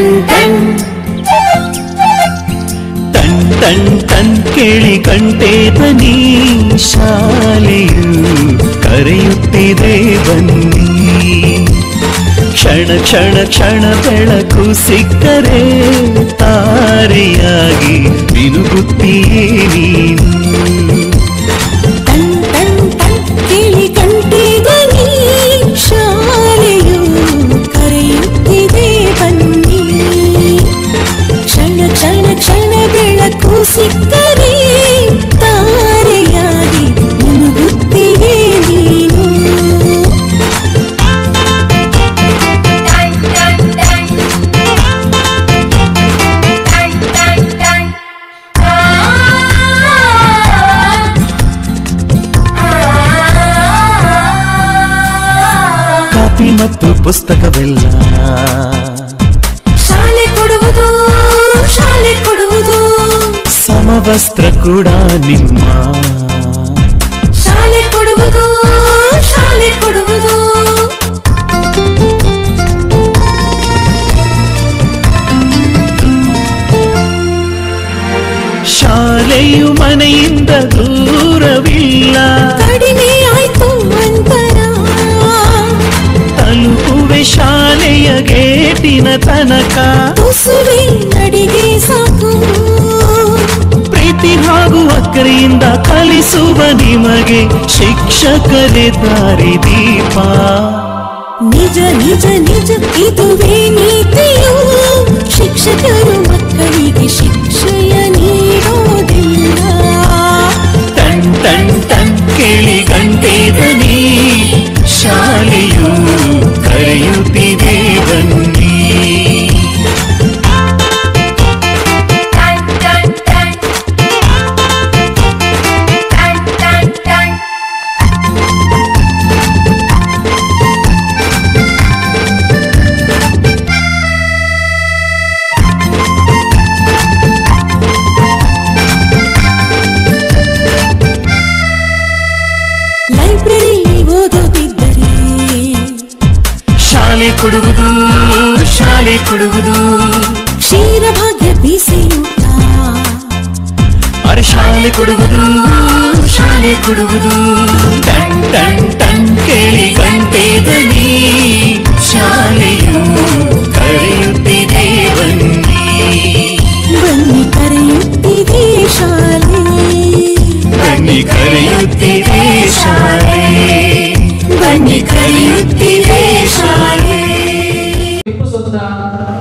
Ton ಟನ್ ಟನ್ ಟನ್ ಕೇಳಿ ಕಂಟೆ ಬನ್ನಿ ಶಾಲೆಯು ಕರೆಯುತ್ತಿದೆ ಬನ್ನಿ ಕ್ಷಣ ಕ್ಷಣ ಕ್ಷಣ ಬೆಳಕು ಸಿಕ್ಕರೆ ತಾರೆಯಾಗಿ ಮಿನುಗುತ್ತೀಯೇ ನೀನು ಟನ್ ಟನ್ ಟನ್ ಕೇಳಿ ಕಂಟಿದನಿ ಶಾಲೆಯು ಕರೆಯುತ್ತಿದೆ ಬನ್ನಿ ಕ್ಷಣ ಕ್ಷಣ ಕ್ಷಣ ಬೆಳಕು ಸಿಕ್ಕರೆ ತಾರೆಯಾಗಿ ಮುನುಗುತ್ತಿದೆ ನೀನು ಕಾಪಿ ಮತ್ತು ಪುಸ್ತಕವೆಲ್ಲ ಶಾಲೆ ಕೊಡುವುದು ಶಾಲೆ ಕೊಡುವುದು ಸಮವಸ್ತ್ರ ಕೂಡ ನಿಮ್ಮ ಶಾಲೆ ಕೊಡುವುದು ಶಾಲೆ ಕೊಡುವುದು ಶಾಲೆಯು ಮನೆಯಿಂದ ದೂರವಿಲ್ಲ ಕಡಿಮೆ ಆಯ್ತು ಅಂತರ ತಲುಪುವೆ ಶಾಲೆಯ ಗೇಟಿನ ತನಕ ತುಸುವೆ ನಡಿಗೆ ಸಾಕು ಪ್ರೀತಿ ಹಾಗೂ ಅಕ್ಕರೆಯಿಂದ ಕಲಿಸುವ ನಿಮಗೆ ಶಿಕ್ಷಕರೇ ದಾರಿ ದೀಪ ನಿಜ ನಿಜ ನಿಜ ಇದುವೇ ನೀತಿಯು ಶಿಕ್ಷಕರು ಮಕ್ಕಳಿಗೆ ಶಿಕ್ಷೆಯ ನೀಡೋದಿಲ್ಲ ಟನ್ ಟನ್ ಟನ್ ಕೇಳಿ ಗಂಟೆ ದನಿ ಶಾಲೆಯು ಕರೆಯುತ್ತಿದೆ ಬನ್ನಿ ಲೈಬ್ರರಿ ಓದೋದಿದ್ದರೆ ಶಾಲೆ ಕೊಡುವುದು ಶಾಲೆ ಕೊಡುವುದು ಕ್ಷೀರ ಭಾಗ್ಯ ಬಿಸಿಯೂಟ ಅರೆ ಶಾಲೆ ಕೊಡುವುದು ಶಾಲೆ ಕೊಡುವುದು ಟನ್ ಟನ್ ಟನ್ ಕೇಳಿ ಗಂಟೆ ದನಿ ಶಾಲೆಯು ಕರೆಯುತ್ತಿದೆ ಬನ್ನಿ ಬನ್ನಿ ಕರೆಯುತ್ತಿದೆ ಶಾಲೆ ಬನ್ನಿ ಕರೆಯುತ್ತಿದೆ ಶಾಲೆ ಬನ್ನಿ ಕರೆಯುತ್ತಿದೆ ಶಾಲೆ ಟಿಪ್ಪು ಸುಲ್ತಾನ್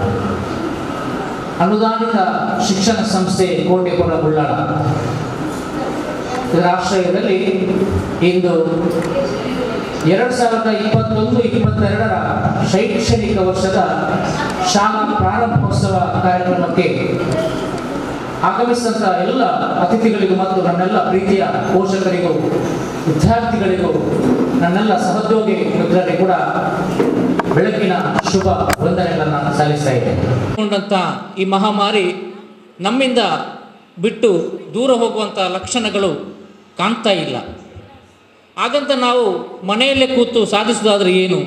ಅನುದಾನಿತ ಶಿಕ್ಷಣ ಸಂಸ್ಥೆ ಕೋಟೆಪುರ ಬುಳ್ಳಾಳ ಇದರ ಆಶ್ರಯದಲ್ಲಿ ಇಂದು ಎರಡು ಸಾವಿರದ ಇಪ್ಪತ್ತೊಂದು ಇಪ್ಪತ್ತೆರಡರ ಶೈಕ್ಷಣಿಕ ವರ್ಷದ ಶಾಲಾ ಪ್ರಾರಂಭೋತ್ಸವ ಕಾರ್ಯಕ್ರಮಕ್ಕೆ ಆಗಮಿಸಿದಂಥ ಎಲ್ಲ ಅತಿಥಿಗಳಿಗೂ ಮತ್ತು ನನ್ನೆಲ್ಲ ಪ್ರೀತಿಯ ಪೋಷಕರಿಗೂ ವಿದ್ಯಾರ್ಥಿಗಳಿಗೂ ನನ್ನೆಲ್ಲ ಸಹೋದ್ಯೋಗಿ ಮಿತ್ರರಿಗೆ ಕೂಡ ಬೆಳಕಿನ ಶುಭ ವಂದನೆಗಳನ್ನು ಸಲ್ಲಿಸ್ತಾ ಇದ್ದೇನೆ ಕೊಂಡಂಥ ಈ ಮಹಾಮಾರಿ ನಮ್ಮಿಂದ ಬಿಟ್ಟು ದೂರ ಹೋಗುವಂಥ ಲಕ್ಷಣಗಳು ಕಾಣ್ತಾ ಇಲ್ಲ ಹಾಗಂತ ನಾವು ಮನೆಯಲ್ಲೇ ಕೂತು ಸಾಧಿಸುವುದಾದರೆ ಏನು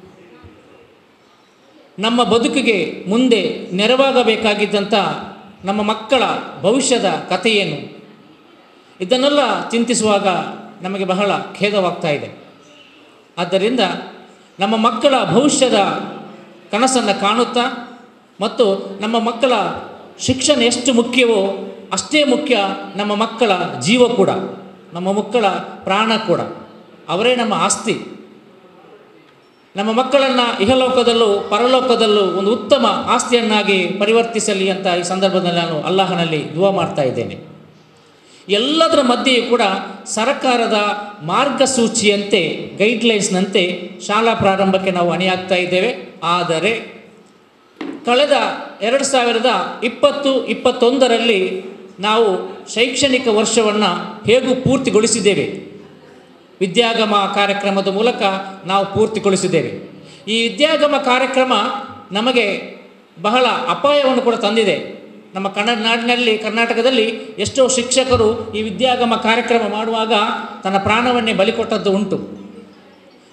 ನಮ್ಮ ಬದುಕಿಗೆ ಮುಂದೆ ನೆರವಾಗಬೇಕಾಗಿದ್ದಂಥ ನಮ್ಮ ಮಕ್ಕಳ ಭವಿಷ್ಯದ ಕಥೆಯೇನು ಇದನ್ನೆಲ್ಲ ಚಿಂತಿಸುವಾಗ ನಮಗೆ ಬಹಳ ಖೇದವಾಗ್ತಾ ಇದೆ ಆದ್ದರಿಂದ ನಮ್ಮ ಮಕ್ಕಳ ಭವಿಷ್ಯದ ಕನಸನ್ನು ಕಾಣುತ್ತಾ ಮತ್ತು ನಮ್ಮ ಮಕ್ಕಳ ಶಿಕ್ಷಣ ಎಷ್ಟು ಮುಖ್ಯವೋ ಅಷ್ಟೇ ಮುಖ್ಯ ನಮ್ಮ ಮಕ್ಕಳ ಜೀವ ಕೂಡ ನಮ್ಮ ಮಕ್ಕಳ ಪ್ರಾಣ ಕೂಡ ಅವರೇ ನಮ್ಮ ಆಸ್ತಿ ನಮ್ಮ ಮಕ್ಕಳನ್ನು ಇಹಲೋಕದಲ್ಲೂ ಪರಲೋಕದಲ್ಲೂ ಒಂದು ಉತ್ತಮ ಆಸ್ತಿಯನ್ನಾಗಿ ಪರಿವರ್ತಿಸಲಿ ಅಂತ ಈ ಸಂದರ್ಭದಲ್ಲಿ ನಾನು ಅಲ್ಲಾಹನಲ್ಲಿ ದುವಾ ಮಾಡ್ತಾ ಇದ್ದೇನೆ ಎಲ್ಲದರ ಮಧ್ಯೆಯೂ ಕೂಡ ಸರ್ಕಾರದ ಮಾರ್ಗಸೂಚಿಯಂತೆ ಗೈಡ್ಲೈನ್ಸ್ನಂತೆ ಶಾಲಾ ಪ್ರಾರಂಭಕ್ಕೆ ನಾವು ಅಣಿಯಾಗ್ತಾ ಇದ್ದೇವೆ ಆದರೆ ಕಳೆದ ಎರಡು ಸಾವಿರದ ಇಪ್ಪತ್ತು ಇಪ್ಪತ್ತೊಂದರಲ್ಲಿ ನಾವು ಶೈಕ್ಷಣಿಕ ವರ್ಷವನ್ನು ಹೇಗೂ ಪೂರ್ತಿಗೊಳಿಸಿದ್ದೇವೆ ವಿದ್ಯಾಗಮ ಕಾರ್ಯಕ್ರಮದ ಮೂಲಕ ನಾವು ಪೂರ್ತಿಗೊಳಿಸಿದ್ದೇವೆ ಈ ವಿದ್ಯಾಗಮ ಕಾರ್ಯಕ್ರಮ ನಮಗೆ ಬಹಳ ಅಪಾಯವನ್ನು ಕೂಡ ತಂದಿದೆ ನಮ್ಮ ಕನ್ನಡ ನಾಡಿನಲ್ಲಿ ಕರ್ನಾಟಕದಲ್ಲಿ ಎಷ್ಟೋ ಶಿಕ್ಷಕರು ಈ ವಿದ್ಯಾಗಮ ಕಾರ್ಯಕ್ರಮ ಮಾಡುವಾಗ ತನ್ನ ಪ್ರಾಣವನ್ನೇ ಬಲಿ ಕೊಟ್ಟದ್ದು ಉಂಟು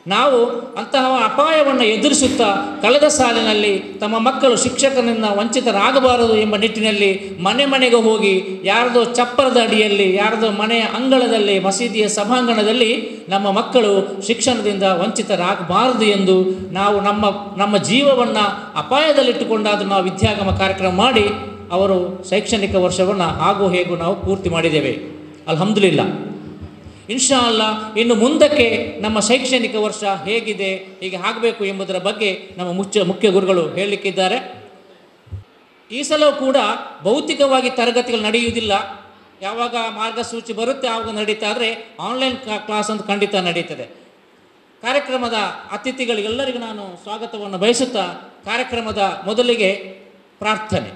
ನಾವು ಅಂತಹ ಅಪಾಯವನ್ನು ಎದುರಿಸುತ್ತಾ ಕಳೆದ ಸಾಲಿನಲ್ಲಿ ತಮ್ಮ ಮಕ್ಕಳು ಶಿಕ್ಷಕನಿಂದ ವಂಚಿತರಾಗಬಾರದು ಎಂಬ ನಿಟ್ಟಿನಲ್ಲಿ ಮನೆ ಮನೆಗೆ ಹೋಗಿ ಯಾರದೋ ಚಪ್ಪರದ ಅಡಿಯಲ್ಲಿ ಯಾರದೋ ಮನೆಯ ಅಂಗಳದಲ್ಲಿ ಮಸೀದಿಯ ಸಭಾಂಗಣದಲ್ಲಿ ನಮ್ಮ ಮಕ್ಕಳು ಶಿಕ್ಷಣದಿಂದ ವಂಚಿತರಾಗಬಾರದು ಎಂದು ನಾವು ನಮ್ಮ ನಮ್ಮ ಜೀವವನ್ನು ಅಪಾಯದಲ್ಲಿಟ್ಟುಕೊಂಡಾದರೂ ನಾವು ವಿದ್ಯಾಗಮ ಕಾರ್ಯಕ್ರಮ ಮಾಡಿ ಅವರು ಶೈಕ್ಷಣಿಕ ವರ್ಷವನ್ನು ಹಾಗೂ ಹೇಗೂ ನಾವು ಪೂರ್ತಿ ಮಾಡಿದ್ದೇವೆ ಅಲ್ಹಮ್ದುಲಿಲ್ಲ ಇನ್ಶಾ ಅಲ್ಲ ಇನ್ನು ಮುಂದಕ್ಕೆ ನಮ್ಮ ಶೈಕ್ಷಣಿಕ ವರ್ಷ ಹೇಗಿದೆ ಹೀಗೆ ಆಗಬೇಕು ಎಂಬುದರ ಬಗ್ಗೆ ನಮ್ಮ ಮುಖ್ಯ ಮುಖ್ಯ ಗುರುಗಳು ಹೇಳಲಿಕ್ಕಿದ್ದಾರೆ ಈ ಸಲವೂ ಕೂಡ ಭೌತಿಕವಾಗಿ ತರಗತಿಗಳು ನಡೆಯುವುದಿಲ್ಲ ಯಾವಾಗ ಮಾರ್ಗಸೂಚಿ ಬರುತ್ತೆ ಆವಾಗ ನಡೀತಾ ಆದರೆ ಆನ್ಲೈನ್ ಕ್ಲಾಸ್ ಅಂತ ಖಂಡಿತ ನಡೀತದೆ ಕಾರ್ಯಕ್ರಮದ ಅತಿಥಿಗಳಿಗೆಲ್ಲರಿಗೂ ನಾನು ಸ್ವಾಗತವನ್ನು ಬಯಸುತ್ತಾ ಕಾರ್ಯಕ್ರಮದ ಮೊದಲಿಗೆ ಪ್ರಾರ್ಥನೆ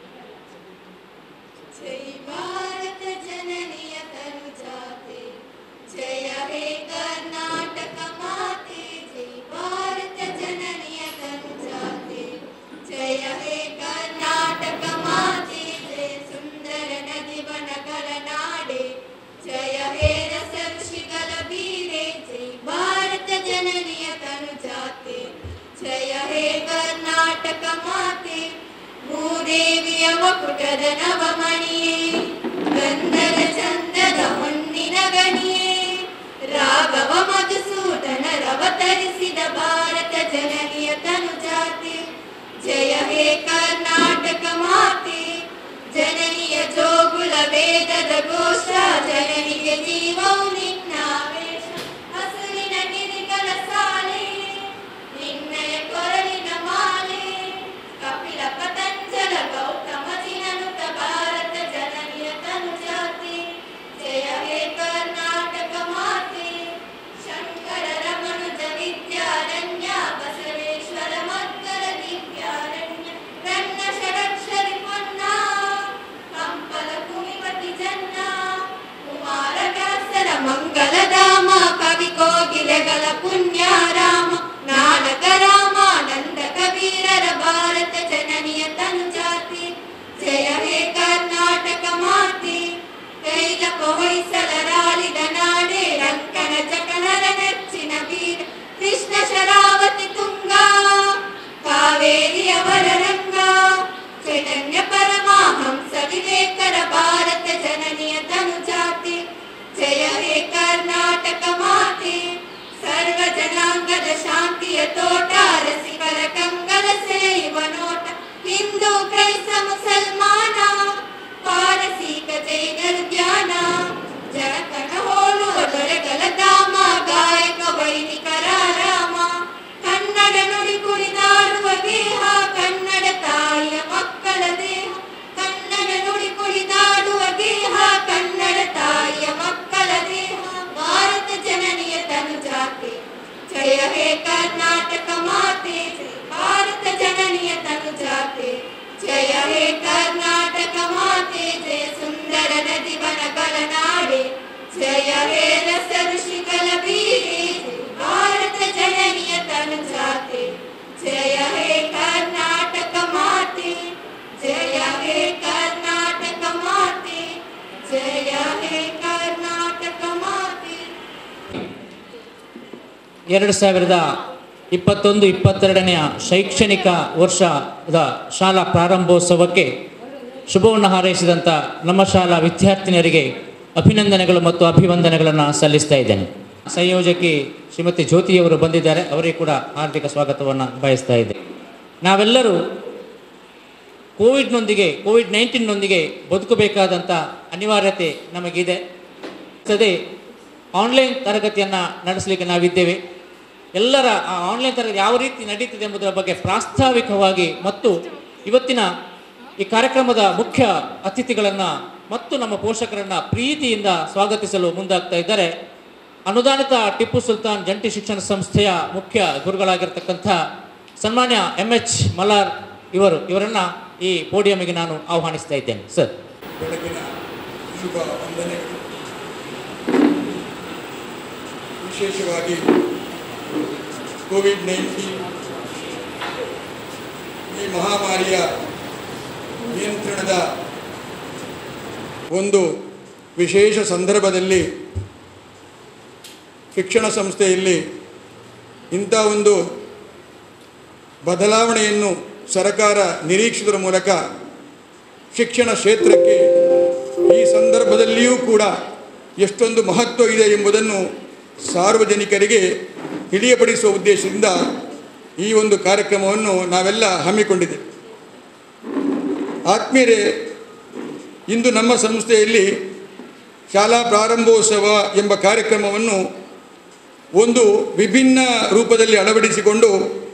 जय भारत जननीय तनु जाते जय हे कर्नाटक माते जय भारत जननीय तनु जाते जय हे कर्नाटक माते जय सुंदर नदी वनಗಳ ನಾಡೆ जय हे रस ಋಷಿಗಳ ಬೀರೆ जय भारत जननीಯ तनु जाते जय हे कर्नाटक माते ಭೂದೇವಿಯ ಮಕುಟದ ನವಮಣಿಯೇ ಗಂಧದ ಚಂದದ ಹೊನ್ನಿನ ಗಣಿಯೇ ರಾಘವ ಮಧುಸೂದನ ರವತರಿಸಿದ ಭಾರತ ಜನನಿಯ ತನು ಜಾತಿ ಜಯ ಹೇ ಕರ್ನಾಟಕ ಮಾತೆ ಜನನಿಯ ಜೋಗುಳ ವೇದದ ಘೋಷ ಜನನಿಗೆ ಜೀವವು ನಿನ್ನ ವೇಷ ಹಸುರಿನ ಗಿರಿಗಳ ಸಾಲೆ ನಿನ್ನಯ ಕೊರಳಿನ ಮಾಲೆ ಕಪಿಲ ಪತಂಜಲ ಗೌತಮ ಜಿನನುತ ಭಾರತ ಜನನಿಯ ತನು ಜಾತಿ ಜಯ ಹೇ ಕರ್ನಾಟಕ ಮಾತೆ ಶಂಕರ ರಮಣುಜ ವಿದ್ಯಾರಣ್ಯ ಬಸವೇಶ್ವರ ಮಕ್ಕಳ ದಿವ್ಯಾರಣ್ಯ ರನ್ನ ಷಡಕ್ಷರಿ ಪೊನ್ನ ಕಂಪಲ ಕುಮಿಪತಿ ಜನ್ನ ಕುಮಾರ ವ್ಯಾಸರ ಮಂಗಲಧಾಮ ಕವಿ ಕೋಗಿಲೆಗಳ ಪುಣ್ಯಾರಾಮ ನಾನಕ ರಾಮಾನಂದ ಕಬೀರರ ಭಾರತ ಜನನಿಯ ತನು ಜಾತಿ ಜಯ ಹೇ ಕರ್ನಾಟಕ ಮಾತೆ ಕೈಲಪ ಹೊಯ್ಸಲರಾಳಿದ ನಾಡೆ ರಂಕನ ಚಕನರ ನೆಚ್ಚಿನ ವೀರ ಕೃಷ್ಣ ಶರಾವತಿ ತುಂಗ ಕಾವೇರಿಯವರ ರಂಗ ಚೈತನ್ಯ ಪರಮಹಂಸ ವಿವೇಕರ ಭಾರತ ಜನನಿಯ ತನು ಜಾತಿ ಜಯ ಹೇ ಕರ್ನಾಟಕ ಮಾತೆ ಸರ್ವ ಜನಾಂಗದ ಶಾಂತಿಯ ತೋಟ ರಸಿಕರ ಕಂಗಲ ಸೇಯುವ ನೋಟ ಹಿಂದೂ ಕ್ರೈಸ್ತ ಮುಸಲ್ಮಾನ ಪಾರಸೀಕ ಜೈನರು ಧ್ಯಾನ ಜನಕನ ಹೋಲುವ ದೊರೆಗಳ ಧಾಮ ಗಾಯಕ ವೈದಿಕರ ರಾಮ ಕನ್ನಡ ನುಡಿ ಕುಣಿದಾಡುವ ದೇಹ ಕನ್ನಡ ತಾಯಿಯ ಮಕ್ಕಳ ದೇಹ ಕನ್ನಡ ನುಡಿ ಕುಣಿದಾಡುವ ದೇಹ ಕನ್ನಡ ತಾಯಿಯ ಮಕ್ಕಳ ದೇಹ ಭಾರತ ಜನನಿಯ ತನು ಜಾತಿ ಜಯ ಹೇ ಕರ್ನಾಟಕ ಮಾತೆ ಜಯ ಭಾರತ ಜನನಿಯ ತನು ಜಾತಿ ಜಯ ಹೇ ಕರ್ನಾಟಕ ಮಾತೆ ಜಯ ಸುಂದರ ನದಿ ವನಗಳ ನಾಡೆ ಜಯ ಹೇ ರಸ ಋಷಿಗಳ ಬೀರೆ ಜಯ ಭಾರತ ಜನನಿಯ ತನು ಜಾತಿ ಜಯ ಹೇ ಕರ್ನಾಟಕ ಮಾತೆ ಜಯ ಹೇ ಕರ್ನಾಟಕ ಮಾತೆ ಜಯ ಹೇ ಕರ್ನಾಟಕ ಮಾತೆ ಎರಡು ಸಾವಿರದ ಇಪ್ಪತ್ತೊಂದು ಇಪ್ಪತ್ತೆರಡನೆಯ ಶೈಕ್ಷಣಿಕ ವರ್ಷದ ಶಾಲಾ ಪ್ರಾರಂಭೋತ್ಸವಕ್ಕೆ ಶುಭವನ್ನು ಹಾರೈಸಿದಂಥ ನಮ್ಮ ಶಾಲಾ ವಿದ್ಯಾರ್ಥಿನಿಯರಿಗೆ ಅಭಿನಂದನೆಗಳು ಮತ್ತು ಅಭಿವಂದನೆಗಳನ್ನು ಸಲ್ಲಿಸ್ತಾ ಇದ್ದೇನೆ ಸಂಯೋಜಕಿ ಶ್ರೀಮತಿ ಜ್ಯೋತಿಯವರು ಬಂದಿದ್ದಾರೆ ಅವರಿಗೆ ಕೂಡ ಹಾರ್ದಿಕ ಸ್ವಾಗತವನ್ನು ಬಯಸ್ತಾ ಇದ್ದೆ ನಾವೆಲ್ಲರೂ ಕೋವಿಡ್ನೊಂದಿಗೆ ಕೋವಿಡ್ ನೈನ್ಟೀನ್ನೊಂದಿಗೆ ಬದುಕಬೇಕಾದಂಥ ಅನಿವಾರ್ಯತೆ ನಮಗಿದೆ ಸದೇ ಆನ್ಲೈನ್ ತರಗತಿಯನ್ನು ನಡೆಸಲಿಕ್ಕೆ ನಾವಿದ್ದೇವೆ ಎಲ್ಲರ ಆ ಆನ್ಲೈನ್ ತರಗತಿ ಯಾವ ರೀತಿ ನಡೀತಿದೆ ಎಂಬುದರ ಬಗ್ಗೆ ಪ್ರಾಸ್ತಾವಿಕವಾಗಿ ಮತ್ತು ಇವತ್ತಿನ ಈ ಕಾರ್ಯಕ್ರಮದ ಮುಖ್ಯ ಅತಿಥಿಗಳನ್ನು ಮತ್ತು ನಮ್ಮ ಪೋಷಕರನ್ನು ಪ್ರೀತಿಯಿಂದ ಸ್ವಾಗತಿಸಲು ಮುಂದಾಗ್ತಾ ಇದ್ದಾರೆ ಅನುದಾನಿತ ಟಿಪ್ಪು ಸುಲ್ತಾನ್ ಜಂಟಿ ಶಿಕ್ಷಣ ಸಂಸ್ಥೆಯ ಮುಖ್ಯ ಗುರುಗಳಾಗಿರ್ತಕ್ಕಂಥ ಸನ್ಮಾನ್ಯ ಎಂ ಎಚ್ ಮಲಾರ್ ಇವರು ಇವರನ್ನು ಈ ಪೋಡಿಯಂಗೆ ನಾನು ಆಹ್ವಾನಿಸ್ತಾ ಇದ್ದೇನೆ ಸರ್ ಬೆಳಗಿನ ಶುಭ ವಂದನೆಗಳು ವಿಶೇಷವಾಗಿ ಕೋವಿಡ್ ನೈನ್ಟೀನ್ ಈ ಮಹಾಮಾರಿಯ ನಿಯಂತ್ರಣದ ಒಂದು ವಿಶೇಷ ಸಂದರ್ಭದಲ್ಲಿ ಶಿಕ್ಷಣ ಸಂಸ್ಥೆಯಲ್ಲಿ ಇಂಥ ಒಂದು ಬದಲಾವಣೆಯನ್ನು ಸರಕಾರ ನಿರೀಕ್ಷಿಸುವುದರ ಮೂಲಕ ಶಿಕ್ಷಣ ಕ್ಷೇತ್ರಕ್ಕೆ ಈ ಸಂದರ್ಭದಲ್ಲಿಯೂ ಕೂಡ ಎಷ್ಟೊಂದು ಮಹತ್ವ ಇದೆ ಎಂಬುದನ್ನು ಸಾರ್ವಜನಿಕರಿಗೆ ತಿಳಿಯಪಡಿಸುವ ಉದ್ದೇಶದಿಂದ ಈ ಒಂದು ಕಾರ್ಯಕ್ರಮವನ್ನು ನಾವೆಲ್ಲ ಹಮ್ಮಿಕೊಂಡಿದ್ದೇವೆ ಆತ್ಮೀಯರೇ ಇಂದು ನಮ್ಮ ಸಂಸ್ಥೆಯಲ್ಲಿ ಶಾಲಾ ಪ್ರಾರಂಭೋತ್ಸವ ಎಂಬ ಕಾರ್ಯಕ್ರಮವನ್ನು ಒಂದು ವಿಭಿನ್ನ ರೂಪದಲ್ಲಿ ಅಳವಡಿಸಿಕೊಂಡು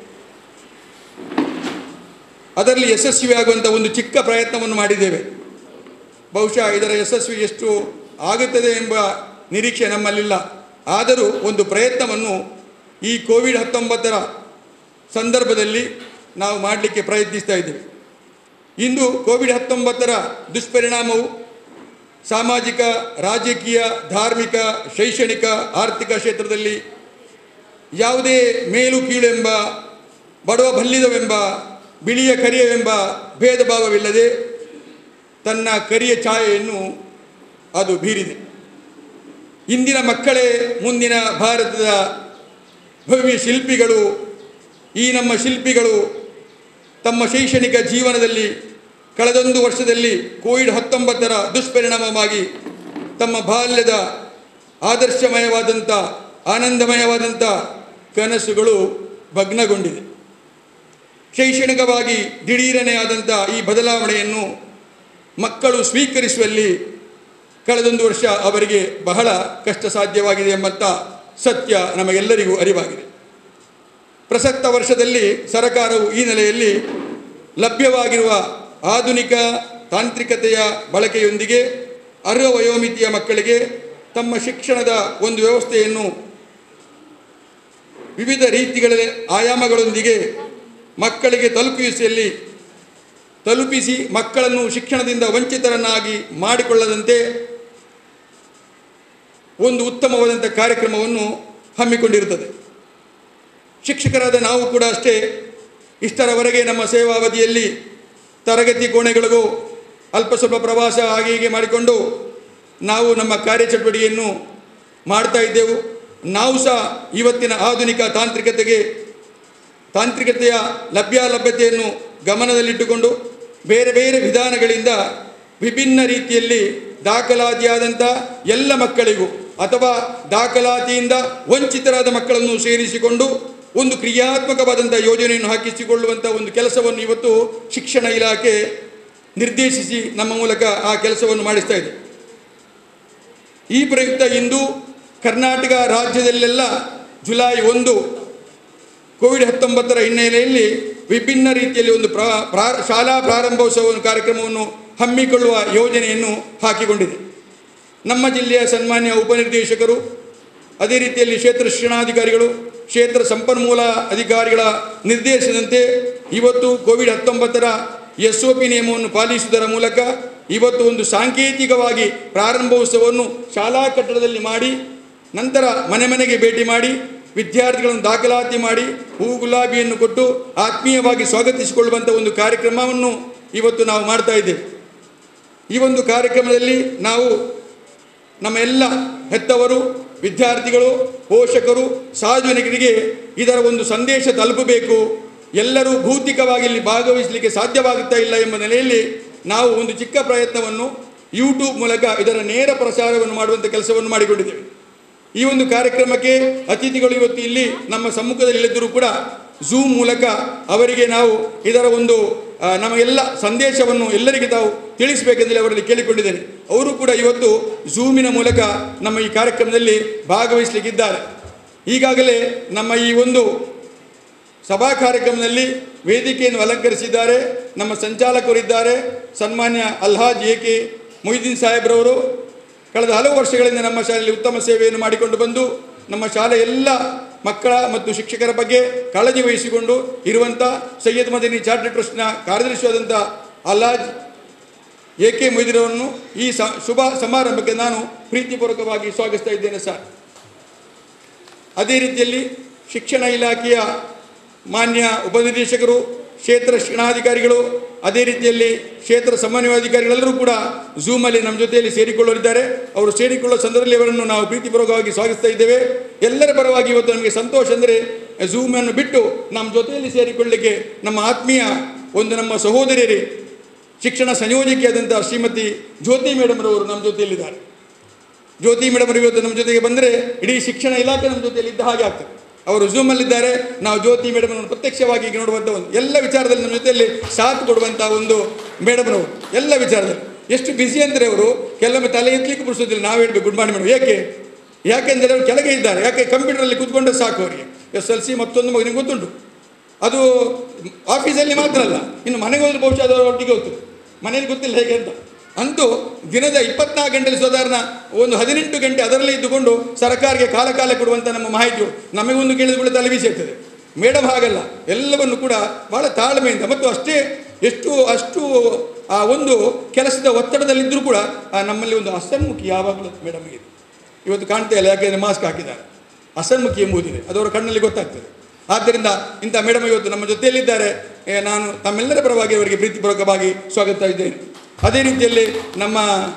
ಅದರಲ್ಲಿ ಯಶಸ್ವಿಯಾಗುವಂಥ ಒಂದು ಚಿಕ್ಕ ಪ್ರಯತ್ನವನ್ನು ಮಾಡಿದ್ದೇವೆ ಬಹುಶಃ ಇದರ ಯಶಸ್ವಿ ಎಷ್ಟು ಆಗುತ್ತದೆ ಎಂಬ ನಿರೀಕ್ಷೆ ನಮ್ಮಲ್ಲಿಲ್ಲ ಆದರೂ ಒಂದು ಪ್ರಯತ್ನವನ್ನು ಈ ಕೋವಿಡ್ ಹತ್ತೊಂಬತ್ತರ ಸಂದರ್ಭದಲ್ಲಿ ನಾವು ಮಾಡಲಿಕ್ಕೆ ಪ್ರಯತ್ನಿಸ್ತಾ ಇದ್ದೇವೆ ಇಂದು ಕೋವಿಡ್ ಹತ್ತೊಂಬತ್ತರ ದುಷ್ಪರಿಣಾಮವು ಸಾಮಾಜಿಕ ರಾಜಕೀಯ ಧಾರ್ಮಿಕ ಶೈಕ್ಷಣಿಕ ಆರ್ಥಿಕ ಕ್ಷೇತ್ರದಲ್ಲಿ ಯಾವುದೇ ಮೇಲು ಕೀಳು ಎಂಬ ಬಡವ ಬಲ್ಲಿದವೆಂಬ ಬಿಳಿಯ ಕರಿಯವೆಂಬ ಭೇದ ಭಾವವಿಲ್ಲದೆ ತನ್ನ ಕರಿಯ ಛಾಯೆಯನ್ನು ಅದು ಬೀರಿದೆ ಇಂದಿನ ಮಕ್ಕಳೇ ಮುಂದಿನ ಭಾರತದ ಭವ್ಯ ಶಿಲ್ಪಿಗಳು ಈ ನಮ್ಮ ಶಿಲ್ಪಿಗಳು ತಮ್ಮ ಶೈಕ್ಷಣಿಕ ಜೀವನದಲ್ಲಿ ಕಳೆದೊಂದು ವರ್ಷದಲ್ಲಿ ಕೋವಿಡ್ ಹತ್ತೊಂಬತ್ತರ ದುಷ್ಪರಿಣಾಮವಾಗಿ ತಮ್ಮ ಬಾಲ್ಯದ ಆದರ್ಶಮಯವಾದಂಥ ಆನಂದಮಯವಾದಂಥ ಕನಸುಗಳು ಭಗ್ನಗೊಂಡಿದೆ ಶೈಕ್ಷಣಿಕವಾಗಿ ದಿಢೀರನೆ ಆದಂಥ ಈ ಬದಲಾವಣೆಯನ್ನು ಮಕ್ಕಳು ಸ್ವೀಕರಿಸುವಲ್ಲಿ ಕಳೆದೊಂದು ವರ್ಷ ಅವರಿಗೆ ಬಹಳ ಕಷ್ಟ ಸಾಧ್ಯವಾಗಿದೆ ಎಂಬಂಥ ಸತ್ಯ ನಮಗೆಲ್ಲರಿಗೂ ಅರಿವಾಗಿದೆ ಪ್ರಸಕ್ತ ವರ್ಷದಲ್ಲಿ ಸರಕಾರವು ಈ ನೆಲೆಯಲ್ಲಿ ಲಭ್ಯವಾಗಿರುವ ಆಧುನಿಕ ತಾಂತ್ರಿಕತೆಯ ಬಳಕೆಯೊಂದಿಗೆ ಅರ್ಹ ವಯೋಮಿತಿಯ ಮಕ್ಕಳಿಗೆ ತಮ್ಮ ಶಿಕ್ಷಣದ ಒಂದು ವ್ಯವಸ್ಥೆಯನ್ನು ವಿವಿಧ ರೀತಿಗಳ ಆಯಾಮಗಳೊಂದಿಗೆ ಮಕ್ಕಳಿಗೆ ತಲುಪಿಸುವಲ್ಲಿ ತಲುಪಿಸಿ ಮಕ್ಕಳನ್ನು ಶಿಕ್ಷಣದಿಂದ ವಂಚಿತರನ್ನಾಗಿ ಮಾಡಿಕೊಳ್ಳದಂತೆ ಒಂದು ಉತ್ತಮವಾದಂಥ ಕಾರ್ಯಕ್ರಮವನ್ನು ಹಮ್ಮಿಕೊಂಡಿರುತ್ತದೆ ಶಿಕ್ಷಕರಾದ ನಾವು ಕೂಡ ಅಷ್ಟೇ ಇಷ್ಟರವರೆಗೆ ನಮ್ಮ ಸೇವಾವಧಿಯಲ್ಲಿ ತರಗತಿ ಕೋಣೆಗಳಿಗೂ ಅಲ್ಪ ಸ್ವಲ್ಪ ಪ್ರವಾಸ ಹಾಗೆ ಹೀಗೆ ಮಾಡಿಕೊಂಡು ನಾವು ನಮ್ಮ ಕಾರ್ಯಚಟುವಟಿಕೆಯನ್ನು ಮಾಡ್ತಾ ಇದ್ದೆವು ನಾವು ಸಹ ಇವತ್ತಿನ ಆಧುನಿಕ ತಾಂತ್ರಿಕತೆಗೆ ತಾಂತ್ರಿಕತೆಯ ಲಭ್ಯಾಲಭ್ಯತೆಯನ್ನು ಗಮನದಲ್ಲಿಟ್ಟುಕೊಂಡು ಬೇರೆ ಬೇರೆ ವಿಧಾನಗಳಿಂದ ವಿಭಿನ್ನ ರೀತಿಯಲ್ಲಿ ದಾಖಲಾತಿಯಾದಂಥ ಎಲ್ಲ ಮಕ್ಕಳಿಗೂ ಅಥವಾ ದಾಖಲಾತಿಯಿಂದ ವಂಚಿತರಾದ ಮಕ್ಕಳನ್ನು ಸೇರಿಸಿಕೊಂಡು ಒಂದು ಕ್ರಿಯಾತ್ಮಕವಾದಂಥ ಯೋಜನೆಯನ್ನು ಹಾಕಿಸಿಕೊಳ್ಳುವಂಥ ಒಂದು ಕೆಲಸವನ್ನು ಇವತ್ತು ಶಿಕ್ಷಣ ಇಲಾಖೆ ನಿರ್ದೇಶಿಸಿ ನಮ್ಮ ಮೂಲಕ ಆ ಕೆಲಸವನ್ನು ಮಾಡಿಸ್ತಾ ಇದೆ ಈ ಪ್ರಯುಕ್ತ ಇಂದು ಕರ್ನಾಟಕ ರಾಜ್ಯದಲ್ಲೆಲ್ಲ ಜುಲೈ ಒಂದು ಕೋವಿಡ್ ಹತ್ತೊಂಬತ್ತರ ಹಿನ್ನೆಲೆಯಲ್ಲಿ ವಿಭಿನ್ನ ರೀತಿಯಲ್ಲಿ ಒಂದು ಪ್ರಾ ಪ್ರಾ- ಶಾಲಾ ಪ್ರಾರಂಭೋತ್ಸವ ಕಾರ್ಯಕ್ರಮವನ್ನು ಹಮ್ಮಿಕೊಳ್ಳುವ ಯೋಜನೆಯನ್ನು ಹಾಕಿಕೊಂಡಿದೆ ನಮ್ಮ ಜಿಲ್ಲೆಯ ಸನ್ಮಾನ್ಯ ಉಪನಿರ್ದೇಶಕರು ಅದೇ ರೀತಿಯಲ್ಲಿ ಕ್ಷೇತ್ರ ಶಿಕ್ಷಣಾಧಿಕಾರಿಗಳು ಕ್ಷೇತ್ರ ಸಂಪನ್ಮೂಲ ಅಧಿಕಾರಿಗಳ ನಿರ್ದೇಶನದಂತೆ ಇವತ್ತು ಕೋವಿಡ್ ಹತ್ತೊಂಬತ್ತರ ಎಸ್ ಒ ಪಿ ನಿಯಮವನ್ನು ಪಾಲಿಸುವುದರ ಮೂಲಕ ಇವತ್ತು ಒಂದು ಸಾಂಕೇತಿಕವಾಗಿ ಪ್ರಾರಂಭೋತ್ಸವವನ್ನು ಶಾಲಾ ಕಟ್ಟಡದಲ್ಲಿ ಮಾಡಿ ನಂತರ ಮನೆ ಮನೆಗೆ ಭೇಟಿ ಮಾಡಿ ವಿದ್ಯಾರ್ಥಿಗಳನ್ನು ದಾಖಲಾತಿ ಮಾಡಿ ಹೂ ಗುಲಾಬಿಯನ್ನು ಕೊಟ್ಟು ಆತ್ಮೀಯವಾಗಿ ಸ್ವಾಗತಿಸಿಕೊಳ್ಳುವಂಥ ಒಂದು ಕಾರ್ಯಕ್ರಮವನ್ನು ಇವತ್ತು ನಾವು ಮಾಡ್ತಾ ಇದ್ದೇವೆ ಈ ಒಂದು ಕಾರ್ಯಕ್ರಮದಲ್ಲಿ ನಾವು ನಮ್ಮ ಎಲ್ಲ ಹೆತ್ತವರು ವಿದ್ಯಾರ್ಥಿಗಳು ಪೋಷಕರು ಸಾರ್ವಜನಿಕರಿಗೆ ಇದರ ಒಂದು ಸಂದೇಶ ತಲುಪಬೇಕು ಎಲ್ಲರೂ ಭೌತಿಕವಾಗಿ ಇಲ್ಲಿ ಭಾಗವಹಿಸಲಿಕ್ಕೆ ಸಾಧ್ಯವಾಗುತ್ತಾ ಇಲ್ಲ ಎಂಬ ನೆಲೆಯಲ್ಲಿ ನಾವು ಒಂದು ಚಿಕ್ಕ ಪ್ರಯತ್ನವನ್ನು ಯೂಟ್ಯೂಬ್ ಮೂಲಕ ಇದರ ನೇರ ಪ್ರಸಾರವನ್ನು ಮಾಡುವಂಥ ಕೆಲಸವನ್ನು ಮಾಡಿಕೊಂಡಿದ್ದೇವೆ ಈ ಒಂದು ಕಾರ್ಯಕ್ರಮಕ್ಕೆ ಅತಿಥಿಗಳು ಇವತ್ತು ಇಲ್ಲಿ ನಮ್ಮ ಸಮ್ಮುಖದಲ್ಲಿ ಇಲ್ಲದಿದ್ದರೂ ಕೂಡ ಝೂಮ್ ಮೂಲಕ ಅವರಿಗೆ ನಾವು ಇದರ ಒಂದು ಆ, ನಮ್ಮ ಎಲ್ಲ ಸಂದೇಶವನ್ನು ಎಲ್ಲರಿಗೆ ತಾವು ತಿಳಿಸಬೇಕೆಂದರೆ ಅವರಲ್ಲಿ ಕೇಳಿಕೊಂಡಿದ್ದೇನೆ ಅವರು ಕೂಡ ಇವತ್ತು ಝೂಮಿನ ಮೂಲಕ ನಮ್ಮ ಈ ಕಾರ್ಯಕ್ರಮದಲ್ಲಿ ಭಾಗವಹಿಸಲಿಕ್ಕಿದ್ದಾರೆ ಈಗಾಗಲೇ ನಮ್ಮ ಈ ಒಂದು ಸಭಾ ಕಾರ್ಯಕ್ರಮದಲ್ಲಿ ವೇದಿಕೆಯನ್ನು ಅಲಂಕರಿಸಿದ್ದಾರೆ ನಮ್ಮ ಸಂಚಾಲಕರಿದ್ದಾರೆ ಸನ್ಮಾನ್ಯ ಅಲ್ಹಾಜ್ ಎ ಕೆ ಮೊಯ್ದೀನ್ ಸಾಹೇಬ್ರವರು ಕಳೆದ ಹಲವು ವರ್ಷಗಳಿಂದ ನಮ್ಮ ಶಾಲೆಯಲ್ಲಿ ಉತ್ತಮ ಸೇವೆಯನ್ನು ಮಾಡಿಕೊಂಡು ಬಂದು ನಮ್ಮ ಶಾಲೆ ಎಲ್ಲ ಮಕ್ಕಳ ಮತ್ತು ಶಿಕ್ಷಕರ ಬಗ್ಗೆ ಕಾಳಜಿ ವಹಿಸಿಕೊಂಡು ಇರುವಂಥ ಸೈಯದ್ ಮದನಿ ಚಾರಿಟಿ ಟ್ರಸ್ಟ್ನ ಕಾರ್ಯದರ್ಶಿಯಾದಂಥ ಅಲ್ಹಾಜ್ ಎ ಕೆ ಮೊಯ್ದಿರವನ್ನು ಈ ಸ ಶುಭ ಸಮಾರಂಭಕ್ಕೆ ನಾನು ಪ್ರೀತಿಪೂರ್ವಕವಾಗಿ ಸ್ವಾಗತಿಸ್ತಾ ಇದ್ದೇನೆ ಸರ್ ಅದೇ ರೀತಿಯಲ್ಲಿ ಶಿಕ್ಷಣ ಇಲಾಖೆಯ ಮಾನ್ಯ ಉಪನಿರ್ದೇಶಕರು ಕ್ಷೇತ್ರ ಶಿಕ್ಷಣಾಧಿಕಾರಿಗಳು ಅದೇ ರೀತಿಯಲ್ಲಿ ಕ್ಷೇತ್ರ ಸಮನ್ವಯಾಧಿಕಾರಿಗಳೆಲ್ಲರೂ ಕೂಡ ಝೂಮಲ್ಲಿ ನಮ್ಮ ಜೊತೆಯಲ್ಲಿ ಸೇರಿಕೊಳ್ಳಲಿದ್ದಾರೆ ಅವರು ಸೇರಿಕೊಳ್ಳುವ ಸಂದರ್ಭದಲ್ಲಿ ಅವರನ್ನು ನಾವು ಪ್ರೀತಿಪೂರ್ವಕವಾಗಿ ಸ್ವಾಗತಿಸ್ತಾ ಇದ್ದೇವೆ ಎಲ್ಲರ ಪರವಾಗಿ ಇವತ್ತು ನಮಗೆ ಸಂತೋಷ ಅಂದರೆ ಝೂಮನ್ನು ಬಿಟ್ಟು ನಮ್ಮ ಜೊತೆಯಲ್ಲಿ ಸೇರಿಕೊಳ್ಳಿಕ್ಕೆ ನಮ್ಮ ಆತ್ಮೀಯ ಒಂದು ನಮ್ಮ ಸಹೋದರಿಯರೇ ಶಿಕ್ಷಣ ಸಂಯೋಜಕಿಯಾದಂಥ ಶ್ರೀಮತಿ ಜ್ಯೋತಿ ಮೇಡಮ್ರವರು ನಮ್ಮ ಜೊತೆಯಲ್ಲಿದ್ದಾರೆ ಜ್ಯೋತಿ ಮೇಡಮ್ ಇವತ್ತು ನಮ್ಮ ಜೊತೆಗೆ ಬಂದರೆ ಇಡೀ ಶಿಕ್ಷಣ ಇಲಾಖೆ ನಮ್ಮ ಜೊತೆಯಲ್ಲಿ ಇದ್ದ ಹಾಗೆ ಆಗ್ತದೆ ಅವರು ಝೂಮಲ್ಲಿದ್ದಾರೆ ನಾವು ಜ್ಯೋತಿ ಮೇಡಮ್ನನ್ನು ಪ್ರತ್ಯಕ್ಷವಾಗಿ ಈಗ ನೋಡುವಂಥ ಒಂದು ಎಲ್ಲ ವಿಚಾರದಲ್ಲಿ ನಮ್ಮ ಜೊತೆಯಲ್ಲಿ ಸಾಥ್ ಕೊಡುವಂಥ ಒಂದು ಮೇಡಮ್ನವರು ಎಲ್ಲ ವಿಚಾರದಲ್ಲಿ ಎಷ್ಟು ಬ್ಯುಸಿ ಅಂದರೆ ಅವರು ಕೆಲವೊಮ್ಮೆ ತಲೆ ಎತ್ತಲಿಕ್ಕೆ ಬಿಡಿಸೋದಿಲ್ಲ ನಾವು ಹೇಳ್ಬೇಕು ಗುಡ್ ಮಾರ್ನಿಂಗ್ ಮೇಡಮ್ ಏಕೆ ಯಾಕೆಂದರೆ ಅವರು ಕೆಳಗೆ ಇದ್ದಾರೆ ಯಾಕೆ ಕಂಪ್ಯೂಟರಲ್ಲಿ ಕೂತ್ಕೊಂಡ್ರೆ ಸಾಕು ಅವರಿಗೆ ಎಸ್ ಎಲ್ ಸಿ ಮತ್ತೊಂದು ಮಗನಿಗೆ ಗೊತ್ತುಂಟು ಅದು ಆಫೀಸಲ್ಲಿ ಮಾತ್ರ ಅಲ್ಲ ಇನ್ನು ಮನೆಗೆ ಹೋದ್ರೆ ಬಹುಶಃ ಅದರ ಒಟ್ಟಿಗೆ ಹೋಗ್ತದೆ ಮನೇಲಿ ಗೊತ್ತಿಲ್ಲ ಹೇಗೆ ಅಂತ ಅಂತೂ ದಿನದ ಇಪ್ಪತ್ನಾಲ್ಕು ಗಂಟೆಯಲ್ಲಿ ಸಾಧಾರಣ ಒಂದು ಹದಿನೆಂಟು ಗಂಟೆ ಅದರಲ್ಲೇ ಇದ್ದುಕೊಂಡು ಸರ್ಕಾರಕ್ಕೆ ಕಾಲ ಕಾಲ ಕೊಡುವಂಥ ನಮ್ಮ ಮಾಹಿತಿಗಳು ನಮಗೊಂದು ಕೇಳಿದ ಕೂಡ ತಲೆ ಬಿಸಿ ಆಗ್ತದೆ ಮೇಡಮ್ ಹಾಗಲ್ಲ ಎಲ್ಲವನ್ನು ಕೂಡ ಭಾಳ ತಾಳ್ಮೆಯಿಂದ ಮತ್ತು ಅಷ್ಟೇ ಎಷ್ಟು ಅಷ್ಟು ಆ ಒಂದು ಕೆಲಸದ ಒತ್ತಡದಲ್ಲಿದ್ದರೂ ಕೂಡ ಆ ನಮ್ಮಲ್ಲಿ ಒಂದು ಹಸನ್ಮುಖಿ ಯಾವಾಗಲೂ ಮೇಡಮ್ಗೆ ಇವತ್ತು ಕಾಣ್ತಾ ಇಲ್ಲ ಯಾಕೆಂದರೆ ಮಾಸ್ಕ್ ಹಾಕಿದ್ದಾರೆ ಹಸನ್ಮುಖಿ ಎಂಬುದಿದೆ ಅದು ಅವರ ಕಣ್ಣಲ್ಲಿ ಗೊತ್ತಾಗ್ತದೆ ಆದ್ದರಿಂದ ಇಂಥ ಮೇಡಮ್ ಇವತ್ತು ನಮ್ಮ ಜೊತೆಯಲ್ಲಿದ್ದಾರೆ ಏ, ನಾನು ತಮ್ಮೆಲ್ಲರ ಪರವಾಗಿ ಅವರಿಗೆ ಪ್ರೀತಿಪೂರ್ವಕವಾಗಿ ಸ್ವಾಗತ ಇದ್ದೇನೆ ಅದೇ ರೀತಿಯಲ್ಲಿ ನಮ್ಮ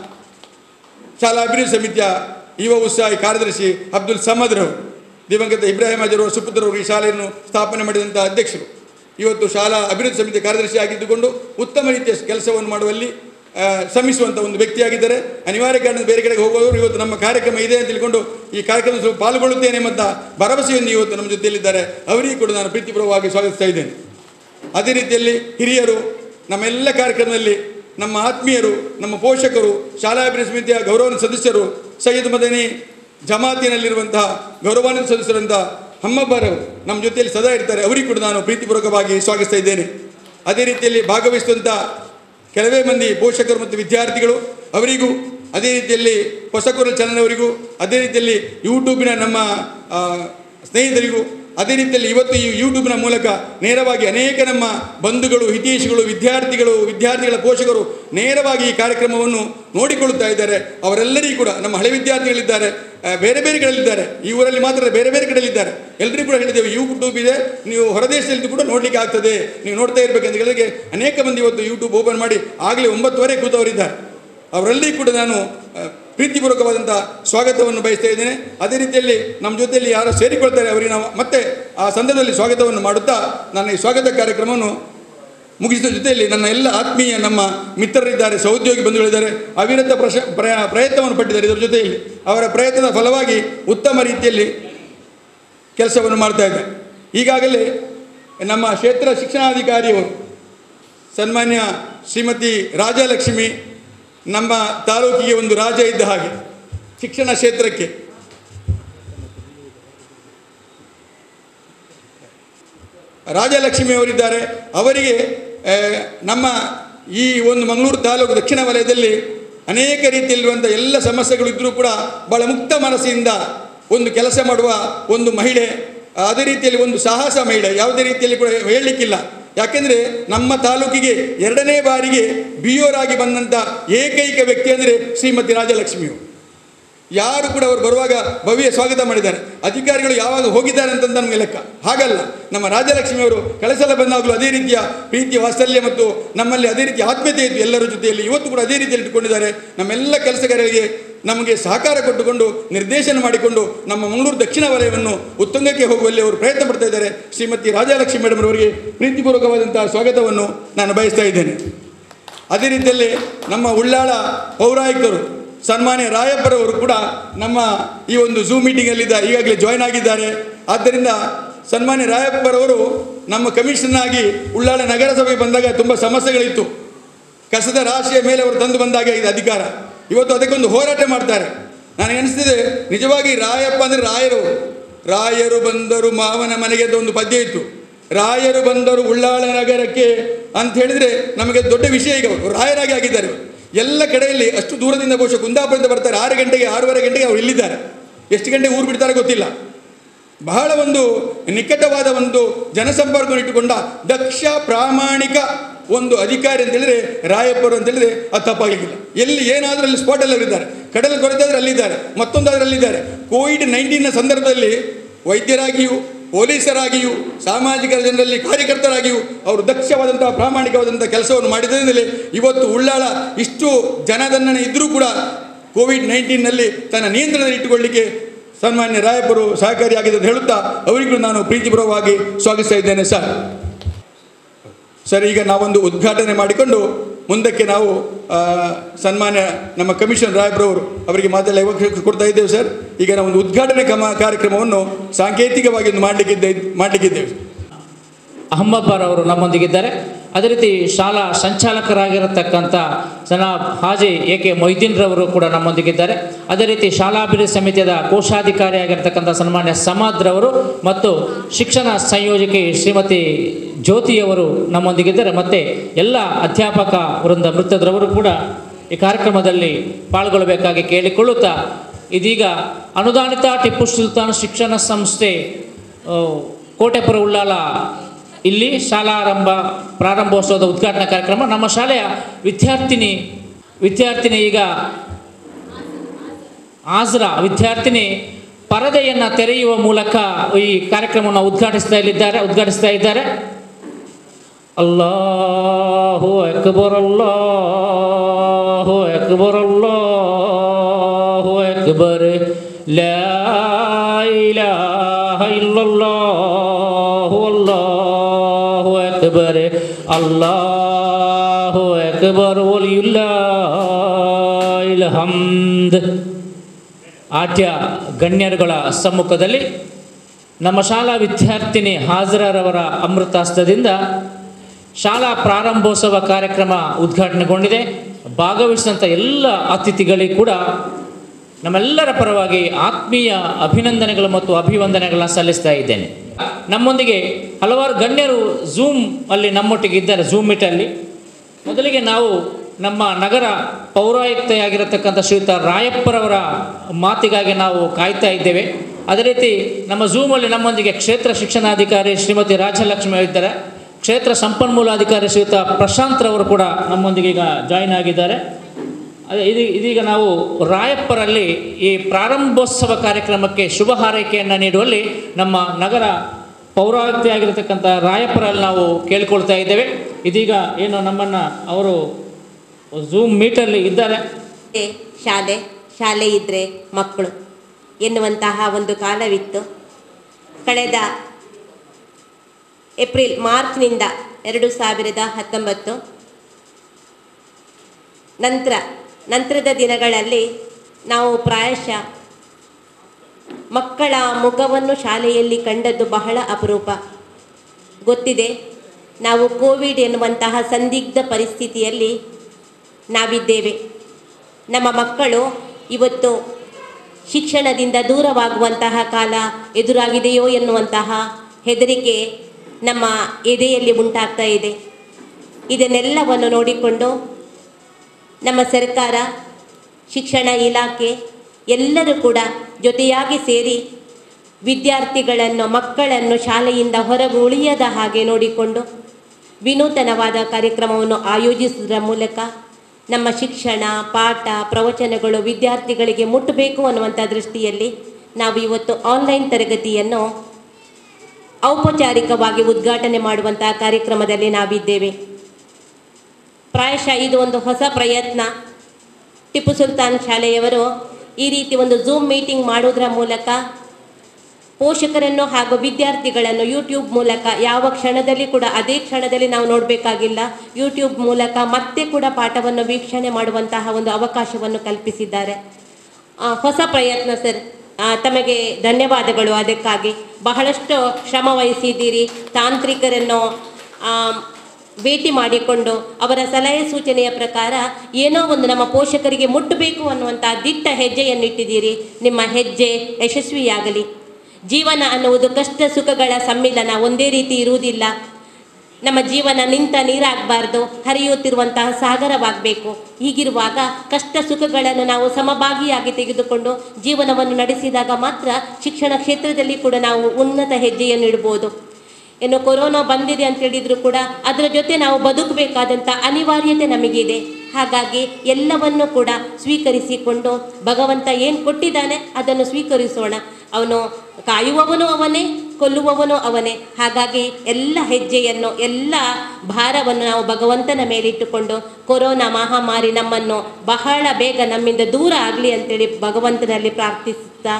ಶಾಲಾ ಅಭಿವೃದ್ಧಿ ಸಮಿತಿಯ ಯುವ ಉತ್ಸಾಹಿ ಕಾರ್ಯದರ್ಶಿ ಅಬ್ದುಲ್ ಸಮದ್ರವರು ದಿವಂಗತ ಇಬ್ರಾಹಿಂ ಅಜರವರು ಸುಪುತ್ರವರು ಈ ಶಾಲೆಯನ್ನು ಸ್ಥಾಪನೆ ಮಾಡಿದಂಥ ಅಧ್ಯಕ್ಷರು ಇವತ್ತು ಶಾಲಾ ಅಭಿವೃದ್ಧಿ ಸಮಿತಿ ಕಾರ್ಯದರ್ಶಿ ಆಗಿದ್ದುಕೊಂಡು ಉತ್ತಮ ರೀತಿಯ ಕೆಲಸವನ್ನು ಮಾಡುವಲ್ಲಿ ಆ, ಶ್ರಮಿಸುವಂಥ ಒಂದು ವ್ಯಕ್ತಿಯಾಗಿದ್ದಾರೆ ಅನಿವಾರ್ಯ ಕಾರಣದಿಂದ ಬೇರೆ ಕಡೆಗೆ ಹೋಗುವವರು ಇವತ್ತು ನಮ್ಮ ಕಾರ್ಯಕ್ರಮ ಇದೆ ಅಂತ ತಿಳ್ಕೊಂಡು ಈ ಕಾರ್ಯಕ್ರಮದಲ್ಲಿ ಸ್ವಲ್ಪ ಪಾಲ್ಗೊಳ್ಳುತ್ತೇನೆ ಎಂಬಂಥ ಭರವಸೆಯನ್ನು ಇವತ್ತು ನಮ್ಮ ಜೊತೆಯಲ್ಲಿದ್ದಾರೆ ಅವರಿಗೆ ಕೂಡ ನಾನು ಪ್ರೀತಿಪೂರ್ವಕವಾಗಿ ಸ್ವಾಗತಿಸ್ತಾ ಇದ್ದೇನೆ ಅದೇ ರೀತಿಯಲ್ಲಿ ಹಿರಿಯರು ನಮ್ಮೆಲ್ಲ ಕಾರ್ಯಕ್ರಮದಲ್ಲಿ ನಮ್ಮ ಆತ್ಮೀಯರು ನಮ್ಮ ಪೋಷಕರು ಶಾಲಾ ಅಭಿವೃದ್ಧಿ ಸಮಿತಿಯ ಗೌರವಾನ್ವಿತ ಸದಸ್ಯರು ಸೈಯದ್ ಮದನಿ ಜಮಾತಿನಲ್ಲಿರುವಂತಹ ಗೌರವಾನ್ವಿತ ಸದಸ್ಯರಂಥ ಹಮ್ಮಬ್ಬರವರು ನಮ್ಮ ಜೊತೆಯಲ್ಲಿ ಸದಾ ಇರ್ತಾರೆ ಅವರಿಗೂ ಕೂಡ ನಾನು ಪ್ರೀತಿಪೂರ್ವಕವಾಗಿ ಸ್ವಾಗತಿಸ್ತಾ ಇದ್ದೇನೆ ಅದೇ ರೀತಿಯಲ್ಲಿ ಭಾಗವಹಿಸುವಂಥ ಕೆಲವೇ ಮಂದಿ ಪೋಷಕರು ಮತ್ತು ವಿದ್ಯಾರ್ಥಿಗಳು ಅವರಿಗೂ ಅದೇ ರೀತಿಯಲ್ಲಿ ಹೊಸಕೂರಲ್ ಚಲನವರಿಗೂ ಅದೇ ರೀತಿಯಲ್ಲಿ ಯೂಟ್ಯೂಬಿನ ನಮ್ಮ ಆ, ಸ್ನೇಹಿತರಿಗೂ ಅದೇ ರೀತಿಯಲ್ಲಿ ಇವತ್ತು ಈ ಯೂಟ್ಯೂಬ್ನ ಮೂಲಕ ನೇರವಾಗಿ ಅನೇಕ ನಮ್ಮ ಬಂಧುಗಳು ಹಿತೈಷಿಗಳು ವಿದ್ಯಾರ್ಥಿಗಳು ವಿದ್ಯಾರ್ಥಿಗಳ ಪೋಷಕರು ನೇರವಾಗಿ ಈ ಕಾರ್ಯಕ್ರಮವನ್ನು ನೋಡಿಕೊಳ್ಳುತ್ತಾ ಇದ್ದಾರೆ ಅವರೆಲ್ಲರಿಗೂ ಕೂಡ ನಮ್ಮ ಹಳೆ ವಿದ್ಯಾರ್ಥಿಗಳಿದ್ದಾರೆ ಆ, ಬೇರೆ ಬೇರೆ ಕಡೆಯಲ್ಲಿದ್ದಾರೆ ಈ ಊರಲ್ಲಿ ಮಾತ್ರ ಅಲ್ಲ, ಬೇರೆ ಬೇರೆ ಕಡೆಯಲ್ಲಿದ್ದಾರೆ ಎಲ್ಲರಿಗೂ ಕೂಡ ಹೇಳಿದ್ದೇವೆ ಯೂಟ್ಯೂಬ್ ಇದೆ ನೀವು ಹೊರದೇಶದಲ್ಲಿ ಕೂಡ ನೋಡಲಿಕ್ಕೆ ಆಗ್ತದೆ ನೀವು ನೋಡ್ತಾ ಇರಬೇಕಂತ ಹೇಳಿದ್ರೆ ಅನೇಕ ಮಂದಿ ಇವತ್ತು ಯೂಟ್ಯೂಬ್ ಓಪನ್ ಮಾಡಿ ಆಗಲೇ ಒಂಬತ್ತುವರೆ ಕೂತವರಿದ್ದಾರೆ ಅವರಲ್ಲಿ ಕೂಡ ನಾನು ಆ, ಪ್ರೀತಿಪೂರ್ವಕವಾದಂಥ ಸ್ವಾಗತವನ್ನು ಬಯಸ್ತಾ ಇದ್ದೇನೆ ಅದೇ ರೀತಿಯಲ್ಲಿ ನಮ್ಮ ಜೊತೆಯಲ್ಲಿ ಯಾರು ಸೇರಿಕೊಳ್ತಾರೆ ಅವರಿಗೆ ನಾವು ಮತ್ತೆ ಆ ಸಂದರ್ಭದಲ್ಲಿ ಸ್ವಾಗತವನ್ನು ಮಾಡುತ್ತಾ ನನ್ನ ಈ ಸ್ವಾಗತ ಕಾರ್ಯಕ್ರಮವನ್ನು ಮುಗಿಸಿದ ಜೊತೆಯಲ್ಲಿ ನನ್ನ ಎಲ್ಲ ಆತ್ಮೀಯ ನಮ್ಮ ಮಿತ್ರರಿದ್ದಾರೆ ಸಹೋದ್ಯೋಗಿ ಬಂಧುಗಳಿದ್ದಾರೆ ಅವಿರತ ಪ್ರಶ ಪ್ರಯ ಪ್ರಯತ್ನವನ್ನು ಪಟ್ಟಿದ್ದಾರೆ ಇದರ ಜೊತೆಯಲ್ಲಿ ಅವರ ಪ್ರಯತ್ನದ ಫಲವಾಗಿ ಉತ್ತಮ ರೀತಿಯಲ್ಲಿ ಕೆಲಸವನ್ನು ಮಾಡ್ತಾ ಇದ್ದಾರೆ ಈಗಾಗಲೇ ನಮ್ಮ ಕ್ಷೇತ್ರ ಶಿಕ್ಷಣಾಧಿಕಾರಿಯವರು ಸನ್ಮಾನ್ಯ ಶ್ರೀಮತಿ ರಾಜಲಕ್ಷ್ಮಿ ನಮ್ಮ ತಾಲೂಕಿಗೆ ಒಂದು ರಾಜ ಇದ್ದ ಹಾಗೆ ಶಿಕ್ಷಣ ಕ್ಷೇತ್ರಕ್ಕೆ ರಾಜಲಕ್ಷ್ಮಿ ಅವರಿದ್ದಾರೆ ಅವರಿಗೆ ಆ, ನಮ್ಮ ಈ ಒಂದು ಮಂಗಳೂರು ತಾಲೂಕು ದಕ್ಷಿಣ ವಲಯದಲ್ಲಿ ಅನೇಕ ರೀತಿಯಲ್ಲಿರುವಂಥ ಎಲ್ಲ ಸಮಸ್ಯೆಗಳು ಇದ್ದರೂ ಕೂಡ ಭಾಳ ಮುಕ್ತ ಮನಸ್ಸಿಂದ ಒಂದು ಕೆಲಸ ಮಾಡುವ ಒಂದು ಮಹಿಳೆ ಅದೇ ರೀತಿಯಲ್ಲಿ ಒಂದು ಸಾಹಸ ಮಹಿಳೆ ಯಾವುದೇ ರೀತಿಯಲ್ಲಿ ಕೂಡ ಹೇಳಲಿಕ್ಕಿಲ್ಲ ಯಾಕೆಂದರೆ ನಮ್ಮ ತಾಲೂಕಿಗೆ ಎರಡನೇ ಬಾರಿಗೆ ಬಿ ಆಗಿ ಬಂದಂಥ ಏಕೈಕ ವ್ಯಕ್ತಿ ಅಂದರೆ ಶ್ರೀಮತಿ ರಾಜಲಕ್ಷ್ಮಿಯವರು ಯಾರು ಕೂಡ ಅವರು ಬರುವಾಗ ಭವ್ಯ ಸ್ವಾಗತ ಮಾಡಿದ್ದಾರೆ ಅಧಿಕಾರಿಗಳು ಯಾವಾಗ ಹೋಗಿದ್ದಾರೆ ಅಂತ ನಮಗೆ ಲೆಕ್ಕ ಹಾಗಲ್ಲ ನಮ್ಮ ರಾಜಲಕ್ಷ್ಮಿ ಅವರು ಕಳೆಸಲ ಬಂದಾಗಲೂ ಅದೇ ರೀತಿಯ ಪ್ರೀತಿ ವಾತ್ಸಲ್ಯ ಮತ್ತು ನಮ್ಮಲ್ಲಿ ಅದೇ ರೀತಿಯ ಆತ್ಮೀಯತೆ ಇತ್ತು ಎಲ್ಲರ ಜೊತೆಯಲ್ಲಿ ಇವತ್ತು ಕೂಡ ಅದೇ ರೀತಿಯಲ್ಲಿ ಇಟ್ಟುಕೊಂಡಿದ್ದಾರೆ ನಮ್ಮೆಲ್ಲ ಕೆಲಸಗಾರರಿಗೆ ನಮಗೆ ಸಹಕಾರ ಕೊಟ್ಟುಕೊಂಡು ನಿರ್ದೇಶನ ಮಾಡಿಕೊಂಡು ನಮ್ಮ ಮಂಗಳೂರು ದಕ್ಷಿಣ ವಲಯವನ್ನು ಉತ್ತುಂಗಕ್ಕೆ ಹೋಗುವಲ್ಲಿ ಅವರು ಪ್ರಯತ್ನ ಪಡ್ತಾ ಇದ್ದಾರೆ ಶ್ರೀಮತಿ ರಾಜಲಕ್ಷ್ಮಿ ಮೇಡಮ್ ಅವರಿಗೆ ಪ್ರೀತಿಪೂರ್ವಕವಾದಂತಹ ಸ್ವಾಗತವನ್ನು ನಾನು ಬಯಸ್ತಾ ಇದ್ದೇನೆ ಅದೇ ರೀತಿಯಲ್ಲಿ ನಮ್ಮ ಉಳ್ಳಾಳ ಪೌರಾಯುಕ್ತರು ಸನ್ಮಾನ್ಯ ರಾಯಪ್ಪರವರು ಕೂಡ ನಮ್ಮ ಈ ಒಂದು ಝೂಮ್ ಮೀಟಿಂಗಲ್ಲಿದ್ದ ಈಗಾಗಲೇ ಜಾಯ್ನ್ ಆಗಿದ್ದಾರೆ ಆದ್ದರಿಂದ ಸನ್ಮಾನ್ಯ ರಾಯಪ್ಪರವರು ನಮ್ಮ ಕಮಿಷನ್ ಆಗಿ ಉಳ್ಳಾಳ ನಗರಸಭೆ ಬಂದಾಗ ತುಂಬ ಸಮಸ್ಯೆಗಳಿತ್ತು ಕಸದ ರಾಶಿಯ ಮೇಲೆ ಅವರು ತಂದು ಬಂದಾಗ ಇದು ಅಧಿಕಾರ ಇವತ್ತು ಅದಕ್ಕೊಂದು ಹೋರಾಟ ಮಾಡ್ತಾರೆ ನನಗೆ ಅನಿಸ್ತಿದೆ ನಿಜವಾಗಿ ರಾಯಪ್ಪ ಅಂದರೆ ರಾಯರು ರಾಯರು ಬಂದರು ಮಾವನ ಮನೆಗೆ ಅಂತ ಒಂದು ಪದ್ಯ ಇತ್ತು ರಾಯರು ಬಂದರು ಉಳ್ಳಾಳ ನಗರಕ್ಕೆ ಅಂತ ಹೇಳಿದರೆ ನಮಗೆ ದೊಡ್ಡ ವಿಷಯ ಈಗ ಅವರು ರಾಯರಾಗಿ ಆಗಿದ್ದಾರೆ ಇವರು. ಎಲ್ಲ ಕಡೆಯಲ್ಲಿ ಅಷ್ಟು ದೂರದಿಂದ ಬಹುಶಃ ಕುಂದಾಪುರದಿಂದ ಬರ್ತಾರೆ ಆರು ಗಂಟೆಗೆ ಆರೂವರೆ ಗಂಟೆಗೆ ಅವರು ಇಲ್ಲಿದ್ದಾರೆ ಎಷ್ಟು ಗಂಟೆಗೆ ಊರು ಬಿಡ್ತಾರೆ ಗೊತ್ತಿಲ್ಲ ಬಹಳ ಒಂದು ನಿಕಟವಾದ ಒಂದು ಜನಸಂಪರ್ಕವನ್ನು ಇಟ್ಟುಕೊಂಡ ದಕ್ಷ ಪ್ರಾಮಾಣಿಕ ಒಂದು ಅಧಿಕಾರಿ ಅಂತ ಹೇಳಿದ್ರೆ ರಾಯಪ್ಪರು ಅಂತ ಹೇಳಿದ್ರೆ ಅದು ತಪ್ಪಾಗಲಿಕ್ಕಿಲ್ಲ ಎಲ್ಲಿ ಏನಾದರೂ ಅಲ್ಲಿ ಸ್ಪಾಟಲ್ಲಿ ಅವರಿದ್ದಾರೆ ಕಡಲ ಕೊರತಾದ್ರೆ ಅಲ್ಲಿದ್ದಾರೆ ಮತ್ತೊಂದಾದ್ರೆ ಅಲ್ಲಿದ್ದಾರೆ ಕೋವಿಡ್ ನೈನ್ಟೀನ್ನ ಸಂದರ್ಭದಲ್ಲಿ ವೈದ್ಯರಾಗಿಯೂ ಪೊಲೀಸರಾಗಿಯೂ ಸಾಮಾಜಿಕ ಜನರಲ್ಲಿ ಕಾರ್ಯಕರ್ತರಾಗಿಯೂ ಅವರು ದಕ್ಷವಾದಂತಹ ಪ್ರಾಮಾಣಿಕವಾದಂಥ ಕೆಲಸವನ್ನು ಮಾಡಿದ್ರಿಂದಲೇ ಇವತ್ತು ಉಳ್ಳಾಳ ಇಷ್ಟು ಜನದನ್ನಣೆ ಇದ್ದರೂ ಕೂಡ ಕೋವಿಡ್ ನೈನ್ಟೀನ್ನಲ್ಲಿ ತನ್ನ ನಿಯಂತ್ರಣದಲ್ಲಿ ಇಟ್ಟುಕೊಳ್ಳಿಕ್ಕೆ ಸನ್ಮಾನ್ಯ ರಾಯಪುರು ಸಹಕಾರಿಯಾಗಿದೆ ಅಂತ ಹೇಳುತ್ತಾ ಅವರಿಗೂ ನಾನು ಪ್ರೀತಿಪೂರ್ವವಾಗಿ ಸ್ವಾಗತಿಸ್ತಾ ಇದ್ದೇನೆ ಸರ್ ಸರ್ ಈಗ ನಾವೊಂದು ಉದ್ಘಾಟನೆ ಮಾಡಿಕೊಂಡು ಮುಂದಕ್ಕೆ ನಾವು ಆ, ಸನ್ಮಾನ್ಯ ನಮ್ಮ ಕಮಿಷನ್ ರಾಯಬ್ರವರು ಅವರಿಗೆ ಮಾತೆಲ್ಲ ಅವಕಾಶ ಕೊಡ್ತಾ ಇದ್ದೇವೆ ಸರ್ ಈಗ ನಾವು ಒಂದು ಉದ್ಘಾಟನೆ ಕಮ ಕಾರ್ಯಕ್ರಮವನ್ನು ಸಾಂಕೇತಿಕವಾಗಿ ಒಂದು ಮಾಡಲಿಕ್ಕಿದ್ದೆ ಮಾಡಲಿಕ್ಕಿದ್ದೇವೆ ಅಹಮ್ಮದ್ ಬಾರ್ ಅವರು ನಮ್ಮೊಂದಿಗಿದ್ದಾರೆ ಅದೇ ರೀತಿ ಶಾಲಾ ಸಂಚಾಲಕರಾಗಿರತಕ್ಕಂಥ ಜನಾಬ್ ಹಾಜಿ ಎ ಕೆ ಮೊಯ್ದೀನ್ ರವರು ಕೂಡ ನಮ್ಮೊಂದಿಗಿದ್ದಾರೆ ಅದೇ ರೀತಿ ಶಾಲಾಭಿವೃದ್ಧಿ ಸಮಿತಿಯ ಕೋಶಾಧಿಕಾರಿಯಾಗಿರ್ತಕ್ಕಂಥ ಸನ್ಮಾನ್ಯ ಸಮಾದ್ ರವರು ಮತ್ತು ಶಿಕ್ಷಣ ಸಂಯೋಜಕಿ ಶ್ರೀಮತಿ ಜ್ಯೋತಿಯವರು ನಮ್ಮೊಂದಿಗಿದ್ದಾರೆ ಮತ್ತು ಎಲ್ಲ ಅಧ್ಯಾಪಕ ವೃಂದ ವೃತ್ತದರವರು ಕೂಡ ಈ ಕಾರ್ಯಕ್ರಮದಲ್ಲಿ ಪಾಲ್ಗೊಳ್ಳಬೇಕಾಗಿ ಕೇಳಿಕೊಳ್ಳುತ್ತಾ ಇದೀಗ ಅನುದಾನಿತ ಟಿಪ್ಪು ಸುಲ್ತಾನ್ ಶಿಕ್ಷಣ ಸಂಸ್ಥೆ ಆ, ಕೋಟೆಪುರ ಉಳ್ಳಾಲ ಇಲ್ಲಿ ಶಾಲಾರಂಭ ಪ್ರಾರಂಭೋತ್ಸವದ ಉದ್ಘಾಟನಾ ಕಾರ್ಯಕ್ರಮ ನಮ್ಮ ಶಾಲೆಯ ವಿದ್ಯಾರ್ಥಿನಿ ವಿದ್ಯಾರ್ಥಿನಿ ಈಗ ಆಜ್ರಾ ವಿದ್ಯಾರ್ಥಿನಿ ಪರದೆಯನ್ನು ತೆರೆಯುವ ಮೂಲಕ ಈ ಕಾರ್ಯಕ್ರಮವನ್ನು ಉದ್ಘಾಟಿಸ್ತಾ ಇಲ್ಲಿದ್ದಾರೆ ಉದ್ಘಾಟಿಸ್ತಾ ಇದ್ದಾರೆ ಅಲ್ಲಾಹು ಅಕ್ಬರ್ ಅಲ್ಲಾಹು ಅಕ್ಬರ್ ಅಲ್ಲಾಹು ಅಕ್ಬರ್ ಲಾ ಇಲಾಹ ಇಲ್ಲಲ್ಲಾಹು ಅಲ್ಲಾಹು ಅಕ್ಬರ್ ಅಲ್ಲಾಹು ಅಕ್ಬರ್ ವಲಿಯುಲ್ಲಾಹಿಲ್ ಹಮ್ದ್ ಆಟ್ಯ ಗಣ್ಯರುಗಳ ಸಮ್ಮುಖದಲ್ಲಿ ನಮ್ಮ ಶಾಲಾ ವಿದ್ಯಾರ್ಥಿನಿ ಹಾಜರರವರ ಅಮೃತಾಸ್ತದಿಂದ ಶಾಲಾ ಪ್ರಾರಂಭೋತ್ಸವ ಕಾರ್ಯಕ್ರಮ ಉದ್ಘಾಟನೆಗೊಂಡಿದೆ ಭಾಗವಹಿಸಿದಂಥ ಎಲ್ಲ ಅತಿಥಿಗಳಿಗೆ ಕೂಡ ನಮ್ಮೆಲ್ಲರ ಪರವಾಗಿ ಆತ್ಮೀಯ ಅಭಿನಂದನೆಗಳು ಮತ್ತು ಅಭಿವಂದನೆಗಳನ್ನ ಸಲ್ಲಿಸ್ತಾ ಇದ್ದೇನೆ ನಮ್ಮೊಂದಿಗೆ ಹಲವಾರು ಗಣ್ಯರು ಝೂಮ್ ಅಲ್ಲಿ ನಮ್ಮೊಟ್ಟಿಗೆ ಇದ್ದಾರೆ ಝೂಮ್ ಮೀಟಲ್ಲಿ ಮೊದಲಿಗೆ ನಾವು ನಮ್ಮ ನಗರ ಪೌರಾಯುಕ್ತೆಯಾಗಿರತಕ್ಕಂಥ ಶ್ರೀಯುತ ರಾಯಪ್ಪರವರ ಮಾತಿಗಾಗಿ ನಾವು ಕಾಯ್ತಾ ಇದ್ದೇವೆ ಅದೇ ರೀತಿ ನಮ್ಮ ಝೂಮಲ್ಲಿ ನಮ್ಮೊಂದಿಗೆ ಕ್ಷೇತ್ರ ಶಿಕ್ಷಣಾಧಿಕಾರಿ ಶ್ರೀಮತಿ ರಾಜಲಕ್ಷ್ಮಿ ಇದ್ದಾರೆ ಕ್ಷೇತ್ರ ಸಂಪನ್ಮೂಲಾಧಿಕಾರಿ ಶ್ರೀಯುತ ಪ್ರಶಾಂತ್ ರವರು ಕೂಡ ನಮ್ಮೊಂದಿಗೆ ಈಗ ಜಾಯಿನ್ ಆಗಿದ್ದಾರೆ ಅದೇ ಇದು ಇದೀಗ ನಾವು ರಾಯಪ್ಪರಲ್ಲಿ ಈ ಪ್ರಾರಂಭೋತ್ಸವ ಕಾರ್ಯಕ್ರಮಕ್ಕೆ ಶುಭ ಹಾರೈಕೆಯನ್ನು ನೀಡುವಲ್ಲಿ ನಮ್ಮ ನಗರ ಪೌರಾಯುಕ್ತೆಯಾಗಿರತಕ್ಕಂಥ ರಾಯಪ್ಪರಲ್ಲಿ ನಾವು ಕೇಳಿಕೊಳ್ತಾ ಇದ್ದೇವೆ ಇದೀಗ ಏನು ನಮ್ಮನ್ನು ಅವರು ಝೂಮ್ ಮೀಟಲ್ಲಿ ಇದ್ದಾರೆ ಇದ್ರೆ ಶಾಲೆ ಶಾಲೆ ಇದ್ದರೆ ಮಕ್ಕಳು ಎನ್ನುವಂತಹ ಒಂದು ಕಾಲವಿತ್ತು ಕಳೆದ ಏಪ್ರಿಲ್ ಮಾರ್ಚ್ನಿಂದ ಎರಡು ಸಾವಿರದ ಹತ್ತೊಂಬತ್ತು ನಂತರ ನಂತರದ ದಿನಗಳಲ್ಲಿ ನಾವು ಪ್ರಾಯಶಃ ಮಕ್ಕಳ ಮುಖವನ್ನು ಶಾಲೆಯಲ್ಲಿ ಕಂಡದ್ದು ಬಹಳ ಅಪರೂಪ ಗೊತ್ತಿದೆ ನಾವು ಕೋವಿಡ್ ಎನ್ನುವಂತಹ ಸಂದಿಗ್ಧ ಪರಿಸ್ಥಿತಿಯಲ್ಲಿ ನಾವಿದ್ದೇವೆ ನಮ್ಮ ಮಕ್ಕಳು ಇವತ್ತು ಶಿಕ್ಷಣದಿಂದ ದೂರವಾಗುವಂತಹ ಕಾಲ ಎದುರಾಗಿದೆಯೋ ಎನ್ನುವಂತಹ ಹೆದರಿಕೆ ನಮ್ಮ ಎದೆಯಲ್ಲಿ ಉಂಟಾಗ್ತಾ ಇದೆ ಇದನ್ನೆಲ್ಲವನ್ನು ನೋಡಿಕೊಂಡು ನಮ್ಮ ಸರ್ಕಾರ ಶಿಕ್ಷಣ ಇಲಾಖೆ ಎಲ್ಲರೂ ಕೂಡ ಜೊತೆಯಾಗಿ ಸೇರಿ ವಿದ್ಯಾರ್ಥಿಗಳನ್ನು ಮಕ್ಕಳನ್ನು ಶಾಲೆಯಿಂದ ಹೊರಗೆ ಉಳಿಯದ ಹಾಗೆ ನೋಡಿಕೊಂಡು ವಿನೂತನವಾದ ಕಾರ್ಯಕ್ರಮವನ್ನು ಆಯೋಜಿಸುವುದರ ಮೂಲಕ ನಮ್ಮ ಶಿಕ್ಷಣ ಪಾಠ ಪ್ರವಚನಗಳು ವಿದ್ಯಾರ್ಥಿಗಳಿಗೆ ಮುಟ್ಟಬೇಕು ಅನ್ನುವಂಥ ದೃಷ್ಟಿಯಲ್ಲಿ ನಾವು ಇವತ್ತು ಆನ್ಲೈನ್ ತರಗತಿಯನ್ನು ಔಪಚಾರಿಕವಾಗಿ ಉದ್ಘಾಟನೆ ಮಾಡುವಂತಹ ಕಾರ್ಯಕ್ರಮದಲ್ಲಿ ನಾವಿದ್ದೇವೆ ಪ್ರಾಯಶಃ ಇದು ಒಂದು ಹೊಸ ಪ್ರಯತ್ನ ಟಿಪ್ಪು ಸುಲ್ತಾನ್ ಶಾಲೆಯವರು ಈ ರೀತಿ ಒಂದು ಝೂಮ್ ಮೀಟಿಂಗ್ ಮಾಡೋದರ ಮೂಲಕ ಪೋಷಕರನ್ನು ಹಾಗೂ ವಿದ್ಯಾರ್ಥಿಗಳನ್ನು ಯೂಟ್ಯೂಬ್ ಮೂಲಕ ಯಾವ ಕ್ಷಣದಲ್ಲಿ ಕೂಡ ಅದೇ ಕ್ಷಣದಲ್ಲಿ ನಾವು ನೋಡಬೇಕಾಗಿಲ್ಲ ಯೂಟ್ಯೂಬ್ ಮೂಲಕ ಮತ್ತೆ ಕೂಡ ಪಾಠವನ್ನು ವೀಕ್ಷಣೆ ಮಾಡುವಂತಹ ಒಂದು ಅವಕಾಶವನ್ನು ಕಲ್ಪಿಸಿದ್ದಾರೆ ಆ, ಹೊಸ ಪ್ರಯತ್ನ ಸರ್ ಆ, ತಮಗೆ ಧನ್ಯವಾದಗಳು ಅದಕ್ಕಾಗಿ ಬಹಳಷ್ಟು ಶ್ರಮ ವಹಿಸಿದ್ದೀರಿ ತಾಂತ್ರಿಕರನ್ನು ಆ, ಭೇಟಿ ಮಾಡಿಕೊಂಡು ಅವರ ಸಲಹೆ ಸೂಚನೆಯ ಪ್ರಕಾರ ಏನೋ ಒಂದು ನಮ್ಮ ಪೋಷಕರಿಗೆ ಮುಟ್ಟಬೇಕು ಅನ್ನುವಂಥ ದಿಟ್ಟ ಹೆಜ್ಜೆಯನ್ನಿಟ್ಟಿದ್ದೀರಿ ನಿಮ್ಮ ಹೆಜ್ಜೆ ಯಶಸ್ವಿಯಾಗಲಿ ಜೀವನ ಅನ್ನುವುದು ಕಷ್ಟ ಸುಖಗಳ ಸಮ್ಮಿಲನ ಒಂದೇ ರೀತಿ ಇರುವುದಿಲ್ಲ ನಮ್ಮ ಜೀವನ ನಿಂತ ನೀರಾಗಬಾರ್ದು ಹರಿಯುತ್ತಿರುವಂತಹ ಸಾಗರವಾಗಬೇಕು ಹೀಗಿರುವಾಗ ಕಷ್ಟ ಸುಖಗಳನ್ನು ನಾವು ಸಮಭಾಗಿಯಾಗಿ ತೆಗೆದುಕೊಂಡು ಜೀವನವನ್ನು ನಡೆಸಿದಾಗ ಮಾತ್ರ ಶಿಕ್ಷಣ ಕ್ಷೇತ್ರದಲ್ಲಿ ಕೂಡ ನಾವು ಉನ್ನತ ಹೆಜ್ಜೆಯನ್ನು ಇಡ್ಬೋದು ಏನು ಕೊರೋನಾ ಬಂದಿದೆ ಅಂತ ಹೇಳಿದ್ರು ಕೂಡ ಅದರ ಜೊತೆ ನಾವು ಬದುಕಬೇಕಾದಂಥ ಅನಿವಾರ್ಯತೆ ನಮಗಿದೆ ಹಾಗಾಗಿ ಎಲ್ಲವನ್ನು ಕೂಡ ಸ್ವೀಕರಿಸಿಕೊಂಡು ಭಗವಂತ ಏನು ಕೊಟ್ಟಿದ್ದಾನೆ ಅದನ್ನು ಸ್ವೀಕರಿಸೋಣ ಅವನು ಕಾಯುವವನು ಅವನೇ ಕೊಲ್ಲುವವನು ಅವನೇ ಹಾಗಾಗಿ ಎಲ್ಲ ಹೆಜ್ಜೆಯನ್ನು ಎಲ್ಲ ಭಾರವನ್ನು ನಾವು ಭಗವಂತನ ಮೇಲಿಟ್ಟುಕೊಂಡು ಕೊರೋನಾ ಮಹಾಮಾರಿ ನಮ್ಮನ್ನು ಬಹಳ ಬೇಗ ನಮ್ಮಿಂದ ದೂರ ಆಗಲಿ ಅಂತೇಳಿ ಭಗವಂತನಲ್ಲಿ ಪ್ರಾರ್ಥಿಸುತ್ತಾ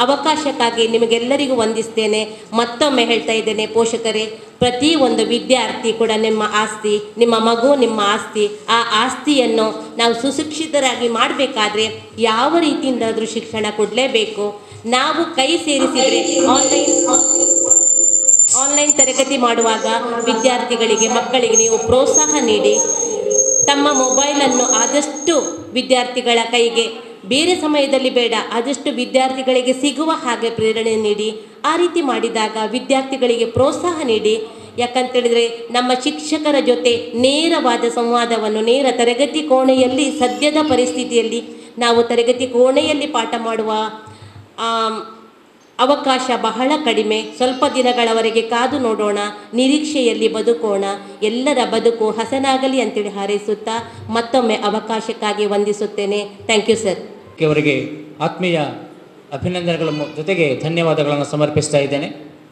ಅವಕಾಶಕ್ಕಾಗಿ ನಿಮಗೆಲ್ಲರಿಗೂ ವಂದಿಸ್ತೇನೆ ಮತ್ತೊಮ್ಮೆ ಹೇಳ್ತಾ ಇದ್ದೇನೆ ಪೋಷಕರೇ ಪ್ರತಿ ಒಂದು ವಿದ್ಯಾರ್ಥಿ ಕೂಡ ನಿಮ್ಮ ಆಸ್ತಿ ನಿಮ್ಮ ಮಗು ನಿಮ್ಮ ಆಸ್ತಿ ಆ ಆಸ್ತಿಯನ್ನು ನಾವು ಸುಶಿಕ್ಷಿತರಾಗಿ ಮಾಡಬೇಕಾದ್ರೆ ಯಾವ ರೀತಿಯಿಂದಾದರೂ ಶಿಕ್ಷಣ ಕೊಡಲೇಬೇಕು ನಾವು ಕೈ ಸೇರಿಸಿದರೆ ಆನ್ಲೈನ್ ಆನ್ಲೈನ್ ತರಗತಿ ಮಾಡುವಾಗ ವಿದ್ಯಾರ್ಥಿಗಳಿಗೆ ಮಕ್ಕಳಿಗೆ ನೀವು ಪ್ರೋತ್ಸಾಹ ನೀಡಿ ತಮ್ಮ ಮೊಬೈಲನ್ನು ಆದಷ್ಟು ವಿದ್ಯಾರ್ಥಿಗಳ ಕೈಗೆ ಬೇರೆ ಸಮಯದಲ್ಲಿ ಬೇಡ ಆದಷ್ಟು ವಿದ್ಯಾರ್ಥಿಗಳಿಗೆ ಸಿಗುವ ಹಾಗೆ ಪ್ರೇರಣೆ ನೀಡಿ ಆ ರೀತಿ ಮಾಡಿದಾಗ ವಿದ್ಯಾರ್ಥಿಗಳಿಗೆ ಪ್ರೋತ್ಸಾಹ ನೀಡಿ ಯಾಕಂತೇಳಿದರೆ ನಮ್ಮ ಶಿಕ್ಷಕರ ಜೊತೆ ನೇರವಾದ ಸಂವಾದವನ್ನು ನೇರ ತರಗತಿ ಕೋಣೆಯಲ್ಲಿ ಸದ್ಯದ ಪರಿಸ್ಥಿತಿಯಲ್ಲಿ ನಾವು ತರಗತಿ ಕೋಣೆಯಲ್ಲಿ ಪಾಠ ಮಾಡುವ ಆಮ್, ಅವಕಾಶ ಬಹಳ ಕಡಿಮೆ ಸ್ವಲ್ಪ ದಿನಗಳವರೆಗೆ ಕಾದು ನೋಡೋಣ ನಿರೀಕ್ಷೆಯಲ್ಲಿ ಬದುಕೋಣ ಎಲ್ಲರ ಬದುಕು ಹಸನಾಗಲಿ ಅಂತೇಳಿ ಹಾರೈಸುತ್ತಾ ಮತ್ತೊಮ್ಮೆ ಅವಕಾಶಕ್ಕಾಗಿ ವಂದಿಸುತ್ತೇನೆ ಥ್ಯಾಂಕ್ ಯು ಸರ್ ಅವರಿಗೆ ಆತ್ಮೀಯ ಅಭಿನಂದನೆಗಳ ಮು- ಜೊತೆಗೆ ಧನ್ಯವಾದಗಳನ್ನು ಸಮರ್ಪಿಸ್ತಾ ಇದ್ದೇನೆ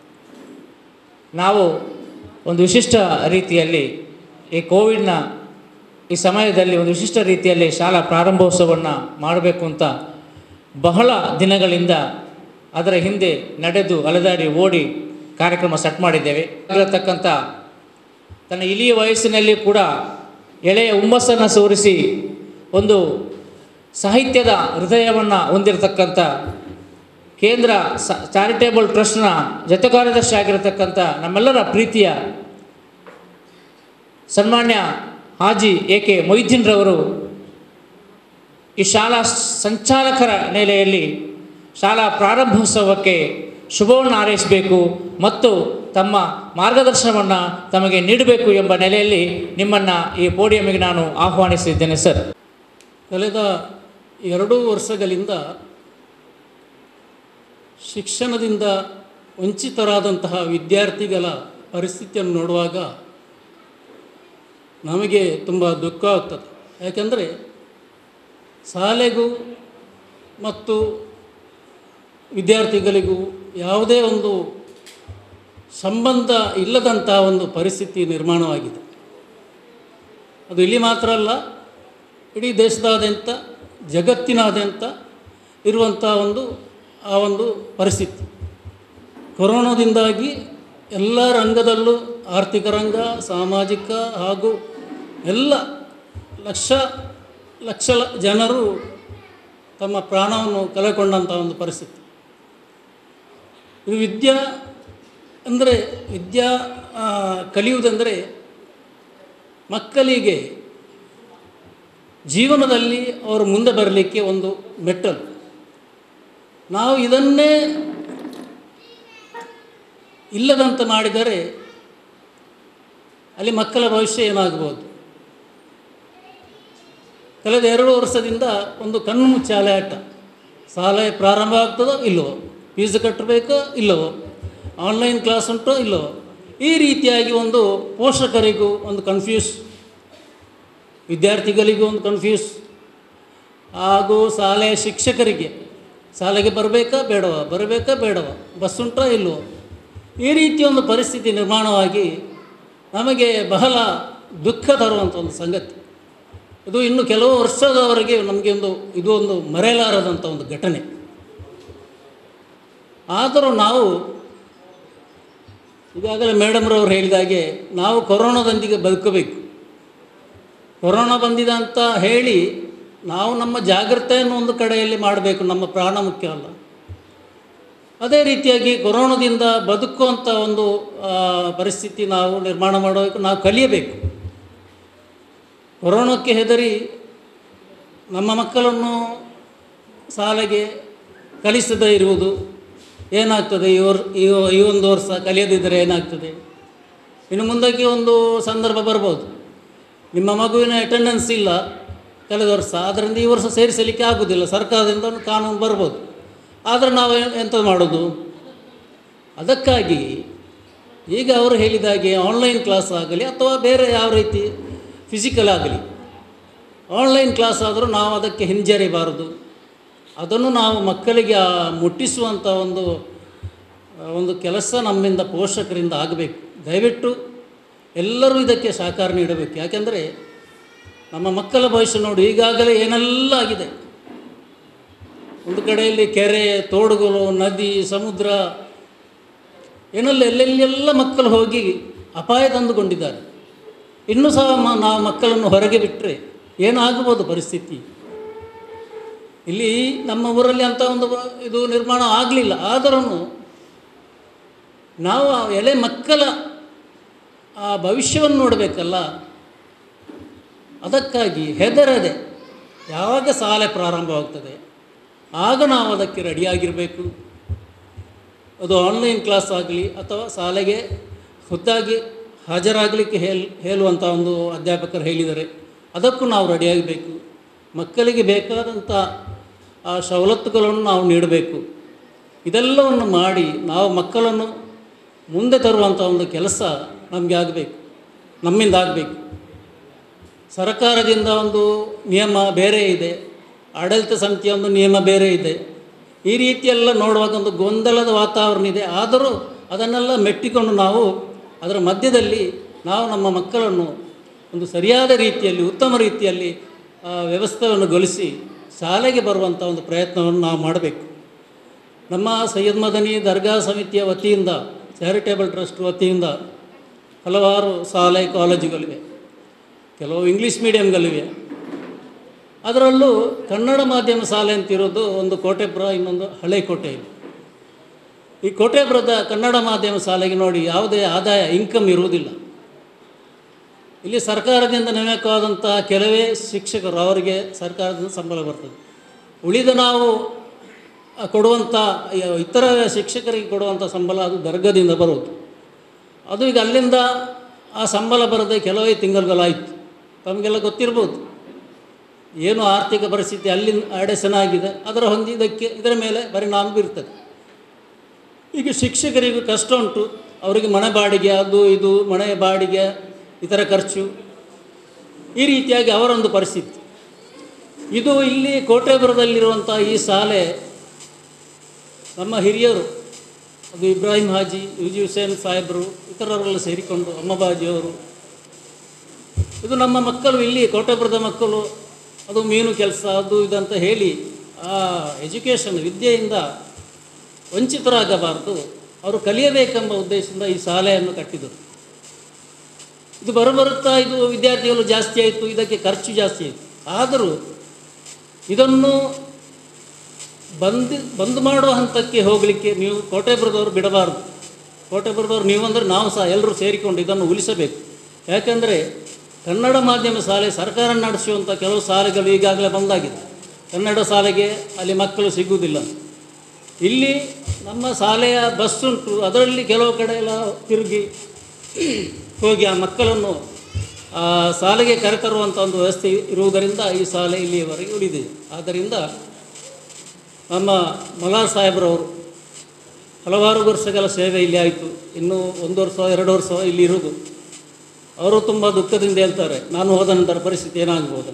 ನಾವು ಒಂದು ವಿಶಿಷ್ಟ ರೀತಿಯಲ್ಲಿ ಈ ಕೋವಿಡ್ನ ಈ ಸಮಯದಲ್ಲಿ ಒಂದು ವಿಶಿಷ್ಟ ರೀತಿಯಲ್ಲಿ ಶಾಲಾ ಪ್ರಾರಂಭೋತ್ಸವವನ್ನು ಮಾಡಬೇಕು ಅಂತ ಬಹಳ ದಿನಗಳಿಂದ ಅದರ ಹಿಂದೆ ನಡೆದು ಅಲೆದಾಡಿ ಓಡಿ ಕಾರ್ಯಕ್ರಮ ಸೆಟ್ ಮಾಡಿದ್ದೇವೆ ಆಗಿರತಕ್ಕಂಥ ತನ್ನ ಇಳಿಯ ವಯಸ್ಸಿನಲ್ಲಿ ಕೂಡ ಎಳೆಯ ಹುಮ್ಮಸ್ಸನ್ನು ಸೋರಿಸಿ ಒಂದು ಸಾಹಿತ್ಯದ ಹೃದಯವನ್ನು ಹೊಂದಿರತಕ್ಕಂಥ ಕೇಂದ್ರ ಸ ಚಾರಿಟೇಬಲ್ ಟ್ರಸ್ಟ್ನ ಜೊತೆ ಕಾರ್ಯದರ್ಶಿ ಆಗಿರತಕ್ಕಂಥ ನಮ್ಮೆಲ್ಲರ ಪ್ರೀತಿಯ ಸನ್ಮಾನ್ಯ ಹಾಜಿ ಎ ಕೆ ಮೊಯ್ದೀನ್ರವರು ಈ ಶಾಲಾ ಸಂಚಾಲಕರ ನೆಲೆಯಲ್ಲಿ ಶಾಲಾ ಪ್ರಾರಂಭೋತ್ಸವಕ್ಕೆ ಶುಭವನ್ನು ಹಾರೈಸಬೇಕು ಮತ್ತು ತಮ್ಮ ಮಾರ್ಗದರ್ಶನವನ್ನು ತಮಗೆ ನೀಡಬೇಕು ಎಂಬ ನೆಲೆಯಲ್ಲಿ ನಿಮ್ಮನ್ನು ಈ ಪೋಡಿಯಂಗೆ ನಾನು ಆಹ್ವಾನಿಸಿದ್ದೇನೆ ಸರ್ ಕಳೆದ ಎರಡೂ ವರ್ಷಗಳಿಂದ ಶಿಕ್ಷಣದಿಂದ ವಂಚಿತರಾದಂತಹ ವಿದ್ಯಾರ್ಥಿಗಳ ಪರಿಸ್ಥಿತಿಯನ್ನು ನೋಡುವಾಗ ನಮಗೆ ತುಂಬ ದುಃಖ ಆಗ್ತದೆ ಯಾಕೆಂದರೆ ಶಾಲೆಗೂ ಮತ್ತು ವಿದ್ಯಾರ್ಥಿಗಳಿಗೂ ಯಾವುದೇ ಒಂದು ಸಂಬಂಧ ಇಲ್ಲದಂತಹ ಒಂದು ಪರಿಸ್ಥಿತಿ ನಿರ್ಮಾಣವಾಗಿದೆ ಅದು ಇಲ್ಲಿ ಮಾತ್ರ ಅಲ್ಲ ಇಡೀ ದೇಶದಾದ್ಯಂತ ಜಗತ್ತಿನಾದ್ಯಂತ ಇರುವಂಥ ಒಂದು ಆ ಒಂದು ಪರಿಸ್ಥಿತಿ ಕೊರೋನಾದಿಂದಾಗಿ ಎಲ್ಲ ರಂಗದಲ್ಲೂ ಆರ್ಥಿಕ ರಂಗ ಸಾಮಾಜಿಕ ಹಾಗೂ ಎಲ್ಲ ಲಕ್ಷ ಲಕ್ಷ ಲ- ಜನರು ತಮ್ಮ ಪ್ರಾಣವನ್ನು ಕಳೆಕೊಂಡಂಥ ಒಂದು ಪರಿಸ್ಥಿತಿ ಇದು ವಿದ್ಯಾ ಅಂದರೆ ವಿದ್ಯಾ ಆ, ಕಲಿಯುವುದೆಂದರೆ ಮಕ್ಕಳಿಗೆ ಜೀವನದಲ್ಲಿ ಅವರು ಮುಂದೆ ಬರಲಿಕ್ಕೆ ಒಂದು ಮೆಟ್ಟಲು ನಾವು ಇದನ್ನೇ ಇಲ್ಲದಂತೆ ಮಾಡಿದರೆ ಅಲ್ಲಿ ಮಕ್ಕಳ ಭವಿಷ್ಯ ಏನಾಗ್ಬೋದು ಕಳೆದ ಎರಡು ವರ್ಷದಿಂದ ಒಂದು ಕಣ್ಣು ಮುಚ್ಚಾಲೆ ಆಟ ಶಾಲೆ ಪ್ರಾರಂಭ ಆಗ್ತದೋ ಇಲ್ಲವೋ ಫೀಸ್ ಕಟ್ಟಬೇಕೋ ಇಲ್ಲವೋ ಆನ್ಲೈನ್ ಕ್ಲಾಸ್ ಉಂಟೋ ಇಲ್ಲವೋ ಈ ರೀತಿಯಾಗಿ ಒಂದು ಪೋಷಕರಿಗೂ ಒಂದು ಕನ್ಫ್ಯೂಸ್ ವಿದ್ಯಾರ್ಥಿಗಳಿಗೂ ಒಂದು ಕನ್ಫ್ಯೂಸ್ ಹಾಗೂ ಶಾಲೆಯ ಶಿಕ್ಷಕರಿಗೆ ಶಾಲೆಗೆ ಬರಬೇಕಾ ಬೇಡವಾ ಬರಬೇಕಾ ಬೇಡವಾ ಬಸ್ ಉಂಟೋ ಇಲ್ವೋ ಈ ರೀತಿಯ ಒಂದು ಪರಿಸ್ಥಿತಿ ನಿರ್ಮಾಣವಾಗಿ ನಮಗೆ ಬಹಳ ದುಃಖ ತರುವಂಥ ಒಂದು ಸಂಗತಿ ಇದು ಇನ್ನು ಕೆಲವು ವರ್ಷದವರೆಗೆ ನಮಗೆ ಒಂದು ಇದು ಒಂದು ಮರೆಯಲಾರದಂಥ ಒಂದು ಘಟನೆ ಆದರೂ ನಾವು ಈಗಾಗಲೇ ಮೇಡಮ್ರವ್ರು ಹೇಳಿದ ಹಾಗೆ ನಾವು ಕೊರೋನಾದೊಂದಿಗೆ ಬದುಕಬೇಕು ಕೊರೋನಾ ಬಂದಿದೆ ಅಂತ ಹೇಳಿ ನಾವು ನಮ್ಮ ಜಾಗ್ರತೆಯನ್ನು ಒಂದು ಕಡೆಯಲ್ಲಿ ಮಾಡಬೇಕು ನಮ್ಮ ಪ್ರಾಣ ಮುಖ್ಯವಲ್ಲ ಅದೇ ರೀತಿಯಾಗಿ ಕೊರೋನಾದಿಂದ ಬದುಕುವಂಥ ಒಂದು ಆ, ಪರಿಸ್ಥಿತಿ ನಾವು ನಿರ್ಮಾಣ ಮಾಡಬೇಕು ನಾವು ಕಲಿಯಬೇಕು ಕೊರೋನಾಕ್ಕೆ ಹೆದರಿ ನಮ್ಮ ಮಕ್ಕಳನ್ನು ಶಾಲೆಗೆ ಕಲಿಸದೇ ಇರುವುದು ಏನಾಗ್ತದೆ ಈ ವರ್ ಈ ಈ ಒಂದು ವರ್ಷ ಕಲಿಯದಿದ್ದರೆ ಏನಾಗ್ತದೆ ಇನ್ನು ಮುಂದಕ್ಕೆ ಒಂದು ಸಂದರ್ಭ ಬರ್ಬೋದು ನಿಮ್ಮ ಮಗುವಿನ ಅಟೆಂಡೆನ್ಸ್ ಇಲ್ಲ ಕಳೆದ ವರ್ಷ ಅದರಿಂದ ಈ ವರ್ಷ ಸೇರಿಸಲಿಕ್ಕೆ ಆಗೋದಿಲ್ಲ ಸರ್ಕಾರದಿಂದ ಒಂದು ಕಾನೂನು ಬರ್ಬೋದು ಆದರೆ ನಾವು ಎ- ಎಂಥದ್ದು ಮಾಡೋದು ಅದಕ್ಕಾಗಿ ಈಗ ಅವರು ಹೇಳಿದ ಹಾಗೆ ಆನ್ಲೈನ್ ಕ್ಲಾಸ್ ಆಗಲಿ ಅಥವಾ ಬೇರೆ ಯಾವ ರೀತಿ ಫಿಸಿಕಲ್ ಆಗಲಿ ಆನ್ಲೈನ್ ಕ್ಲಾಸ್ ಆದರೂ ನಾವು ಅದಕ್ಕೆ ಹಿಂಜರಿಬಾರದು ಅದನ್ನು ನಾವು ಮಕ್ಕಳಿಗೆ ಆ ಮುಟ್ಟಿಸುವಂಥ ಒಂದು ಆ, ಒಂದು ಕೆಲಸ ನಮ್ಮಿಂದ ಪೋಷಕರಿಂದ ಆಗಬೇಕು ದಯವಿಟ್ಟು ಎಲ್ಲರೂ ಇದಕ್ಕೆ ಸಹಕಾರ ನೀಡಬೇಕು ಯಾಕೆಂದರೆ ನಮ್ಮ ಮಕ್ಕಳ ಭವಿಷ್ಯ ನೋಡಿ ಈಗಾಗಲೇ ಏನೆಲ್ಲ ಆಗಿದೆ ಒಂದು ಕಡೆಯಲ್ಲಿ ಕೆರೆ ತೋಡುಗಳು ನದಿ ಸಮುದ್ರ ಏನೆಲ್ಲ ಎಲ್ಲೆಲ್ಲೆಲ್ಲ ಮಕ್ಕಳು ಹೋಗಿ ಅಪಾಯ ತಂದುಕೊಂಡಿದ್ದಾರೆ ಇನ್ನೂ ಸಹ ಮ ನಾವು ಮಕ್ಕಳನ್ನು ಹೊರಗೆ ಬಿಟ್ಟರೆ ಏನಾಗಬಹುದು ಪರಿಸ್ಥಿತಿ ಇಲ್ಲಿ ನಮ್ಮ ಊರಲ್ಲಿ ಅಂಥ ಒಂದು ಇದು ನಿರ್ಮಾಣ ಆಗಲಿಲ್ಲ ಆದರೂ ನಾವು ಆ ಎಳೆ ಮಕ್ಕಳ ಆ ಭವಿಷ್ಯವನ್ನು ನೋಡಬೇಕಲ್ಲ ಅದಕ್ಕಾಗಿ ಹೆದರದೆ ಯಾವಾಗ ಶಾಲೆ ಪ್ರಾರಂಭವಾಗ್ತದೆ ಆಗ ನಾವು ಅದಕ್ಕೆ ರೆಡಿಯಾಗಿರಬೇಕು ಅದು ಆನ್ಲೈನ್ ಕ್ಲಾಸ್ ಆಗಲಿ ಅಥವಾ ಶಾಲೆಗೆ ಖುದ್ದಾಗಿ ಹಾಜರಾಗಲಿಕ್ಕೆ ಹೇಲ್ ಹೇಳುವಂಥ ಒಂದು ಅಧ್ಯಾಪಕರು ಹೇಳಿದ್ದಾರೆ ಅದಕ್ಕೂ ನಾವು ರೆಡಿಯಾಗಬೇಕು ಮಕ್ಕಳಿಗೆ ಬೇಕಾದಂಥ ಆ ಸವಲತ್ತುಗಳನ್ನು ನಾವು ನೀಡಬೇಕು ಇದೆಲ್ಲವನ್ನು ಮಾಡಿ ನಾವು ಮಕ್ಕಳನ್ನು ಮುಂದೆ ತರುವಂಥ ಒಂದು ಕೆಲಸ ನಮಗೆ ಆಗಬೇಕು ನಮ್ಮಿಂದ ಆಗಬೇಕು ಸರ್ಕಾರದಿಂದ ಒಂದು ನಿಯಮ ಬೇರೆ ಇದೆ ಆಡಳಿತ ಸಮಿತಿಯ ಒಂದು ನಿಯಮ ಬೇರೆ ಇದೆ ಈ ರೀತಿಯೆಲ್ಲ ನೋಡುವಾಗ ಒಂದು ಗೊಂದಲದ ವಾತಾವರಣ ಇದೆ ಆದರೂ ಅದನ್ನೆಲ್ಲ ಮೆಟ್ಟಿಕೊಂಡು ನಾವು ಅದರ ಮಧ್ಯದಲ್ಲಿ ನಾವು ನಮ್ಮ ಮಕ್ಕಳನ್ನು ಒಂದು ಸರಿಯಾದ ರೀತಿಯಲ್ಲಿ ಉತ್ತಮ ರೀತಿಯಲ್ಲಿ ಆ, ವ್ಯವಸ್ಥೆಯನ್ನು ಗೊಳಿಸಿ ಶಾಲೆಗೆ ಬರುವಂಥ ಒಂದು ಪ್ರಯತ್ನವನ್ನು ನಾವು ಮಾಡಬೇಕು ನಮ್ಮ ಸೈಯದ್ ಮದನಿ ದರ್ಗಾ ಸಮಿತಿಯ ವತಿಯಿಂದ ಚಾರಿಟೇಬಲ್ ಟ್ರಸ್ಟ್ ವತಿಯಿಂದ ಹಲವಾರು ಶಾಲೆ ಕಾಲೇಜುಗಳಿವೆ ಕೆಲವು ಇಂಗ್ಲೀಷ್ ಮೀಡಿಯಮ್ಗಳಿವೆ ಅದರಲ್ಲೂ ಕನ್ನಡ ಮಾಧ್ಯಮ ಶಾಲೆ ಅಂತಿರೋದು ಒಂದು ಕೋಟೆಪುರ ಇನ್ನೊಂದು ಹಳೆ ಕೋಟೆ ಇದೆ ಈ ಕೋಟೆಪುರದ ಕನ್ನಡ ಮಾಧ್ಯಮ ಶಾಲೆಗೆ ನೋಡಿ ಯಾವುದೇ ಆದಾಯ ಇನ್ಕಮ್ ಇರುವುದಿಲ್ಲ ಇಲ್ಲಿ ಸರ್ಕಾರದಿಂದ ನೇಮಕವಾದಂಥ ಕೆಲವೇ ಶಿಕ್ಷಕರು ಅವರಿಗೆ ಸರ್ಕಾರದಿಂದ ಸಂಬಳ ಬರ್ತದೆ ಉಳಿದ ನಾವು ಆ, ಕೊಡುವಂಥ ಯ- ಇತರ ಶಿಕ್ಷಕರಿಗೆ ಕೊಡುವಂಥ ಸಂಬಳ ಅದು ದರ್ಗದಿಂದ ಬರುವುದು ಅದು ಈಗ ಅಲ್ಲಿಂದ ಆ ಸಂಬಳ ಬರದೆ ಕೆಲವೇ ತಿಂಗಳುಗಳಾಯಿತು ತಮಗೆಲ್ಲ ಗೊತ್ತಿರ್ಬೋದು ಏನು ಆರ್ಥಿಕ ಪರಿಸ್ಥಿತಿ ಅಲ್ಲಿನ ಅಡೆಸನಾಗಿದೆ ಅದರ ಹೊಂದಿ ಇದಕ್ಕೆ ಇದರ ಮೇಲೆ ಪರಿಣಾಮ ಬೀರ್ತದೆ ಈಗ ಶಿಕ್ಷಕರಿಗೂ ಕಷ್ಟ ಉಂಟು ಅವರಿಗೆ ಮನೆ ಬಾಡಿಗೆ ಅದು ಇದು ಮನೆ ಬಾಡಿಗೆ ಇತರ ಖರ್ಚು ಈ ರೀತಿಯಾಗಿ ಅವರೊಂದು ಪರಿಸ್ಥಿತಿ ಇದು ಇಲ್ಲಿ ಕೋಟೆಪುರದಲ್ಲಿರುವಂಥ ಈ ಶಾಲೆ ನಮ್ಮ ಹಿರಿಯರು ಅದು ಇಬ್ರಾಹಿಂ ಹಾಜಿ ಯುಜಿ ಹುಸೇನ್ ಸಾಹೇಬರು ಇತರರೆಲ್ಲ ಸೇರಿಕೊಂಡು ಅಮ್ಮಬಾಜಿಯವರು ಇದು ನಮ್ಮ ಮಕ್ಕಳು ಇಲ್ಲಿ ಕೋಟೆಪುರದ ಮಕ್ಕಳು ಅದು ಮೀನು ಕೆಲಸ ಅದು ಇದಂತ ಹೇಳಿ ಆ ಎಜುಕೇಷನ್ ವಿದ್ಯೆಯಿಂದ ವಂಚಿತರಾಗಬಾರದು ಅವರು ಕಲಿಯಬೇಕೆಂಬ ಉದ್ದೇಶದಿಂದ ಈ ಶಾಲೆಯನ್ನು ಕಟ್ಟಿದರು ಇದು ಬರಬರುತ್ತಾ ಇದು ವಿದ್ಯಾರ್ಥಿಗಳು ಜಾಸ್ತಿ ಆಯಿತು ಇದಕ್ಕೆ ಖರ್ಚು ಜಾಸ್ತಿ ಆಯಿತು ಆದರೂ ಇದನ್ನು ಬಂದು ಬಂದ್ ಮಾಡುವ ಹಂತಕ್ಕೆ ಹೋಗಲಿಕ್ಕೆ ನೀವು ಕೋಟೆಪುರದವರು ಬಿಡಬಾರ್ದು ಕೋಟೆಪುರದವರು ನೀವು ಅಂದರೆ ನಾವು ಸಹ ಎಲ್ಲರೂ ಸೇರಿಕೊಂಡು ಇದನ್ನು ಉಳಿಸಬೇಕು ಯಾಕೆಂದರೆ ಕನ್ನಡ ಮಾಧ್ಯಮ ಶಾಲೆ ಸರ್ಕಾರ ನಡೆಸುವಂಥ ಕೆಲವು ಶಾಲೆಗಳು ಈಗಾಗಲೇ ಬಂದಾಗಿದೆ ಕನ್ನಡ ಶಾಲೆಗೆ ಅಲ್ಲಿ ಮಕ್ಕಳು ಸಿಗುವುದಿಲ್ಲ ಇಲ್ಲಿ ನಮ್ಮ ಶಾಲೆಯ ಬಸ್ ಉಂಟು ಅದರಲ್ಲಿ ಕೆಲವು ಕಡೆ ಎಲ್ಲ ತಿರುಗಿ ಹೋಗಿ ಆ ಮಕ್ಕಳನ್ನು ಆ ಶಾಲೆಗೆ ಕರೆತರುವಂಥ ಒಂದು ವ್ಯವಸ್ಥೆ ಇರುವುದರಿಂದ ಈ ಶಾಲೆ ಇಲ್ಲಿಯವರೆಗೆ ಉಳಿದಿದೆ ಆದ್ದರಿಂದ ನಮ್ಮ ಮಲಾರ್ ಸಾಹೇಬ್ರವರು ಹಲವಾರು ವರ್ಷಗಳ ಸೇವೆ ಇಲ್ಲಿ ಆಯಿತು ಇನ್ನೂ ಒಂದು ವರ್ಷ ಎರಡು ವರ್ಷ ಇಲ್ಲಿ ಇರುವುದು ಅವರು ತುಂಬ ದುಃಖದಿಂದ ಹೇಳ್ತಾರೆ ನಾನು ಹೋದ ನಂತರ ಪರಿಸ್ಥಿತಿ ಏನಾಗ್ಬೋದು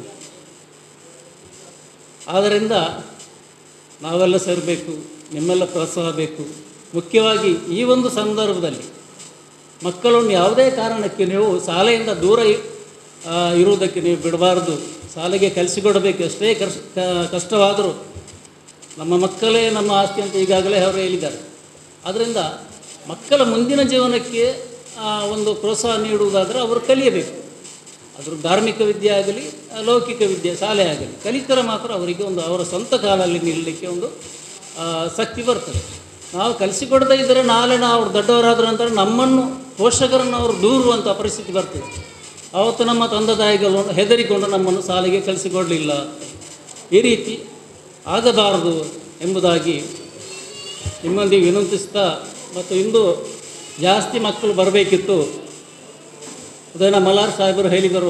ಆದ್ದರಿಂದ ನಾವೆಲ್ಲ ಸೇರಬೇಕು ನಿಮ್ಮೆಲ್ಲ ಪ್ರೋತ್ಸಾಹ ಬೇಕು ಮುಖ್ಯವಾಗಿ ಈ ಒಂದು ಸಂದರ್ಭದಲ್ಲಿ ಮಕ್ಕಳನ್ನು ಯಾವುದೇ ಕಾರಣಕ್ಕೆ ನೀವು ಶಾಲೆಯಿಂದ ದೂರ ಇ- ಆ, ಇರುವುದಕ್ಕೆ ನೀವು ಬಿಡಬಾರ್ದು ಶಾಲೆಗೆ ಕಲಿಸಿಕೊಡಬೇಕು ಎಷ್ಟೇ ಕಷ್ಟ ಕಷ್ಟವಾದರೂ ನಮ್ಮ ಮಕ್ಕಳೇ ನಮ್ಮ ಆಸ್ತಿ ಅಂತ ಈಗಾಗಲೇ ಅವರು ಹೇಳಿದ್ದಾರೆ ಆದ್ದರಿಂದ ಮಕ್ಕಳ ಮುಂದಿನ ಜೀವನಕ್ಕೆ ಆ, ಒಂದು ಪ್ರೋತ್ಸಾಹ ನೀಡುವುದಾದರೆ ಅವರು ಕಲಿಯಬೇಕು ಅದ್ರ ಧಾರ್ಮಿಕ ವಿದ್ಯೆ ಆಗಲಿ ಆ, ಲೌಕಿಕ ವಿದ್ಯೆ ಶಾಲೆ ಆಗಲಿ ಕಲಿತರೆ ಮಾತ್ರ ಅವರಿಗೆ ಒಂದು ಅವರ ಸ್ವಂತ ಕಾಲಲ್ಲಿ ನಿಲ್ಲಲಿಕ್ಕೆ ಒಂದು ಆ, ಶಕ್ತಿ ಬರ್ತದೆ ನಾವು ಕಲಿಸಿಕೊಡದೇ ಇದ್ದರೆ ನಾಳೆ ನಾವು ಅವ್ರು ದೊಡ್ಡವರಾದ ನಂತರ ನಮ್ಮನ್ನು ಪೋಷಕರನ್ನು ಅವರು ದೂರುವಂಥ ಪರಿಸ್ಥಿತಿ ಬರ್ತದೆ ಆವತ್ತು ನಮ್ಮ ತಂದೆ ತಾಯಿಗಳು ಹೆದರಿಕೊಂಡು ನಮ್ಮನ್ನು ಶಾಲೆಗೆ ಕಲಿಸಿಕೊಡಲಿಲ್ಲ ಈ ರೀತಿ ಆಗಬಾರದು ಎಂಬುದಾಗಿ ನಿಮ್ಮೊಂದಿಗೆ ವಿನಂತಿಸ್ತಾ ಮತ್ತು ಇಂದು ಜಾಸ್ತಿ ಮಕ್ಕಳು ಬರಬೇಕಿತ್ತು ಅದನ್ನು ಮಲಾರ್ ಸಾಹೇಬರು ಹೇಳಿದರು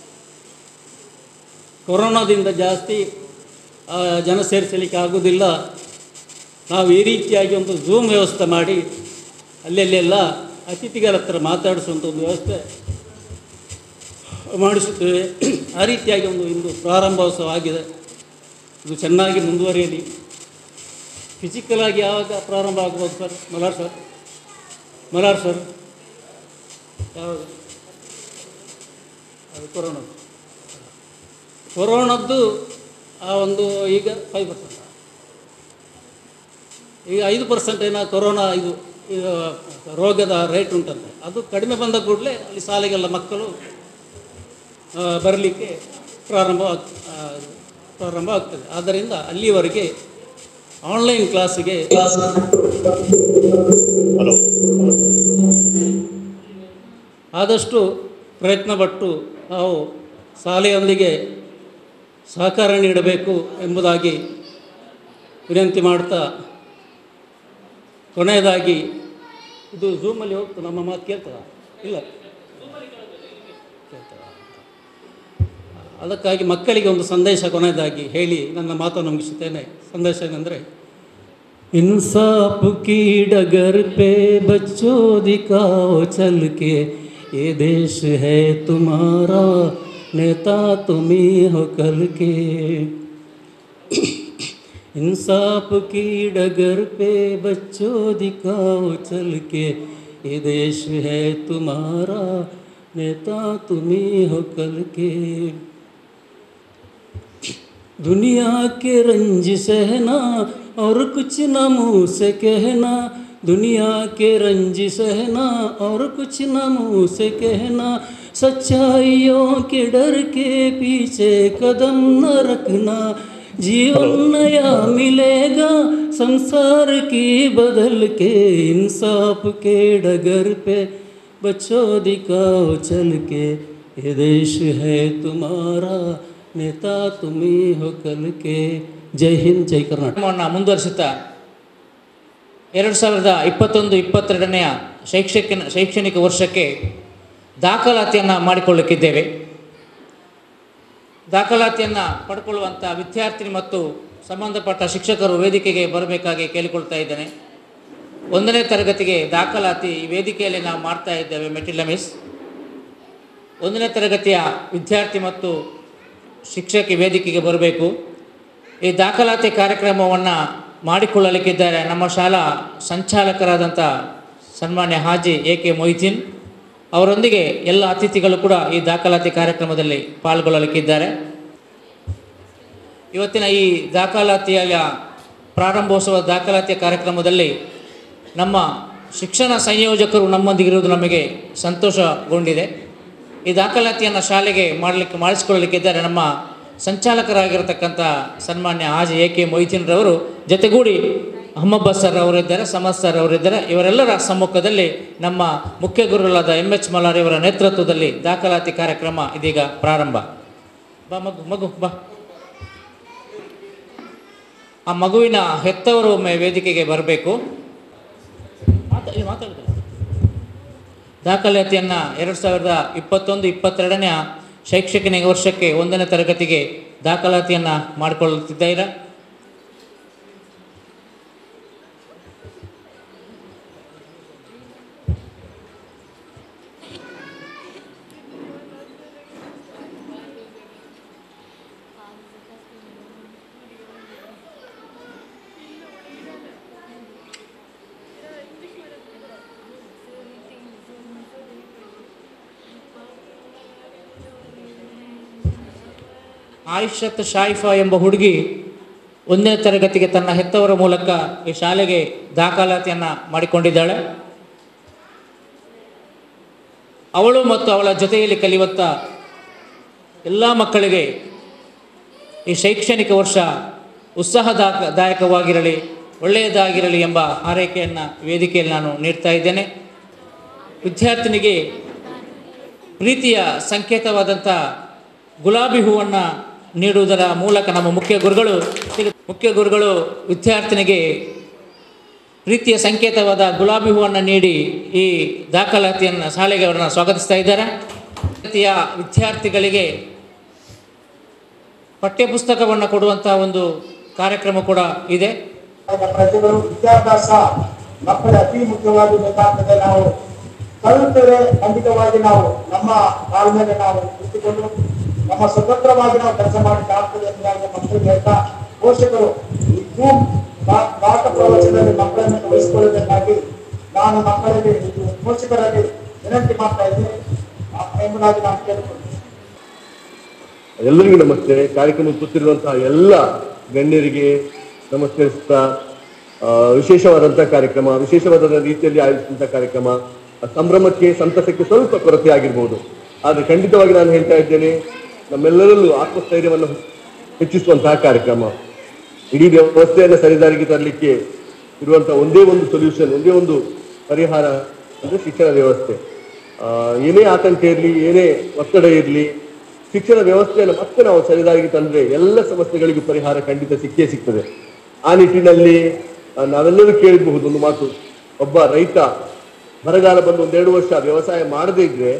ಕೊರೋನಾದಿಂದ ಜಾಸ್ತಿ ಆ, ಜನ ಸೇರಿಸಲಿಕ್ಕೆ ಆಗುವುದಿಲ್ಲ ನಾವು ಈ ರೀತಿಯಾಗಿ ಒಂದು ಝೂಮ್ ವ್ಯವಸ್ಥೆ ಮಾಡಿ ಅಲ್ಲೆಲ್ಲೆಲ್ಲ ಅತಿಥಿಗಳ ಹತ್ರ ಮಾತಾಡಿಸುವಂಥ ಒಂದು ವ್ಯವಸ್ಥೆ ಮಾಡಿಸುತ್ತೇವೆ ಆ ರೀತಿಯಾಗಿ ಒಂದು ಇಂದು ಪ್ರಾರಂಭೋತ್ಸವ ಆಗಿದೆ ಇದು ಚೆನ್ನಾಗಿ ಮುಂದುವರಿಯಲಿ ಫಿಸಿಕಲ್ ಆಗಿ ಯಾವಾಗ ಪ್ರಾರಂಭ ಆಗ್ಬೋದು sir Malar sir Malar sir ಯಾವಾಗ ಅದು ಕೊರೋನಾ ಕೊರೋನದ್ದು ಆ ಒಂದು ಈಗ ಫೈವ್ ಪರ್ಸೆಂಟ್ ಈಗ ಐದು ಪರ್ಸೆಂಟ್ ಏನೋ ಕೊರೋನಾ ಇದು ಇದು ರೋಗದ ರೇಟ್ ಉಂಟಂತೆ ಅದು ಕಡಿಮೆ ಬಂದ ಕೂಡಲೇ ಅಲ್ಲಿ ಶಾಲೆಗೆಲ್ಲ ಮಕ್ಕಳು ಬರಲಿಕ್ಕೆ ಪ್ರಾರಂಭ ಆಗ್ ಆ, ಪ್ರಾರಂಭ ಆಗ್ತದೆ ಆದ್ದರಿಂದ ಅಲ್ಲಿಯವರೆಗೆ ಆನ್ಲೈನ್ ಕ್ಲಾಸಿಗೆ ಆದಷ್ಟು ಪ್ರಯತ್ನಪಟ್ಟು ನಾವು ಶಾಲೆಯೊಂದಿಗೆ ಸಹಕಾರ ನೀಡಬೇಕು ಎಂಬುದಾಗಿ ವಿನಂತಿ ಮಾಡ್ತಾ ಕೊನೆಯದಾಗಿ ಇದು ಝೂಮಲ್ಲಿ ಹೋಗ್ತು ನಮ್ಮ ಮಾತು ಕೇಳ್ತದ ಇಲ್ಲ ಕೇಳ್ತದ? ಅದಕ್ಕಾಗಿ ಮಕ್ಕಳಿಗೆ ಒಂದು ಸಂದೇಶ ಕೊನೆಯದಾಗಿ ಹೇಳಿ ನನ್ನ ಮಾತನ್ನು ಮುಗಿಸುತ್ತೇನೆ ಸಂದೇಶ ಏನೆಂದರೆ इंसाफ की डगर पे बच्चों दिखाओ चल के ये देश है तुम्हारा नेता तुम्ही हो कल के इंसाफ की डगर पे बच्चों दिखाओ चल के ये देश है तुम्हारा नेता तुम्ही हो कल के दुनिया के रंज सहना और कुछ न मुँह से कहना दुनिया के रंज सहना और कुछ न मुँह से कहना सच्चाइयों के डर के पीछे कदम न रखना जीवन नया मिलेगा संसार की बदल के इंसाफ के डगर पे बच्चों दिखाओ चल के ये देश है तुम्हारा नेता तुम्ही हो कल के जय हिंद जय कर्नाटक ಕಾರ್ಯಕ್ರಮವನ್ನು ಮುಂದುವರಿಸುತ್ತಾ ಎರಡು ಸಾವಿರದ ಇಪ್ಪತ್ತೊಂದು ಇಪ್ಪತ್ತೆರಡನೆಯ ಶೈಕ್ಷಣಿಕ ಶೈಕ್ಷಣಿಕ ವರ್ಷಕ್ಕೆ ದಾಖಲಾತಿಯನ್ನು ಮಾಡಿಕೊಳ್ಳಕ್ಕಿದ್ದೇವೆ ದಾಖಲಾತಿಯನ್ನು ಪಡ್ಕೊಳ್ಳುವಂಥ ವಿದ್ಯಾರ್ಥಿನಿ ಮತ್ತು ಸಂಬಂಧಪಟ್ಟ ಶಿಕ್ಷಕರು ವೇದಿಕೆಗೆ ಬರಬೇಕಾಗಿ ಕೇಳಿಕೊಳ್ತಾ ಇದ್ದೇನೆ ಒಂದನೇ ತರಗತಿಗೆ ದಾಖಲಾತಿ ಈ ವೇದಿಕೆಯಲ್ಲಿ ನಾವು ಮಾಡ್ತಾ ಇದ್ದೇವೆ ಮೆಟಿಲ ಮಿಸ್ ಒಂದನೇ ತರಗತಿಯ ವಿದ್ಯಾರ್ಥಿ ಮತ್ತು ಶಿಕ್ಷಕಿ ವೇದಿಕೆಗೆ ಬರಬೇಕು ಈ ದಾಖಲಾತಿ ಕಾರ್ಯಕ್ರಮವನ್ನು ಮಾಡಿಕೊಳ್ಳಲಿಕ್ಕಿದ್ದಾರೆ ನಮ್ಮ ಶಾಲಾ ಸಂಚಾಲಕರಾದಂಥ ಸನ್ಮಾನ್ಯ ಹಾಜಿ ಎ ಕೆ ಮೊಯ್ದೀನ್ ಅವರೊಂದಿಗೆ ಎಲ್ಲ ಅತಿಥಿಗಳು ಕೂಡ ಈ ದಾಖಲಾತಿ ಕಾರ್ಯಕ್ರಮದಲ್ಲಿ ಪಾಲ್ಗೊಳ್ಳಲಿಕ್ಕಿದ್ದಾರೆ ಇವತ್ತಿನ ಈ ದಾಖಲಾತಿಯ ಪ್ರಾರಂಭೋತ್ಸವ ದಾಖಲಾತಿಯ ಕಾರ್ಯಕ್ರಮದಲ್ಲಿ ನಮ್ಮ ಶಿಕ್ಷಣ ಸಂಯೋಜಕರು ನಮ್ಮೊಂದಿಗಿರುವುದು ನಮಗೆ ಸಂತೋಷಗೊಂಡಿದೆ ಈ ದಾಖಲಾತಿಯನ್ನು ಶಾಲೆಗೆ ಮಾಡಲಿಕ್ಕೆ ಮಾಡಿಸಿಕೊಳ್ಳಲಿಕ್ಕಿದ್ದಾರೆ ನಮ್ಮ ಸಂಚಾಲಕರಾಗಿರತಕ್ಕಂಥ ಸನ್ಮಾನ್ಯ ಹಾಜಿ ಎ ಕೆ ಮೊಯ್ದೀನ್ರವರು ಜೊತೆಗೂಡಿ ಅಹಮದ್ ಸರ್ ಅವರಿದ್ದಾರೆ ಸಮದ್ ಸರ್ ಅವರಿದ್ದಾರೆ ಇವರೆಲ್ಲರ ಸಮ್ಮುಖದಲ್ಲಿ ನಮ್ಮ ಮುಖ್ಯ ಗುರುಗಳಾದ ಎಮ್ ಎಚ್ ಮಲಾರ್ ಇವರ ನೇತೃತ್ವದಲ್ಲಿ ದಾಖಲಾತಿ ಕಾರ್ಯಕ್ರಮ ಇದೀಗ ಪ್ರಾರಂಭ ಬಾ ಮಗು ಮಗು ಬಾ ಆ ಮಗುವಿನ ಹೆತ್ತವರು ಒಮ್ಮೆ ವೇದಿಕೆಗೆ ಬರಬೇಕು ಮಾತಾ ಇಲ್ಲಿ ಮಾತಾಡ್ತಾರೆ ದಾಖಲಾತಿಯನ್ನು ಎರಡು ಸಾವಿರದ ಇಪ್ಪತ್ತೊಂದು ಇಪ್ಪತ್ತೆರಡನೆಯ ಶೈಕ್ಷಣಿಕ ವರ್ಷಕ್ಕೆ ಒಂದನೇ ತರಗತಿಗೆ ದಾಖಲಾತಿಯನ್ನು ಮಾಡಿಕೊಳ್ಳುತ್ತಿದ್ದೀರಾ ಆಯಿಷತ್ ಶಾಯಿಫಾ ಎಂಬ ಹುಡುಗಿ ಒಂದನೇ ತರಗತಿಗೆ ತನ್ನ ಹೆತ್ತವರ ಮೂಲಕ ಈ ಶಾಲೆಗೆ ದಾಖಲಾತಿಯನ್ನು ಮಾಡಿಕೊಂಡಿದ್ದಾಳೆ ಅವಳು ಮತ್ತು ಅವಳ ಜೊತೆಯಲ್ಲಿ ಕಲಿಯುವಂಥ ಎಲ್ಲ ಮಕ್ಕಳಿಗೆ ಈ ಶೈಕ್ಷಣಿಕ ವರ್ಷ ಉತ್ಸಾಹದಾಯಕ ದಾಯಕವಾಗಿರಲಿ ಒಳ್ಳೆಯದಾಗಿರಲಿ ಎಂಬ ಹಾರೈಕೆಯನ್ನು ವೇದಿಕೆಯಲ್ಲಿ ನಾನು ನೀಡ್ತಾ ಇದ್ದೇನೆ ವಿದ್ಯಾರ್ಥಿನಿಗೆ ಪ್ರೀತಿಯ ಸಂಕೇತವಾದಂಥ ಗುಲಾಬಿ ಹೂವನ್ನು ನೀಡುವುದರ ಮೂಲಕ ನಮ್ಮ ಮುಖ್ಯ ಗುರುಗಳು ಮುಖ್ಯ ಗುರುಗಳು ವಿದ್ಯಾರ್ಥಿನಿಗೆ ಪ್ರೀತಿಯ ಸಂಕೇತವಾದ ಗುಲಾಬಿ ಹೂವನ್ನು ನೀಡಿ ಈ ದಾಖಲಾತಿಯನ್ನು ಶಾಲೆಗೆ ಅವರನ್ನು ಸ್ವಾಗತಿಸ್ತಾ ಇದ್ದಾರೆ ರೀತಿಯ ವಿದ್ಯಾರ್ಥಿಗಳಿಗೆ ಪಠ್ಯಪುಸ್ತಕವನ್ನು ಕೊಡುವಂಥ ಒಂದು ಕಾರ್ಯಕ್ರಮ ಕೂಡ ಇದೆ ಪ್ರಜೆಗಳು ವಿದ್ಯಾಭ್ಯಾಸ ಮಕ್ಕಳ ಅತಿ ಮುಖ್ಯವಾಗಿ ಬೇಕಾಗ್ತದೆ ನಾವು ಕಲಿತರೆ ಖಂಡಿತವಾಗಿ ನಾವು ನಮ್ಮ ಕಾಲ ಮೇಲೆ ನಾವು ನಿಂತುಕೊಂಡು ನಮ್ಮ ಸ್ವತಂತ್ರವಾಗಿ ನಾವು ಕೆಲಸ ಮಾಡಲಿಕ್ಕೆ ಆಗ್ತದೆ ಎಂಬುದಾಗಿ ಮಕ್ಕಳಿಗೆ ಹೇಳ್ತಾ ಪೋಷಕರು ಈ ಜೂಮ್ ಪಾ- ಪಾಠ ಪ್ರವಚನದಲ್ಲಿ ಮಕ್ಕಳನ್ನು ವಹಿಸಿಕೊಳ್ಳಬೇಕಾಗಿ ನಾನು ಮಕ್ಕಳಿಗೆ ಪೋಷಕರಾಗಿ ವಿನಂತಿ ಮಾಡ್ತಾ ಇದ್ದೀನಿ ಆ, ಎಂಬುದಾಗಿ ನಾನು ಕೇಳಿಕೊಳ್ತೀನಿ ಎಲ್ಲರಿಗೂ ನಮಸ್ತೆ ಕಾರ್ಯಕ್ರಮ ಕೂತಿರುವಂತಹ ಎಲ್ಲ ಗಣ್ಯರಿಗೆ ನಮಸ್ಕರಿಸ್ತಾ ಆ, ವಿಶೇಷವಾದಂಥ ಕಾರ್ಯಕ್ರಮ ವಿಶೇಷವಾದ ರೀತಿಯಲ್ಲಿ ಆಯೋಜಿಸಿದಂಥ ಕಾರ್ಯಕ್ರಮ ಆ ಸಂಭ್ರಮಕ್ಕೆ ಸಂತಸಕ್ಕೆ ಸ್ವಲ್ಪ ಕೊರತೆ ಆಗಿರ್ಬೋದು ಆದರೆ ಖಂಡಿತವಾಗಿ ನಾನು ಹೇಳ್ತಾ ಇದ್ದೇನೆ ನಮ್ಮೆಲ್ಲರಲ್ಲೂ ಆತ್ಮಸ್ಥೈರ್ಯವನ್ನು ಹೆಚ್ಚಿಸುವಂತಹ ಕಾರ್ಯಕ್ರಮ ಇಡೀ ವ್ಯವಸ್ಥೆಯನ್ನು ಸರಿದಾರಿಗೆ ತರಲಿಕ್ಕೆ ಇರುವಂತಹ ಒಂದೇ ಒಂದು ಸೊಲ್ಯೂಷನ್ ಒಂದೇ ಒಂದು ಪರಿಹಾರ ಅಂದ್ರೆ ಶಿಕ್ಷಣ ವ್ಯವಸ್ಥೆ ಆ, ಏನೇ ಆತಂಕ ಇರಲಿ ಏನೇ ಒತ್ತಡ ಇರಲಿ ಶಿಕ್ಷಣ ವ್ಯವಸ್ಥೆಯನ್ನು ಮತ್ತೆ ನಾವು ಸರಿದಾರಿಗೆ ತಂದ್ರೆ ಎಲ್ಲ ಸಮಸ್ಯೆಗಳಿಗೂ ಪರಿಹಾರ ಖಂಡಿತ ಸಿಕ್ಕೇ ಸಿಗ್ತದೆ ಆ ನಿಟ್ಟಿನಲ್ಲಿ ಆ, ನಾವೆಲ್ಲರೂ ಕೇಳಬಹುದು ಒಂದು ಮಾತು ಒಬ್ಬ ರೈತ ಬರಗಾಲ ಬಂದು ಒಂದೆರಡು ವರ್ಷ ವ್ಯವಸಾಯ ಮಾಡದೇ ಇದ್ರೆ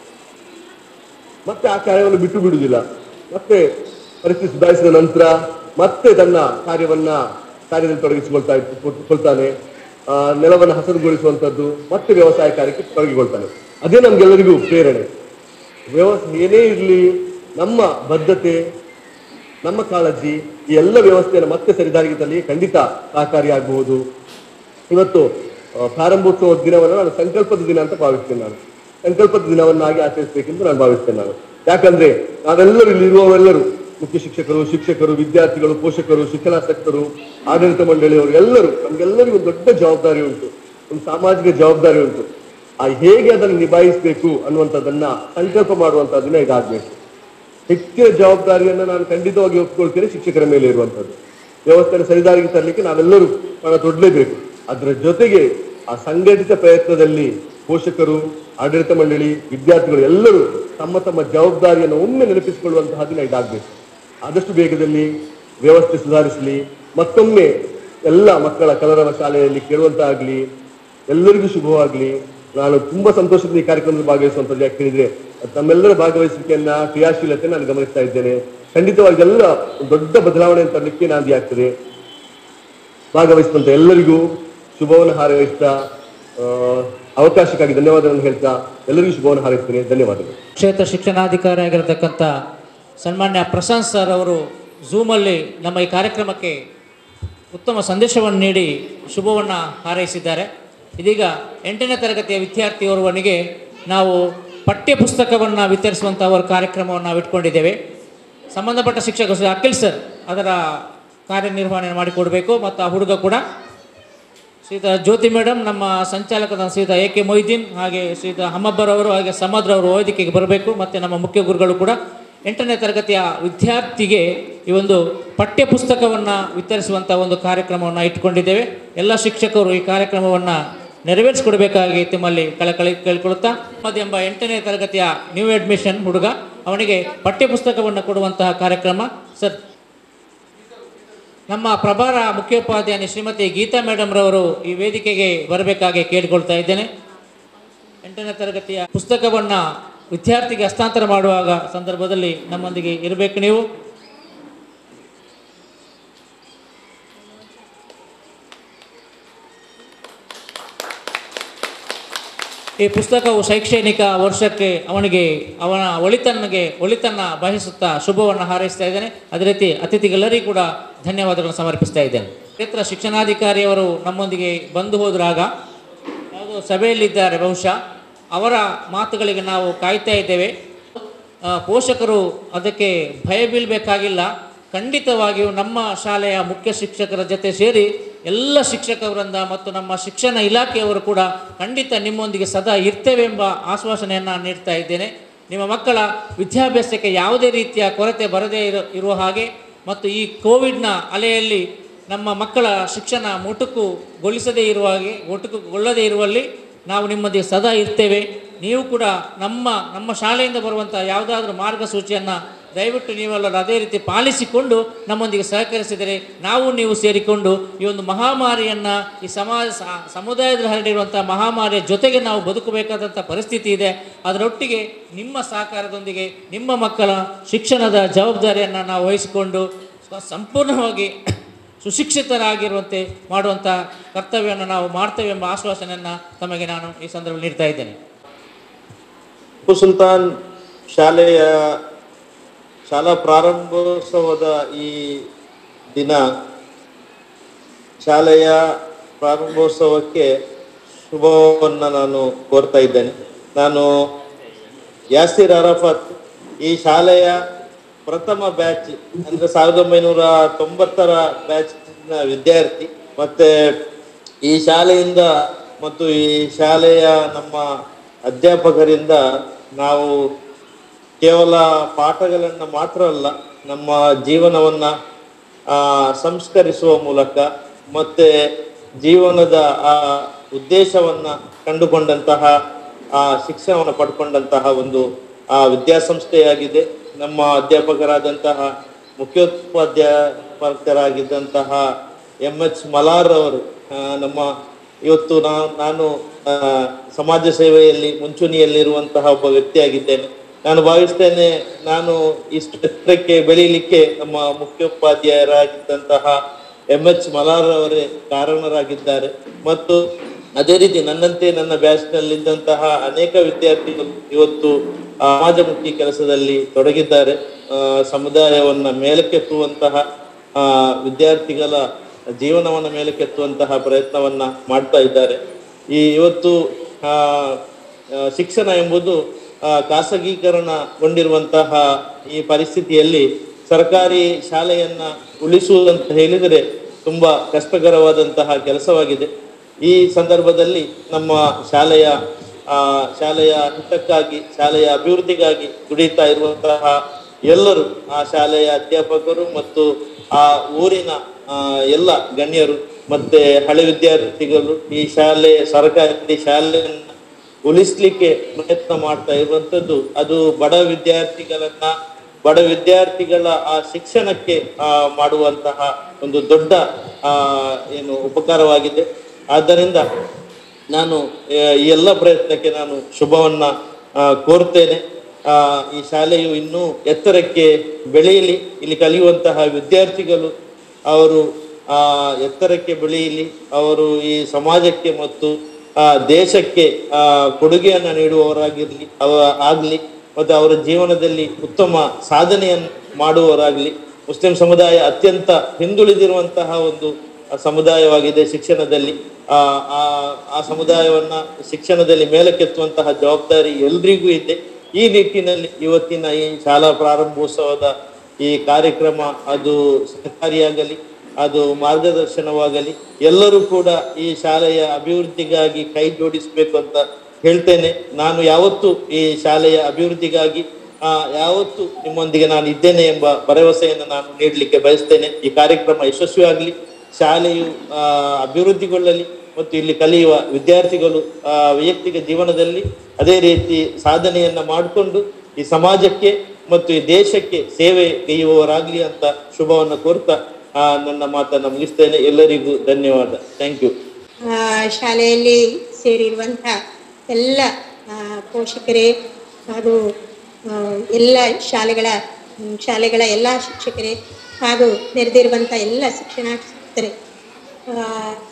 ಮತ್ತೆ ಆ ಕಾರ್ಯವನ್ನು ಬಿಟ್ಟು ಬಿಡುವುದಿಲ್ಲ ಮತ್ತೆ ಪರಿಸ್ಥಿತಿ ಸುಧಾರಿಸಿದ ನಂತರ ಮತ್ತೆ ತನ್ನ ಕಾರ್ಯವನ್ನ ಕಾರ್ಯದಲ್ಲಿ ತೊಡಗಿಸಿಕೊಳ್ತಾ ಇತ್ತು- ಕೊಳ್ತಾನೆ ಆ, ನೆಲವನ್ನು ಹಸರುಗೊಳಿಸುವಂಥದ್ದು ಮತ್ತೆ ವ್ಯವಸಾಯ ಕಾರ್ಯಕ್ಕೆ ತೊಡಗಿಕೊಳ್ತಾನೆ ಅದೇ ನಮ್ಗೆಲ್ಲರಿಗೂ ಪ್ರೇರಣೆ ವ್ಯವಸ್ಥೆ ಏನೇ ಇರಲಿ ನಮ್ಮ ಬದ್ಧತೆ ನಮ್ಮ ಕಾಳಜಿ ಈ ಎಲ್ಲ ವ್ಯವಸ್ಥೆಯನ್ನು ಮತ್ತೆ ಸರಿದಾರಿಗೆ ತರಲಿ ಖಂಡಿತ ಸಹಕಾರಿಯಾಗಬಹುದು ಇವತ್ತು ಆ, ಪ್ರಾರಂಭೋತ್ಸವ ದಿನವನ್ನು ನಾನು ಸಂಕಲ್ಪದ ದಿನ ಅಂತ ಭಾವಿಸ್ತೇನೆ ನಾನು ಸಂಕಲ್ಪದ ದಿನವನ್ನಾಗಿ ಆಚರಿಸಬೇಕೆಂದು ನಾನು ಭಾವಿಸ್ತೇನೆ ನಾನು ಯಾಕಂದ್ರೆ ನಾವೆಲ್ಲರೂ ಇಲ್ಲಿ ಇರುವವರೆಲ್ಲರೂ ಮುಖ್ಯ ಶಿಕ್ಷಕರು ಶಿಕ್ಷಕರು ವಿದ್ಯಾರ್ಥಿಗಳು ಪೋಷಕರು ಶಿಕ್ಷಣಾಸಕ್ತರು ಆಡಳಿತ ಮಂಡಳಿಯವರು ಎಲ್ಲರೂ ನಮ್ಗೆಲ್ಲರಿಗೂ ಒಂದು ದೊಡ್ಡ ಜವಾಬ್ದಾರಿ ಉಂಟು ಒಂದು ಸಾಮಾಜಿಕ ಜವಾಬ್ದಾರಿ ಉಂಟು ಆ ಹೇಗೆ ಅದನ್ನು ನಿಭಾಯಿಸಬೇಕು ಅನ್ನುವಂಥದ್ದನ್ನ ಸಂಕಲ್ಪ ಮಾಡುವಂತಹ ದಿನ ಇದಾಗಬೇಕು ಹೆಚ್ಚಿನ ಜವಾಬ್ದಾರಿಯನ್ನು ನಾನು ಖಂಡಿತವಾಗಿ ಒಪ್ಕೊಳ್ತೇನೆ ಶಿಕ್ಷಕರ ಮೇಲೆ ಇರುವಂಥದ್ದು ವ್ಯವಸ್ಥೆಯನ್ನು ಸರಿದಾರಿಗೆ ತರಲಿಕ್ಕೆ ನಾವೆಲ್ಲರೂ ಪಣ ತೊಡಲೇಬೇಕು ಅದರ ಜೊತೆಗೆ ಆ ಸಂಘಟಿತ ಪ್ರಯತ್ನದಲ್ಲಿ ಪೋಷಕರು ಆಡಳಿತ ಮಂಡಳಿ ವಿದ್ಯಾರ್ಥಿಗಳು ಎಲ್ಲರೂ ತಮ್ಮ ತಮ್ಮ ಜವಾಬ್ದಾರಿಯನ್ನು ಒಮ್ಮೆ ನೆನಪಿಸಿಕೊಳ್ಳುವಂತಹ ದಿನ ಇದಾಗಬೇಕು ಆದಷ್ಟು ಬೇಗದಲ್ಲಿ ವ್ಯವಸ್ಥೆ ಸುಧಾರಿಸಲಿ ಮತ್ತೊಮ್ಮೆ ಎಲ್ಲ ಮಕ್ಕಳ ಕಲರವ ಶಾಲೆಯಲ್ಲಿ ಕೇಳುವಂತಾಗಲಿ ಎಲ್ಲರಿಗೂ ಶುಭವಾಗಲಿ ನಾನು ತುಂಬಾ ಸಂತೋಷದಿಂದ ಈ ಕಾರ್ಯಕ್ರಮದಲ್ಲಿ ಭಾಗವಹಿಸುವಂಥದ್ದು ಯಾಕೆ ಹೇಳಿದ್ರೆ ತಮ್ಮೆಲ್ಲರ ಭಾಗವಹಿಸುವಿಕೆಯನ್ನ ಕ್ರಿಯಾಶೀಲತೆ ನಾನು ಗಮನಿಸ್ತಾ ಇದ್ದೇನೆ ಖಂಡಿತವಾಗಿ ಎಲ್ಲ ಒಂದು ದೊಡ್ಡ ಬದಲಾವಣೆ ತರಲಿಕ್ಕೆ ನಾಂದಿ ಆಗ್ತದೆ ಭಾಗವಹಿಸಿದಂತ ಎಲ್ಲರಿಗೂ ಶುಭವನ್ನು ಹಾರೈಸ್ತಾ ಆ, ಅವಕಾಶಕ್ಕಾಗಿ ಧನ್ಯವಾದಗಳನ್ನು ಹೇಳ್ತಾ ಎಲ್ಲರಿಗೂ ಶುಭವನ್ನು ಹಾರೈಸ್ತೇನೆ ಧನ್ಯವಾದಗಳು ಕ್ಷೇತ್ರ ಶಿಕ್ಷಣಾಧಿಕಾರಿ ಆಗಿರತಕ್ಕಂಥ ಸನ್ಮಾನ್ಯ ಪ್ರಶಾಂತ್ ಸರ್ ಅವರು ಝೂಮಲ್ಲಿ ನಮ್ಮ ಈ ಕಾರ್ಯಕ್ರಮಕ್ಕೆ ಉತ್ತಮ ಸಂದೇಶವನ್ನು ನೀಡಿ ಶುಭವನ್ನು ಹಾರೈಸಿದ್ದಾರೆ ಇದೀಗ ಎಂಟನೇ ತರಗತಿಯ ವಿದ್ಯಾರ್ಥಿಯೋರ್ವನಿಗೆ ನಾವು ಪಠ್ಯ ಪುಸ್ತಕವನ್ನು ವಿತರಿಸುವಂಥ ಅವರ ಕಾರ್ಯಕ್ರಮವನ್ನು ನಾವು ಇಟ್ಕೊಂಡಿದ್ದೇವೆ ಸಂಬಂಧಪಟ್ಟ ಶಿಕ್ಷಕರು ಶ್ರೀ ಅಖಿಲ್ ಸರ್ ಅದರ ಕಾರ್ಯನಿರ್ವಹಣೆ ಮಾಡಿಕೊಡಬೇಕು ಮತ್ತು ಆ ಹುಡುಗ ಕೂಡ ಶ್ರೀಯುತ ಜ್ಯೋತಿ ಮೇಡಮ್ ನಮ್ಮ ಸಂಚಾಲಕದ ಶ್ರೀಯುತ ಎ ಕೆ ಮೊಯ್ದೀನ್ ಹಾಗೆ ಶ್ರೀಯುತ ಹಮ್ಮಬ್ಬರ್ ಅವರು ಹಾಗೆ ಸಮದ್ರ ಅವರು ವೇದಿಕೆಗೆ ಬರಬೇಕು ಮತ್ತು ನಮ್ಮ ಮುಖ್ಯ ಗುರುಗಳು ಕೂಡ ಎಂಟನೇ ತರಗತಿಯ ವಿದ್ಯಾರ್ಥಿಗೆ ಈ ಒಂದು ಪಠ್ಯ ಪುಸ್ತಕವನ್ನು ವಿತರಿಸುವಂಥ ಒಂದು ಕಾರ್ಯಕ್ರಮವನ್ನು ಇಟ್ಕೊಂಡಿದ್ದೇವೆ ಎಲ್ಲ ಶಿಕ್ಷಕರು ಈ ಕಾರ್ಯಕ್ರಮವನ್ನು ನೆರವೇರಿಸಿಕೊಡಬೇಕಾಗಿ ತಮ್ಮಲ್ಲಿ ಕಳಕಳಿ ಕೇಳಿಕೊಳ್ಳುತ್ತಾ ಮದ್ ಎಂಬ ಎಂಟನೇ ತರಗತಿಯ ನ್ಯೂ ಅಡ್ಮಿಷನ್ ಹುಡುಗ ಅವನಿಗೆ ಪಠ್ಯ ಪುಸ್ತಕವನ್ನು ಕೊಡುವಂತಹ ಕಾರ್ಯಕ್ರಮ ಸರ್ ನಮ್ಮ ಪ್ರಭಾರ ಮುಖ್ಯೋಪಾಧ್ಯಾಯನಿ ಶ್ರೀಮತಿ ಗೀತಾ ಮೇಡಮ್ ರವರು ಈ ವೇದಿಕೆಗೆ ಬರಬೇಕಾಗಿ ಕೇಳಿಕೊಳ್ತಾ ಇದ್ದೇನೆ ಎಂಟನೇ ತರಗತಿಯ ಪುಸ್ತಕವನ್ನು ವಿದ್ಯಾರ್ಥಿಗೆ ಹಸ್ತಾಂತರ ಮಾಡುವಾಗ ಸಂದರ್ಭದಲ್ಲಿ ನಮ್ಮೊಂದಿಗೆ ಇರಬೇಕು ನೀವು ಈ ಪುಸ್ತಕವು ಶೈಕ್ಷಣಿಕ ವರ್ಷಕ್ಕೆ ಅವನಿಗೆ ಅವನ ಒಳಿತನ್ನಿಗೆ ಒಳಿತನ್ನ ಬಯಸುತ್ತಾ ಶುಭವನ್ನು ಹಾರೈಸ್ತಾ ಇದ್ದೇನೆ ಅದೇ ರೀತಿ ಅತಿಥಿಗೆಲ್ಲರಿಗೂ ಕೂಡ ಧನ್ಯವಾದಗಳನ್ನು ಸಮರ್ಪಿಸ್ತಾ ಇದ್ದೇನೆ ಕ್ಷೇತ್ರ ಶಿಕ್ಷಣಾಧಿಕಾರಿಯವರು ನಮ್ಮೊಂದಿಗೆ ಬಂದು ಹೋದ್ರಾಗ ಯಾವುದೋ ಸಭೆಯಲ್ಲಿದ್ದಾರೆ ಬಹುಶಃ ಅವರ ಮಾತುಗಳಿಗೆ ನಾವು ಕಾಯ್ತಾ ಇದ್ದೇವೆ ಆ, ಪೋಷಕರು ಅದಕ್ಕೆ ಭಯ ಬೀಳಬೇಕಾಗಿಲ್ಲ ಖಂಡಿತವಾಗಿಯೂ ನಮ್ಮ ಶಾಲೆಯ ಮುಖ್ಯ ಶಿಕ್ಷಕರ ಜೊತೆ ಸೇರಿ ಎಲ್ಲ ಶಿಕ್ಷಕ ವೃಂದ ಮತ್ತು ನಮ್ಮ ಶಿಕ್ಷಣ ಇಲಾಖೆಯವರು ಕೂಡ ಖಂಡಿತ ನಿಮ್ಮೊಂದಿಗೆ ಸದಾ ಇರ್ತೇವೆ ಎಂಬ ಆಶ್ವಾಸನೆಯನ್ನು ನೀಡ್ತಾ ಇದ್ದೇನೆ ನಿಮ್ಮ ಮಕ್ಕಳ ವಿದ್ಯಾಭ್ಯಾಸಕ್ಕೆ ಯಾವುದೇ ರೀತಿಯ ಕೊರತೆ ಬರದೇ ಇರೋ ಇರುವ ಹಾಗೆ ಮತ್ತು ಈ ಕೋವಿಡ್ನ ಅಲೆಯಲ್ಲಿ ನಮ್ಮ ಮಕ್ಕಳ ಶಿಕ್ಷಣ ಮೊಟಕುಗೊಳಿಸದೇ ಇರುವ ಹಾಗೆ ಮೊಟಕುಗೊಳ್ಳದೇ ಇರುವಲ್ಲಿ ನಾವು ನಿಮ್ಮೊಂದಿಗೆ ಸದಾ ಇರ್ತೇವೆ ನೀವು ಕೂಡ ನಮ್ಮ ನಮ್ಮ ಶಾಲೆಯಿಂದ ಬರುವಂಥ ಯಾವುದಾದ್ರೂ ಮಾರ್ಗಸೂಚಿಯನ್ನು ದಯವಿಟ್ಟು ನೀವೆಲ್ಲರೂ ಅದೇ ರೀತಿ ಪಾಲಿಸಿಕೊಂಡು ನಮ್ಮೊಂದಿಗೆ ಸಹಕರಿಸಿದರೆ ನಾವು ನೀವು ಸೇರಿಕೊಂಡು ಈ ಒಂದು ಮಹಾಮಾರಿಯನ್ನು ಈ ಸಮಾಜ ಸ- ಸಮುದಾಯದಲ್ಲಿ ಹರಡಿರುವಂಥ ಮಹಾಮಾರಿಯ ಜೊತೆಗೆ ನಾವು ಬದುಕಬೇಕಾದಂಥ ಪರಿಸ್ಥಿತಿ ಇದೆ ಅದರೊಟ್ಟಿಗೆ ನಿಮ್ಮ ಸಹಕಾರದೊಂದಿಗೆ ನಿಮ್ಮ ಮಕ್ಕಳ ಶಿಕ್ಷಣದ ಜವಾಬ್ದಾರಿಯನ್ನು ನಾವು ವಹಿಸಿಕೊಂಡು ಸ್ವ- ಸಂಪೂರ್ಣವಾಗಿ ಸುಶಿಕ್ಷಿತರಾಗಿರುವಂತೆ ಮಾಡುವಂಥ ಕರ್ತವ್ಯವನ್ನು ನಾವು ಮಾಡ್ತೇವೆ ಎಂಬ ಆಶ್ವಾಸನೆಯನ್ನು ತಮಗೆ ನಾನು ಈ ಸಂದರ್ಭದಲ್ಲಿ ನೀಡ್ತಾ ಇದ್ದೇನೆ ಟಿಪ್ಪು ಸುಲ್ತಾನ್ ಶಾಲೆಯ ಶಾಲಾ ಪ್ರಾರಂಭೋತ್ಸವದ ಈ ದಿನ ಶಾಲೆಯ ಪ್ರಾರಂಭೋತ್ಸವಕ್ಕೆ ಶುಭವನ್ನು ನಾನು ಕೋರ್ತಾ ಇದ್ದೇನೆ ನಾನು ಯಾಸಿರ್ ಅರಫತ್ ಈ ಶಾಲೆಯ ಪ್ರಥಮ ಬ್ಯಾಚ್ ಅಂದ್ರೆ ಸಾವಿರದ ಒಂಬೈನೂರ ತೊಂಬತ್ತರ ಬ್ಯಾಚ್ನ ವಿದ್ಯಾರ್ಥಿ ಮತ್ತೆ ಈ ಶಾಲೆಯಿಂದ ಮತ್ತು ಈ ಶಾಲೆಯ ನಮ್ಮ ಅಧ್ಯಾಪಕರಿಂದ ನಾವು ಕೇವಲ ಪಾಠಗಳನ್ನು ಮಾತ್ರ ಅಲ್ಲ ನಮ್ಮ ಜೀವನವನ್ನು ಸಂಸ್ಕರಿಸುವ ಮೂಲಕ ಮತ್ತೆ ಜೀವನದ ಆ ಉದ್ದೇಶವನ್ನು ಕಂಡುಕೊಂಡಂತಹ ಆ ಶಿಕ್ಷಣವನ್ನು ಪಡ್ಕೊಂಡಂತಹ ಒಂದು ಆ ವಿದ್ಯಾಸಂಸ್ಥೆಯಾಗಿದೆ ನಮ್ಮ ಅಧ್ಯಾಪಕರಾದಂತಹ ಮುಖ್ಯೋಪಾಧ್ಯಾಪಕರಾಗಿದ್ದಂತಹ ಎಂ ಎಚ್ ಮಲಾರ್ ಅವರು ಆ, ನಮ್ಮ ಇವತ್ತು ನಾ- ನಾನು ಆ, ಸಮಾಜ ಸೇವೆಯಲ್ಲಿ ಮುಂಚೂಣಿಯಲ್ಲಿರುವಂತಹ ಒಬ್ಬ ವ್ಯಕ್ತಿಯಾಗಿದ್ದೇನೆ ನಾನು ಭಾವಿಸ್ತೇನೆ ನಾನು ಇಷ್ಟು ಎತ್ತರಕ್ಕೆ ಬೆಳೀಲಿಕ್ಕೆ ನಮ್ಮ ಮುಖ್ಯೋಪಾಧ್ಯಾಯರಾಗಿದ್ದಂತಹ ಎಂ ಎಚ್ ಮಲಾರ್ ಅವರೇ ಕಾರಣರಾಗಿದ್ದಾರೆ ಮತ್ತು ಅದೇ ರೀತಿ ನನ್ನಂತೆ ನನ್ನ ಬ್ಯಾಚ್ನಲ್ಲಿದ್ದಂತಹ ಅನೇಕ ವಿದ್ಯಾರ್ಥಿಗಳು ಇವತ್ತು ಸಮಾಜಮುಖಿ ಕೆಲಸದಲ್ಲಿ ತೊಡಗಿದ್ದಾರೆ ಆ, ಸಮುದಾಯವನ್ನ ಮೇಲಕ್ಕೆತ್ತುವಂತಹ ಆ, ವಿದ್ಯಾರ್ಥಿಗಳ ಜೀವನವನ್ನು ಮೇಲಕ್ಕೆತ್ತುವಂತಹ ಪ್ರಯತ್ನವನ್ನ ಮಾಡ್ತಾ ಇದ್ದಾರೆ ಈ ಇವತ್ತು ಆ, ಆ, ಶಿಕ್ಷಣ ಎಂಬುದು ಆ, ಖಾಸಗೀಕರಣಗೊಂಡಿರುವಂತಹ ಈ ಪರಿಸ್ಥಿತಿಯಲ್ಲಿ ಸರ್ಕಾರಿ ಶಾಲೆಯನ್ನ ಉಳಿಸುವುದಂತ ಹೇಳಿದರೆ ತುಂಬಾ ಕಷ್ಟಕರವಾದಂತಹ ಕೆಲಸವಾಗಿದೆ ಈ ಸಂದರ್ಭದಲ್ಲಿ ನಮ್ಮ ಶಾಲೆಯ ಆ, ಶಾಲೆಯ ಹಿತಕ್ಕಾಗಿ ಶಾಲೆಯ ಅಭಿವೃದ್ಧಿಗಾಗಿ ದುಡಿತಾ ಇರುವಂತಹ ಎಲ್ಲರೂ ಆ ಶಾಲೆಯ ಅಧ್ಯಾಪಕರು ಮತ್ತು ಆ ಊರಿನ ಆ, ಎಲ್ಲ ಗಣ್ಯರು ಮತ್ತೆ ಹಳೆ ವಿದ್ಯಾರ್ಥಿಗಳು ಈ ಶಾಲೆ ಸರ್ಕಾರಿ ಶಾಲೆಯನ್ನ ಉಳಿಸ್ಲಿಕ್ಕೆ ಪ್ರಯತ್ನ ಮಾಡ್ತಾ ಇರುವಂತದ್ದು ಅದು ಬಡ ವಿದ್ಯಾರ್ಥಿಗಳನ್ನ ಬಡ ವಿದ್ಯಾರ್ಥಿಗಳ ಆ ಶಿಕ್ಷಣಕ್ಕೆ ಆ, ಮಾಡುವಂತಹ ಒಂದು ದೊಡ್ಡ ಆ, ಏನು ಉಪಕಾರವಾಗಿದೆ ಆದ್ದರಿಂದ ನಾನು ಆ, ಈ ಎಲ್ಲ ಪ್ರಯತ್ನಕ್ಕೆ ನಾನು ಶುಭವನ್ನ ಆ, ಕೋರ್ತೇನೆ ಆ, ಈ ಶಾಲೆಯು ಇನ್ನೂ ಎತ್ತರಕ್ಕೆ ಬೆಳೆಯಲಿ ಇಲ್ಲಿ ಕಲಿಯುವಂತಹ ವಿದ್ಯಾರ್ಥಿಗಳು ಅವರು ಆ ಎತ್ತರಕ್ಕೆ ಬೆಳೆಯಲಿ ಅವರು ಈ ಸಮಾಜಕ್ಕೆ ಮತ್ತು ಆ ದೇಶಕ್ಕೆ ಆ ಕೊಡುಗೆಯನ್ನು ನೀಡುವವರಾಗಿರ್ಲಿ ಅವ ಆಗ್ಲಿ ಮತ್ತು ಅವರ ಜೀವನದಲ್ಲಿ ಉತ್ತಮ ಸಾಧನೆಯನ್ನು ಮಾಡುವವರಾಗ್ಲಿ ಮುಸ್ಲಿಂ ಸಮುದಾಯ ಅತ್ಯಂತ ಹಿಂದುಳಿದಿರುವಂತಹ ಒಂದು ಸಮುದಾಯವಾಗಿದೆ ಶಿಕ್ಷಣದಲ್ಲಿ ಆ ಆ ಆ ಸಮುದಾಯವನ್ನ ಶಿಕ್ಷಣದಲ್ಲಿ ಮೇಲಕ್ಕೆತ್ತುವಂತಹ ಜವಾಬ್ದಾರಿ ಎಲ್ರಿಗೂ ಇದೆ ಈ ನಿಟ್ಟಿನಲ್ಲಿ ಇವತ್ತಿನ ಈ ಶಾಲಾ ಪ್ರಾರಂಭೋತ್ಸವದ ಈ ಕಾರ್ಯಕ್ರಮ ಅದು ಸಹಕಾರಿಯಾಗಲಿ ಅದು ಮಾರ್ಗದರ್ಶನವಾಗಲಿ ಎಲ್ಲರೂ ಕೂಡ ಈ ಶಾಲೆಯ ಅಭಿವೃದ್ಧಿಗಾಗಿ ಕೈ ಜೋಡಿಸಬೇಕು ಅಂತ ಹೇಳ್ತೇನೆ ನಾನು ಯಾವತ್ತು ಈ ಶಾಲೆಯ ಅಭಿವೃದ್ಧಿಗಾಗಿ ಆ, ಯಾವತ್ತು ನಿಮ್ಮೊಂದಿಗೆ ನಾನು ಇದ್ದೇನೆ ಎಂಬ ಭರವಸೆಯನ್ನು ನಾನು ನೀಡಲಿಕ್ಕೆ ಬಯಸ್ತೇನೆ ಈ ಕಾರ್ಯಕ್ರಮ ಯಶಸ್ವಿಯಾಗಲಿ ಶಾಲೆಯು ಆ, ಅಭಿವೃದ್ಧಿಗೊಳ್ಳಲಿ ಮತ್ತು ಇಲ್ಲಿ ಕಲಿಯುವ ವಿದ್ಯಾರ್ಥಿಗಳು ಆ, ವೈಯಕ್ತಿಕ ಜೀವನದಲ್ಲಿ ಅದೇ ರೀತಿ ಸಾಧನೆಯನ್ನ ಮಾಡಿಕೊಂಡು ಈ ಸಮಾಜಕ್ಕೆ ಮತ್ತು ಈ ದೇಶಕ್ಕೆ ಸೇವೆ ಗೈಯುವವರಾಗ್ಲಿ ಅಂತ ಶುಭವನ್ನು ಕೋರ್ತಾ ಆ, ನನ್ನ ಮಾತನ್ನು ಮುಗಿಸ್ತೇನೆ ಎಲ್ಲರಿಗೂ ಧನ್ಯವಾದ ಥ್ಯಾಂಕ್ ಯು ಆ, ಶಾಲೆಯಲ್ಲಿ ಸೇರಿರುವಂಥ ಎಲ್ಲ ಆ, ಪೋಷಕರೇ ಹಾಗೂ ಆ, ಎಲ್ಲ ಶಾಲೆಗಳ ಹ್ಮ್, ಶಾಲೆಗಳ ಎಲ್ಲ ಶಿಕ್ಷಕರೇ ಹಾಗೂ ನೆರೆದಿರುವಂಥ ಎಲ್ಲ ಶಿಕ್ಷಣಾರ್ಥರೇ ಆ,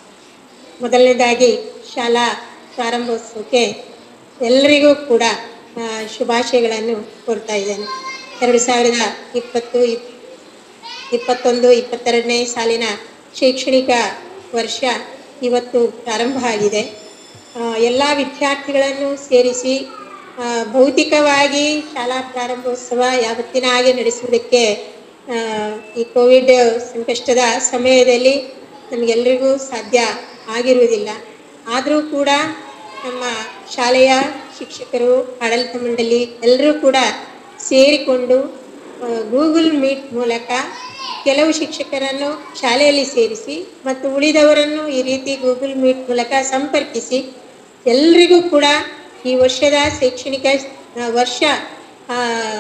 ಮೊದಲನೇದಾಗಿ ಶಾಲಾ ಪ್ರಾರಂಭೋತ್ಸವಕ್ಕೆ ಎಲ್ಲರಿಗೂ ಕೂಡ ಆ, ಶುಭಾಶಯಗಳನ್ನು ಕೋರ್ತಾ ಇದ್ದೇನೆ ಎರಡು ಸಾವಿರದ ಇಪ್ಪತ್ತು ಇಪ್ ಇಪ್ಪತ್ತೊಂದು ಇಪ್ಪತ್ತೆರಡನೇ ಸಾಲಿನ ಶೈಕ್ಷಣಿಕ ವರ್ಷ ಇವತ್ತು ಪ್ರಾರಂಭ ಆಗಿದೆ ಎಲ್ಲ ವಿದ್ಯಾರ್ಥಿಗಳನ್ನು ಸೇರಿಸಿ ಆ, ಭೌತಿಕವಾಗಿ ಶಾಲಾ ಪ್ರಾರಂಭೋತ್ಸವ ಯಾವತ್ತಿನ ಹಾಗೆ ನಡೆಸುವುದಕ್ಕೆ ಆ, ಈ ಕೋವಿಡ್ ಸಂಕಷ್ಟದ ಸಮಯದಲ್ಲಿ ನಮಗೆಲ್ಲರಿಗೂ ಸಾಧ್ಯ ಆಗಿರುವುದಿಲ್ಲ ಆದರೂ ಕೂಡ ನಮ್ಮ ಶಾಲೆಯ ಶಿಕ್ಷಕರು ಆಡಳಿತ ಮಂಡಳಿ ಎಲ್ಲರೂ ಕೂಡ ಸೇರಿಕೊಂಡು ಗೂಗಲ್ ಮೀಟ್ ಮೂಲಕ ಕೆಲವು ಶಿಕ್ಷಕರನ್ನು ಶಾಲೆಯಲ್ಲಿ ಸೇರಿಸಿ ಮತ್ತು ಉಳಿದವರನ್ನು ಈ ರೀತಿ ಗೂಗಲ್ ಮೀಟ್ ಮೂಲಕ ಸಂಪರ್ಕಿಸಿ ಎಲ್ರಿಗೂ ಕೂಡ ಈ ವರ್ಷದ ಶೈಕ್ಷಣಿಕ ಆ, ವರ್ಷ ಆ,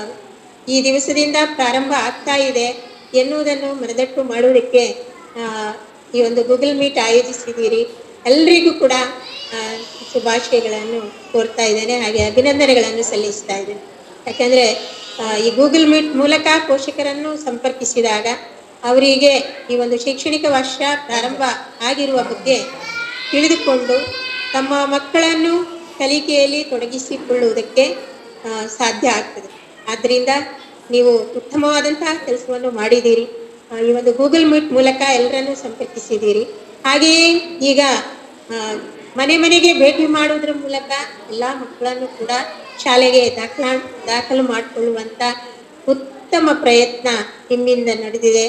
ಈ ದಿವಸದಿಂದ ಪ್ರಾರಂಭ ಆಗ್ತಾ ಇದೆ ಎನ್ನುವುದನ್ನು ಮನದಟ್ಟು ಮಾಡುವುದಕ್ಕೆ ಆ, ಈ ಒಂದು ಗೂಗಲ್ ಮೀಟ್ ಆಯೋಜಿಸಿದ್ದೀರಿ ಎಲ್ರಿಗೂ ಕೂಡ ಆ, ಶುಭಾಶಯಗಳನ್ನು ಕೋರ್ತಾ ಇದ್ದೇನೆ ಹಾಗೆ ಅಭಿನಂದನೆಗಳನ್ನು ಸಲ್ಲಿಸ್ತಾ ಇದ್ದೇನೆ ಯಾಕೆಂದರೆ ಈ ಗೂಗಲ್ ಮೀಟ್ ಮೂಲಕ ಪೋಷಕರನ್ನು ಸಂಪರ್ಕಿಸಿದಾಗ ಅವರಿಗೆ ಈ ಒಂದು ಶೈಕ್ಷಣಿಕ ವರ್ಷ ಪ್ರಾರಂಭ ಆಗಿರುವ ಬಗ್ಗೆ ತಿಳಿದುಕೊಂಡು ತಮ್ಮ ಮಕ್ಕಳನ್ನು ಕಲಿಕೆಯಲ್ಲಿ ತೊಡಗಿಸಿಕೊಳ್ಳುವುದಕ್ಕೆ ಆ, ಸಾಧ್ಯ ಆಗ್ತದೆ ಆದ್ದರಿಂದ ನೀವು ಉತ್ತಮವಾದಂತಹ ಕೆಲಸವನ್ನು ಮಾಡಿದ್ದೀರಿ ಆ, ಈ ಒಂದು ಗೂಗಲ್ ಮೀಟ್ ಮೂಲಕ ಎಲ್ಲರನ್ನೂ ಸಂಪರ್ಕಿಸಿದ್ದೀರಿ ಹಾಗೆಯೇ ಈಗ ಆ, ಮನೆ ಮನೆಗೆ ಭೇಟಿ ಮಾಡುವುದರ ಮೂಲಕ ಎಲ್ಲ ಮಕ್ಕಳನ್ನು ಕೂಡ ಶಾಲೆಗೆ ದಾಖಲಾ ದಾಖಲು ಮಾಡಿಕೊಳ್ಳುವಂಥ ಉತ್ತಮ ಪ್ರಯತ್ನ ನಿಮ್ಮಿಂದ ನಡೆದಿದೆ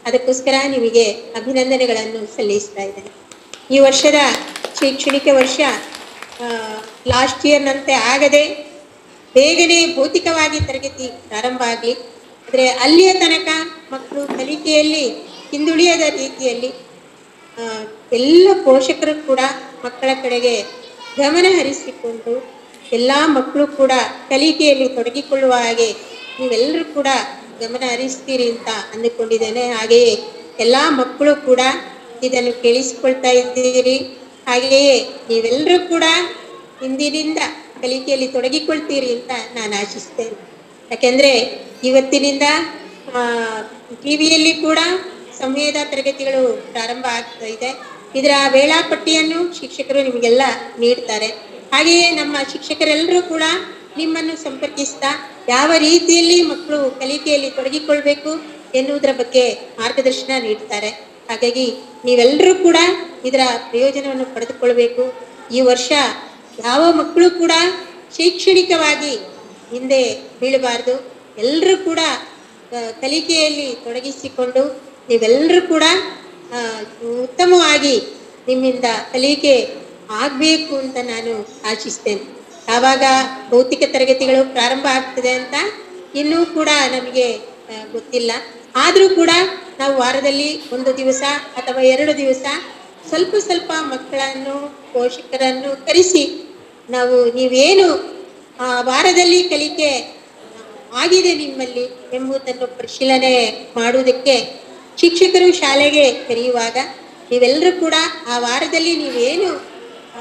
ಅದಕ್ಕೋಸ್ಕರ ನಿಮಗೆ ಅಭಿನಂದನೆಗಳನ್ನು ಸಲ್ಲಿಸ್ತಾ ಇದ್ದೇನೆ ಈ ವರ್ಷದ ಶೈಕ್ಷಣಿಕ ವರ್ಷ ಲಾಸ್ಟ್ ಇಯರ್ನಂತೆ ಆಗದೆ ಬೇಗನೆ ಭೌತಿಕವಾಗಿ ತರಗತಿ ಪ್ರಾರಂಭ ಆಗಲಿ ಆದರೆ ಅಲ್ಲಿಯ ತನಕ ಮಕ್ಕಳು ಕಲಿಕೆಯಲ್ಲಿ ಹಿಂದುಳಿಯದ ರೀತಿಯಲ್ಲಿ ಆ, ಎಲ್ಲ ಪೋಷಕರು ಕೂಡ ಮಕ್ಕಳ ಕಡೆಗೆ ಗಮನ ಹರಿಸಿಕೊಂಡು ಎಲ್ಲ ಮಕ್ಕಳು ಕೂಡ ಕಲಿಕೆಯಲ್ಲಿ ತೊಡಗಿಕೊಳ್ಳುವ ಹಾಗೆ ನೀವೆಲ್ಲರೂ ಕೂಡ ಗಮನ ಹರಿಸ್ತೀರಿ ಅಂತ ಅಂದುಕೊಂಡಿದ್ದೇನೆ ಹಾಗೆಯೇ ಎಲ್ಲ ಮಕ್ಕಳು ಕೂಡ ಇದನ್ನು ಕೇಳಿಸಿಕೊಳ್ತಾ ಇದ್ದೀರಿ ಹಾಗೆಯೇ ನೀವೆಲ್ಲರೂ ಕೂಡ ಇಂದಿನಿಂದ ಕಲಿಕೆಯಲ್ಲಿ ತೊಡಗಿಕೊಳ್ತೀರಿ ಅಂತ ನಾನು ಆಶಿಸ್ತೇನೆ ಯಾಕೆಂದರೆ ಇವತ್ತಿನಿಂದ ಟಿ ವಿಯಲ್ಲಿ ಕೂಡ ಸಂವೇದ ತರಗತಿಗಳು ಪ್ರಾರಂಭ ಆಗ್ತಾ ಇದೆ ಇದರ ವೇಳಾಪಟ್ಟಿಯನ್ನು ಶಿಕ್ಷಕರು ನಿಮಗೆಲ್ಲ ನೀಡ್ತಾರೆ ಹಾಗೆಯೇ ನಮ್ಮ ಶಿಕ್ಷಕರೆಲ್ಲರೂ ಕೂಡ ನಿಮ್ಮನ್ನು ಸಂಪರ್ಕಿಸ್ತಾ ಯಾವ ರೀತಿಯಲ್ಲಿ ಮಕ್ಕಳು ಕಲಿಕೆಯಲ್ಲಿ ತೊಡಗಿಕೊಳ್ಬೇಕು ಎನ್ನುವುದರ ಬಗ್ಗೆ ಮಾರ್ಗದರ್ಶನ ನೀಡ್ತಾರೆ ಹಾಗಾಗಿ ನೀವೆಲ್ಲರೂ ಕೂಡ ಇದರ ಪ್ರಯೋಜನವನ್ನು ಪಡೆದುಕೊಳ್ಬೇಕು ಈ ವರ್ಷ ಯಾವ ಮಕ್ಕಳು ಕೂಡ ಶೈಕ್ಷಣಿಕವಾಗಿ ಹಿಂದೆ ಬೀಳಬಾರ್ದು ಎಲ್ಲರೂ ಕೂಡ ಆ, ಕಲಿಕೆಯಲ್ಲಿ ತೊಡಗಿಸಿಕೊಂಡು ನೀವೆಲ್ಲರೂ ಕೂಡ ಆ, ಉತ್ತಮವಾಗಿ ನಿಮ್ಮಿಂದ ಕಲಿಕೆ ಆಗಬೇಕು ಅಂತ ನಾನು ಆಶಿಸ್ತೇನೆ ಆವಾಗ ಭೌತಿಕ ತರಗತಿಗಳು ಪ್ರಾರಂಭ ಆಗ್ತದೆ ಅಂತ ಇನ್ನೂ ಕೂಡ ನಮಗೆ ಆ, ಗೊತ್ತಿಲ್ಲ ಆದರೂ ಕೂಡ ನಾವು ವಾರದಲ್ಲಿ ಒಂದು ದಿವಸ ಅಥವಾ ಎರಡು ದಿವಸ ಸ್ವಲ್ಪ ಸ್ವಲ್ಪ ಮಕ್ಕಳನ್ನು ಪೋಷಕರನ್ನು ಕರೆಸಿ ನಾವು ನೀವೇನು ಆ ವಾರದಲ್ಲಿ ಕಲಿಕೆ ಆಗಿದೆ ನಿಮ್ಮಲ್ಲಿ ಎಂಬುದನ್ನು ಪರಿಶೀಲನೆ ಮಾಡುವುದಕ್ಕೆ ಶಿಕ್ಷಕರು ಶಾಲೆಗೆ ಕರೆಯುವಾಗ ನೀವೆಲ್ಲರೂ ಕೂಡ ಆ ವಾರದಲ್ಲಿ ನೀವೇನು ಆ,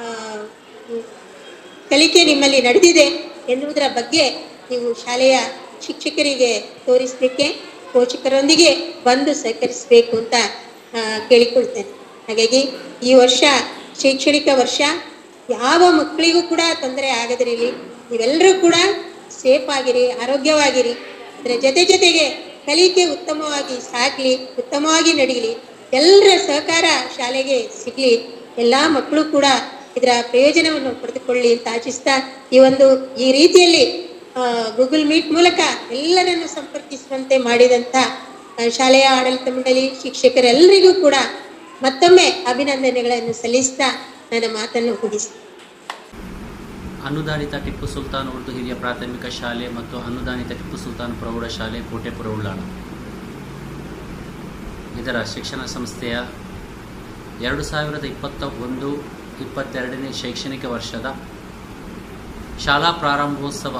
ಕಲಿಕೆ ನಿಮ್ಮಲ್ಲಿ ನಡೆದಿದೆ ಎನ್ನುವುದರ ಬಗ್ಗೆ ನೀವು ಶಾಲೆಯ ಶಿಕ್ಷಕರಿಗೆ ತೋರಿಸಲಿಕ್ಕೆ ಪೋಷಕರೊಂದಿಗೆ ಬಂದು ಸಹಕರಿಸಬೇಕು ಅಂತ ಆ, ಕೇಳಿಕೊಳ್ತೇನೆ ಹಾಗಾಗಿ ಈ ವರ್ಷ ಶೈಕ್ಷಣಿಕ ವರ್ಷ ಯಾವ ಮಕ್ಕಳಿಗೂ ಕೂಡ ತೊಂದರೆ ಆಗದಿರಲಿ ನೀವೆಲ್ಲರೂ ಕೂಡ ಸೇಫ್ ಆಗಿರಿ ಆರೋಗ್ಯವಾಗಿರಿ ಅದರ ಜೊತೆ ಜೊತೆಗೆ ಕಲಿಕೆ ಉತ್ತಮವಾಗಿ ಸಾಗಲಿ ಉತ್ತಮವಾಗಿ ನಡೀಲಿ ಎಲ್ಲರ ಸಹಕಾರ ಶಾಲೆಗೆ ಸಿಗಲಿ ಎಲ್ಲ ಮಕ್ಕಳು ಕೂಡ ಇದರ ಪ್ರಯೋಜನವನ್ನು ಪಡೆದುಕೊಳ್ಳಿ ಅಂತ ಆಶಿಸ್ತಾ ಈ ಒಂದು ಈ ರೀತಿಯಲ್ಲಿ ಗೂಗಲ್ ಮೀಟ್ ಮೂಲಕ ಎಲ್ಲರನ್ನು ಸಂಪರ್ಕಿಸುವಂತೆ ಮಾಡಿದಂಥ ಆ, ಶಾಲೆಯ ಆಡಳಿತ ಮಂಡಳಿ ಶಿಕ್ಷಕರೆಲ್ಲರಿಗೂ ಕೂಡ ಮತ್ತೊಮ್ಮೆ ಅಭಿನಂದನೆಗಳನ್ನು ಸಲ್ಲಿಸ್ತಾ ನನ್ನ ಮಾತನ್ನು ಮುಗಿಸ್ತೇನೆ ಅನುದಾನಿತ ಟಿಪ್ಪು ಸುಲ್ತಾನ್ ಉರ್ದು ಹಿರಿಯ ಪ್ರಾಥಮಿಕ ಶಾಲೆ ಮತ್ತು ಅನುದಾನಿತ ಟಿಪ್ಪು ಸುಲ್ತಾನ್ ಪ್ರೌಢಶಾಲೆ ಕೋಟೆಪುರ ಉಳ್ಳಾಳ ಇದರ ಶಿಕ್ಷಣ ಸಂಸ್ಥೆಯ ಎರಡು ಸಾವಿರದ ಇಪ್ಪತ್ತ ಒಂದು ಇಪ್ಪತ್ತೆರಡನೇ ಶೈಕ್ಷಣಿಕ ವರ್ಷದ ಶಾಲಾ ಪ್ರಾರಂಭೋತ್ಸವ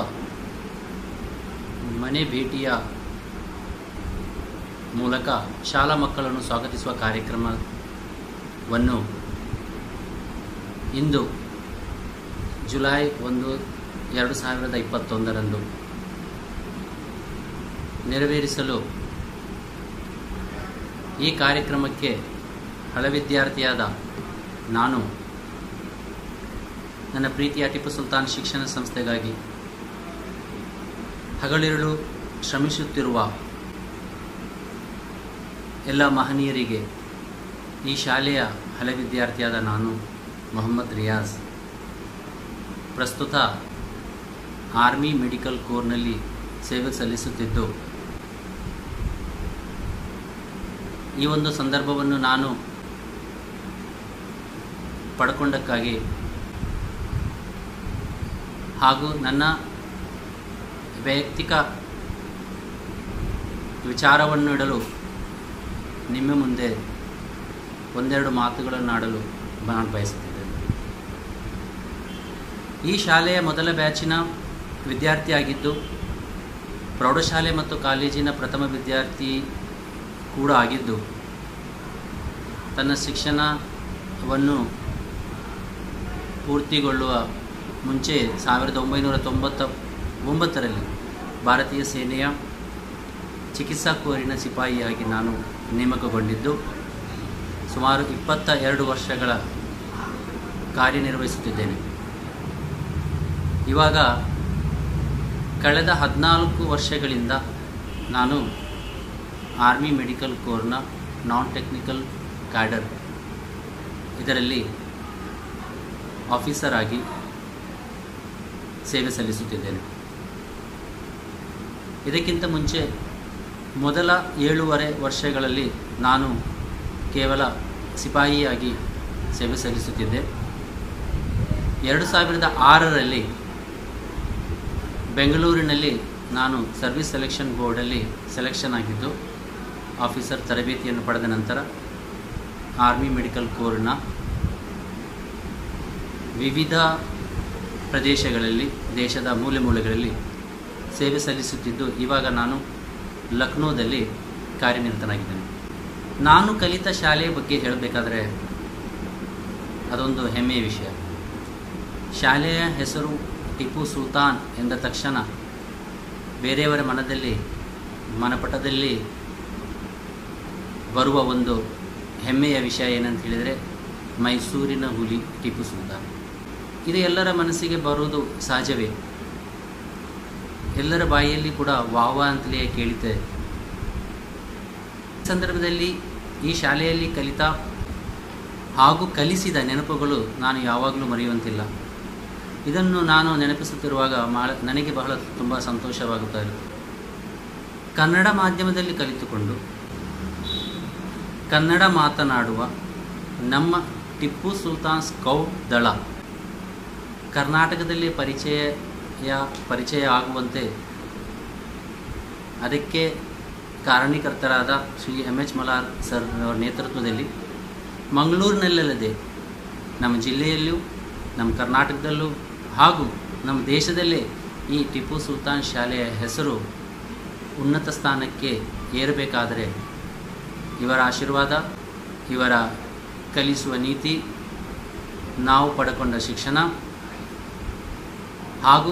ಮನೆ ಭೇಟಿಯ ಮೂಲಕ ಶಾಲಾ ಮಕ್ಕಳನ್ನು ಸ್ವಾಗತಿಸುವ ಕಾರ್ಯಕ್ರಮವನ್ನು ಇಂದು ಜುಲೈ ಒಂದು ಎರಡು ಸಾವಿರದ ಇಪ್ಪತ್ತೊಂದರಂದು ನೆರವೇರಿಸಲು ಈ ಕಾರ್ಯಕ್ರಮಕ್ಕೆ ಹಳ ವಿದ್ಯಾರ್ಥಿಯಾದ ನಾನು ನನ್ನ ಪ್ರೀತಿಯ ಟಿಪ್ಪು ಸುಲ್ತಾನ್ ಶಿಕ್ಷಣ ಸಂಸ್ಥೆಗಾಗಿ ಹಗಲಿರುಳು ಶ್ರಮಿಸುತ್ತಿರುವ ಎಲ್ಲ ಮಹನೀಯರಿಗೆ ಈ ಶಾಲೆಯ ಹಳೆ ವಿದ್ಯಾರ್ಥಿಯಾದ ನಾನು ಮೊಹಮ್ಮದ್ ರಿಯಾಜ್ ಪ್ರಸ್ತುತ ಆರ್ಮಿ ಮೆಡಿಕಲ್ ಕೋರ್ನಲ್ಲಿ ಸೇವೆ ಸಲ್ಲಿಸುತ್ತಿದ್ದು ಈ ಒಂದು ಸಂದರ್ಭವನ್ನು ನಾನು ಪಡ್ಕೊಂಡಕ್ಕಾಗಿ ಹಾಗೂ ನನ್ನ ವೈಯಕ್ತಿಕ ವಿಚಾರವನ್ನು ಇಡಲು ನಿಮ್ಮ ಮುಂದೆ ಒಂದೆರಡು ಮಾತುಗಳನ್ನು ಆಡಲು ನಾನು ಬಯಸುತ್ತಿದ್ದೇನೆ ಈ ಶಾಲೆಯ ಮೊದಲ ಬ್ಯಾಚಿನ ವಿದ್ಯಾರ್ಥಿಯಾಗಿದ್ದು ಪ್ರೌಢಶಾಲೆ ಮತ್ತು ಕಾಲೇಜಿನ ಪ್ರಥಮ ವಿದ್ಯಾರ್ಥಿ ಕೂಡ ಆಗಿದ್ದು ತನ್ನ ಶಿಕ್ಷಣವನ್ನು ಪೂರ್ತಿಗೊಳ್ಳುವ ಮುಂಚೆ ಸಾವಿರದ ಒಂಬೈನೂರ ತೊಂಬತ್ತ ಒಂಬತ್ತರಲ್ಲಿ ಭಾರತೀಯ ಸೇನೆಯ ಚಿಕಿತ್ಸಾ ಕೋರಿನ ಸಿಪಾಯಿಯಾಗಿ ನಾನು ನೇಮಕಗೊಂಡಿದ್ದು ಸುಮಾರು ಇಪ್ಪತ್ತ ಎರಡು ವರ್ಷಗಳ ಕಾರ್ಯನಿರ್ವಹಿಸುತ್ತಿದ್ದೇನೆ ಇವಾಗ ಕಳೆದ ಹದಿನಾಲ್ಕು ವರ್ಷಗಳಿಂದ ನಾನು ಆರ್ಮಿ ಮೆಡಿಕಲ್ ಕೋರ್ನ ನಾನ್ ಟೆಕ್ನಿಕಲ್ ಕ್ಯಾಡರ್ ಇದರಲ್ಲಿ ಆಫೀಸರ್ ಆಗಿ ಸೇವೆ ಸಲ್ಲಿಸುತ್ತಿದ್ದೇನೆ ಇದಕ್ಕಿಂತ ಮುಂಚೆ ಮೊದಲ ಏಳೂವರೆ ವರ್ಷಗಳಲ್ಲಿ ನಾನು ಕೇವಲ ಸಿಪಾಯಿಯಾಗಿ ಸೇವೆ ಸಲ್ಲಿಸುತ್ತಿದ್ದೆ ಎರಡು ಸಾವಿರದ ಆರರಲ್ಲಿ ಬೆಂಗಳೂರಿನಲ್ಲಿ ನಾನು ಸರ್ವಿಸ್ ಸೆಲೆಕ್ಷನ್ ಬೋರ್ಡಲ್ಲಿ ಸೆಲೆಕ್ಷನ್ ಆಗಿದ್ದು ಆಫೀಸರ್ ತರಬೇತಿಯನ್ನು ಪಡೆದ ನಂತರ ಆರ್ಮಿ ಮೆಡಿಕಲ್ ಕೋರ್ನ ವಿವಿಧ ಪ್ರದೇಶಗಳಲ್ಲಿ ದೇಶದ ಮೂಲೆ ಮೂಲೆಗಳಲ್ಲಿ ಸೇವೆ ಸಲ್ಲಿಸುತ್ತಿದ್ದು ಇವಾಗ ನಾನು ಲಕ್ನೋದಲ್ಲಿ ಕಾರ್ಯನಿರತನಾಗಿದ್ದೇನೆ ನಾನು ಕಲಿತ ಶಾಲೆಯ ಬಗ್ಗೆ ಹೇಳಬೇಕಾದ್ರೆ ಅದೊಂದು ಹೆಮ್ಮೆಯ ವಿಷಯ ಶಾಲೆಯ ಹೆಸರು ಟಿಪ್ಪು ಸುಲ್ತಾನ್ ಎಂದ ತಕ್ಷಣ ಬೇರೆಯವರ ಮನದಲ್ಲಿ ಮನಪಟದಲ್ಲಿ ಬರುವ ಒಂದು ಹೆಮ್ಮೆಯ ವಿಷಯ ಏನಂತ ಹೇಳಿದರೆ ಮೈಸೂರಿನ ಹುಲಿ ಟಿಪ್ಪು ಸುಲ್ತಾನ್ ಇದು ಎಲ್ಲರ ಮನಸ್ಸಿಗೆ ಬರುವುದು ಸಹಜವೇ ಎಲ್ಲರ ಬಾಯಿಯಲ್ಲಿ ಕೂಡ ವಾವ ಅಂತಲೇ ಕೇಳಿದೆ ಈ ಸಂದರ್ಭದಲ್ಲಿ ಈ ಶಾಲೆಯಲ್ಲಿ ಕಲಿತ ಹಾಗೂ ಕಲಿಸಿದ ನೆನಪುಗಳು ನಾನು ಯಾವಾಗಲೂ ಮರೆಯುವಂತಿಲ್ಲ ಇದನ್ನು ನಾನು ನೆನಪಿಸುತ್ತಿರುವಾಗ ಮಾಳ ನನಗೆ ಬಹಳ ತುಂಬ ಸಂತೋಷವಾಗುತ್ತಾ ಇರುತ್ತೆ ಕನ್ನಡ ಮಾಧ್ಯಮದಲ್ಲಿ ಕಲಿತುಕೊಂಡು ಕನ್ನಡ ಮಾತನಾಡುವ ನಮ್ಮ ಟಿಪ್ಪು ಸುಲ್ತಾನ್ ಸ್ಕೌಟ್ ದಳ ಕರ್ನಾಟಕದಲ್ಲಿ ಪರಿಚಯ ಪರಿಚಯ ಆಗುವಂತೆ ಅದಕ್ಕೆ ಕಾರಣೀಕರ್ತರಾದ Shri M H Malar sir ಅವರ ನೇತೃತ್ವದಲ್ಲಿ ಮಂಗಳೂರಿನಲ್ಲದೆ ನಮ್ಮ ಜಿಲ್ಲೆಯಲ್ಲೂ ನಮ್ಮ ಕರ್ನಾಟಕದಲ್ಲೂ ಹಾಗೂ ನಮ್ಮ ದೇಶದಲ್ಲೇ ಈ ಟಿಪ್ಪು ಸುಲ್ತಾನ್ ಶಾಲೆಯ ಹೆಸರು ಉನ್ನತ ಸ್ಥಾನಕ್ಕೆ ಏರಬೇಕಾದರೆ ಇವರ ಆಶೀರ್ವಾದ ಇವರ ಕಲಿಸುವ ನೀತಿ ನಾವು ಪಡ್ಕೊಂಡ ಶಿಕ್ಷಣ ಹಾಗೂ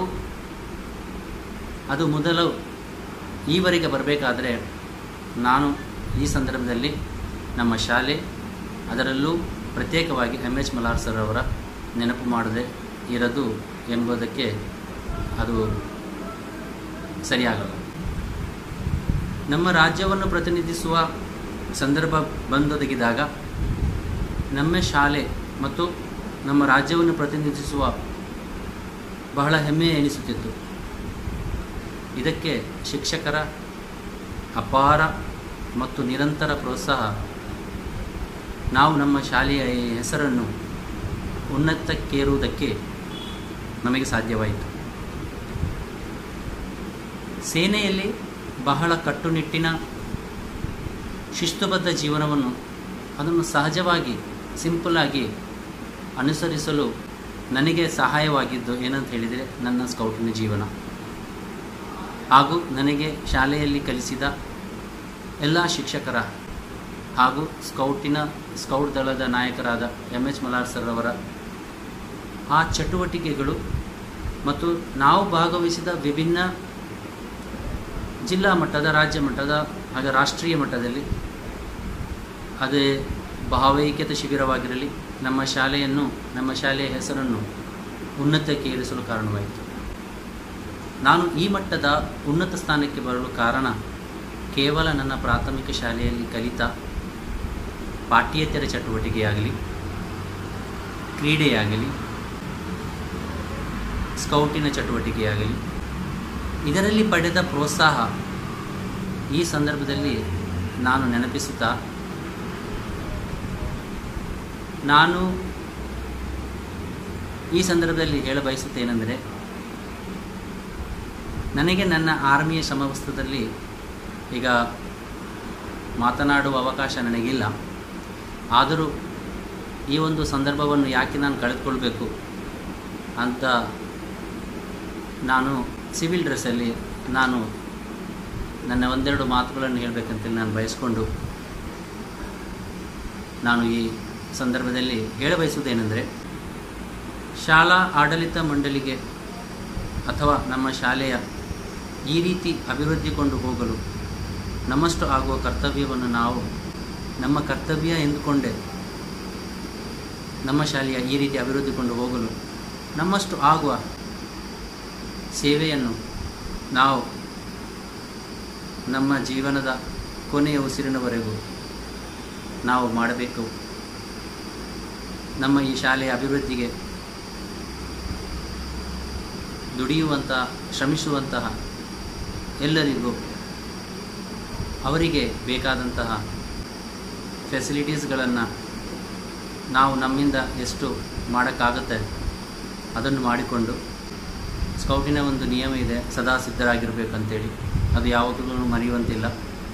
ಅದು ಮೊದಲು ಈವರೆಗೆ ಬರಬೇಕಾದರೆ ನಾನು ಈ ಸಂದರ್ಭದಲ್ಲಿ ನಮ್ಮ ಶಾಲೆ ಅದರಲ್ಲೂ ಪ್ರತ್ಯೇಕವಾಗಿ ಎಮ್ ಎಚ್ ಮಲಾರ್ ಸರ್ ಅವರ ನೆನಪು ಮಾಡದೆ ಇರದು ಎಂಬುದಕ್ಕೆ ಅದು ಸರಿಯಾಗಲ್ಲ ನಮ್ಮ ರಾಜ್ಯವನ್ನು ಪ್ರತಿನಿಧಿಸುವ ಸಂದರ್ಭ ಬಂದೊದಗಿದಾಗ ನಮ್ಮ ಶಾಲೆ ಮತ್ತು ನಮ್ಮ ರಾಜ್ಯವನ್ನು ಪ್ರತಿನಿಧಿಸುವ ಬಹಳ ಹೆಮ್ಮೆ ಎನಿಸುತ್ತಿತ್ತು ಇದಕ್ಕೆ ಶಿಕ್ಷಕರ ಅಪಾರ ಮತ್ತು ನಿರಂತರ ಪ್ರೋತ್ಸಾಹ ನಾವು ನಮ್ಮ ಶಾಲೆಯ ಈ ಹೆಸರನ್ನು ಉನ್ನತಕ್ಕೇರುವುದಕ್ಕೆ ನಮಗೆ ಸಾಧ್ಯವಾಯಿತು ಸೇನೆಯಲ್ಲಿ ಬಹಳ ಕಟ್ಟುನಿಟ್ಟಿನ ಶಿಸ್ತುಬದ್ಧ ಜೀವನವನ್ನು ಅದನ್ನು ಸಹಜವಾಗಿ ಸಿಂಪಲ್ಲಾಗಿ ಅನುಸರಿಸಲು ನನಗೆ ಸಹಾಯವಾಗಿದ್ದು ಏನಂತ ಹೇಳಿದರೆ ನನ್ನ ಸ್ಕೌಟಿನ ಜೀವನ ಹಾಗೂ ನನಗೆ ಶಾಲೆಯಲ್ಲಿ ಕಲಿಸಿದ ಎಲ್ಲ ಶಿಕ್ಷಕರ ಹಾಗೂ ಸ್ಕೌಟಿನ ಸ್ಕೌಟ್ ದಳದ ನಾಯಕರಾದ ಎಮ್ ಎಚ್ ಮಲಾರ್ ಸರ್ ಅವರ ಆ ಚಟುವಟಿಕೆಗಳು ಮತ್ತು ನಾವು ಭಾಗವಹಿಸಿದ ವಿಭಿನ್ನ ಜಿಲ್ಲಾ ಮಟ್ಟದ ರಾಜ್ಯ ಮಟ್ಟದ ಹಾಗೆ ರಾಷ್ಟ್ರೀಯ ಮಟ್ಟದಲ್ಲಿ ಅದೇ ಭಾವೈಕ್ಯತೆ ಶಿಬಿರವಾಗಿರಲಿ ನಮ್ಮ ಶಾಲೆಯನ್ನು ನಮ್ಮ ಶಾಲೆಯ ಹೆಸರನ್ನು ಉನ್ನತಕ್ಕೆ ಏರಿಸಲು ಕಾರಣವಾಯಿತು ನಾನು ಈ ಮಟ್ಟದ ಉನ್ನತ ಸ್ಥಾನಕ್ಕೆ ಬರಲು ಕಾರಣ ಕೇವಲ ನನ್ನ ಪ್ರಾಥಮಿಕ ಶಾಲೆಯಲ್ಲಿ ಕಲಿತ ಪಾಠ್ಯೇತರ ಚಟುವಟಿಕೆಯಾಗಲಿ ಕ್ರೀಡೆಯಾಗಲಿ ಸ್ಕೌಟಿನ ಚಟುವಟಿಕೆಯಾಗಲಿ ಇದರಲ್ಲಿ ಪಡೆದ ಪ್ರೋತ್ಸಾಹ ಈ ಸಂದರ್ಭದಲ್ಲಿ ನಾನು ನೆನಪಿಸುತ್ತಾ ನಾನು ಈ ಸಂದರ್ಭದಲ್ಲಿ ಹೇಳ ಬಯಸುತ್ತೇನೆಂದರೆ ನನಗೆ ನನ್ನ ಆರ್ಮಿಯ ಸಮವಸ್ತ್ರದಲ್ಲಿ ಈಗ ಮಾತನಾಡುವ ಅವಕಾಶ ನನಗಿಲ್ಲ ಆದರೂ ಈ ಒಂದು ಸಂದರ್ಭವನ್ನು ಯಾಕೆ ನಾನು ಕಳೆದುಕೊಳ್ಬೇಕು ಅಂತ ನಾನು ಸಿವಿಲ್ ಡ್ರೆಸ್ಸಲ್ಲಿ ನಾನು ನನ್ನ ಒಂದೆರಡು ಮಾತುಗಳನ್ನು ಹೇಳಬೇಕಂತೇಳಿ ನಾನು ಬಯಸ್ಕೊಂಡು ನಾನು ಈ ಸಂದರ್ಭದಲ್ಲಿ ಹೇಳ ಬಯಸುವುದೇನೆಂದರೆ ಶಾಲಾ ಆಡಳಿತ ಮಂಡಳಿಗೆ ಅಥವಾ ನಮ್ಮ ಶಾಲೆಯ ಈ ರೀತಿ ಅಭಿವೃದ್ಧಿಕೊಂಡು ಹೋಗಲು ನಮ್ಮಷ್ಟು ಆಗುವ ಕರ್ತವ್ಯವನ್ನು ನಾವು ನಮ್ಮ ಕರ್ತವ್ಯ ಎಂದುಕೊಂಡೇ ನಮ್ಮ ಶಾಲೆಯ ಈ ರೀತಿ ಅಭಿವೃದ್ಧಿಕೊಂಡು ಹೋಗಲು ನಮ್ಮಷ್ಟು ಆಗುವ ಸೇವೆಯನ್ನು ನಾವು ನಮ್ಮ ಜೀವನದ ಕೊನೆಯ ಉಸಿರಿನವರೆಗೂ ನಾವು ಮಾಡಬೇಕು ನಮ್ಮ ಈ ಶಾಲೆಯ ಅಭಿವೃದ್ಧಿಗೆ ದುಡಿಯುವಂತಹ ಶ್ರಮಿಸುವಂತಹ ಎಲ್ಲರಿಗೂ ಅವರಿಗೆ ಬೇಕಾದಂತಹ ಫೆಸಿಲಿಟೀಸ್ಗಳನ್ನು ನಾವು ನಮ್ಮಿಂದ ಎಷ್ಟು ಮಾಡೋಕ್ಕಾಗುತ್ತೆ ಅದನ್ನು ಮಾಡಿಕೊಂಡು ಸ್ಕೌಟಿನ ಒಂದು ನಿಯಮ ಇದೆ ಸದಾ ಸಿದ್ಧರಾಗಿರಬೇಕಂತೇಳಿ ಅದು ಯಾವಾಗಲೂ ಮರೆಯುವಂತಿಲ್ಲ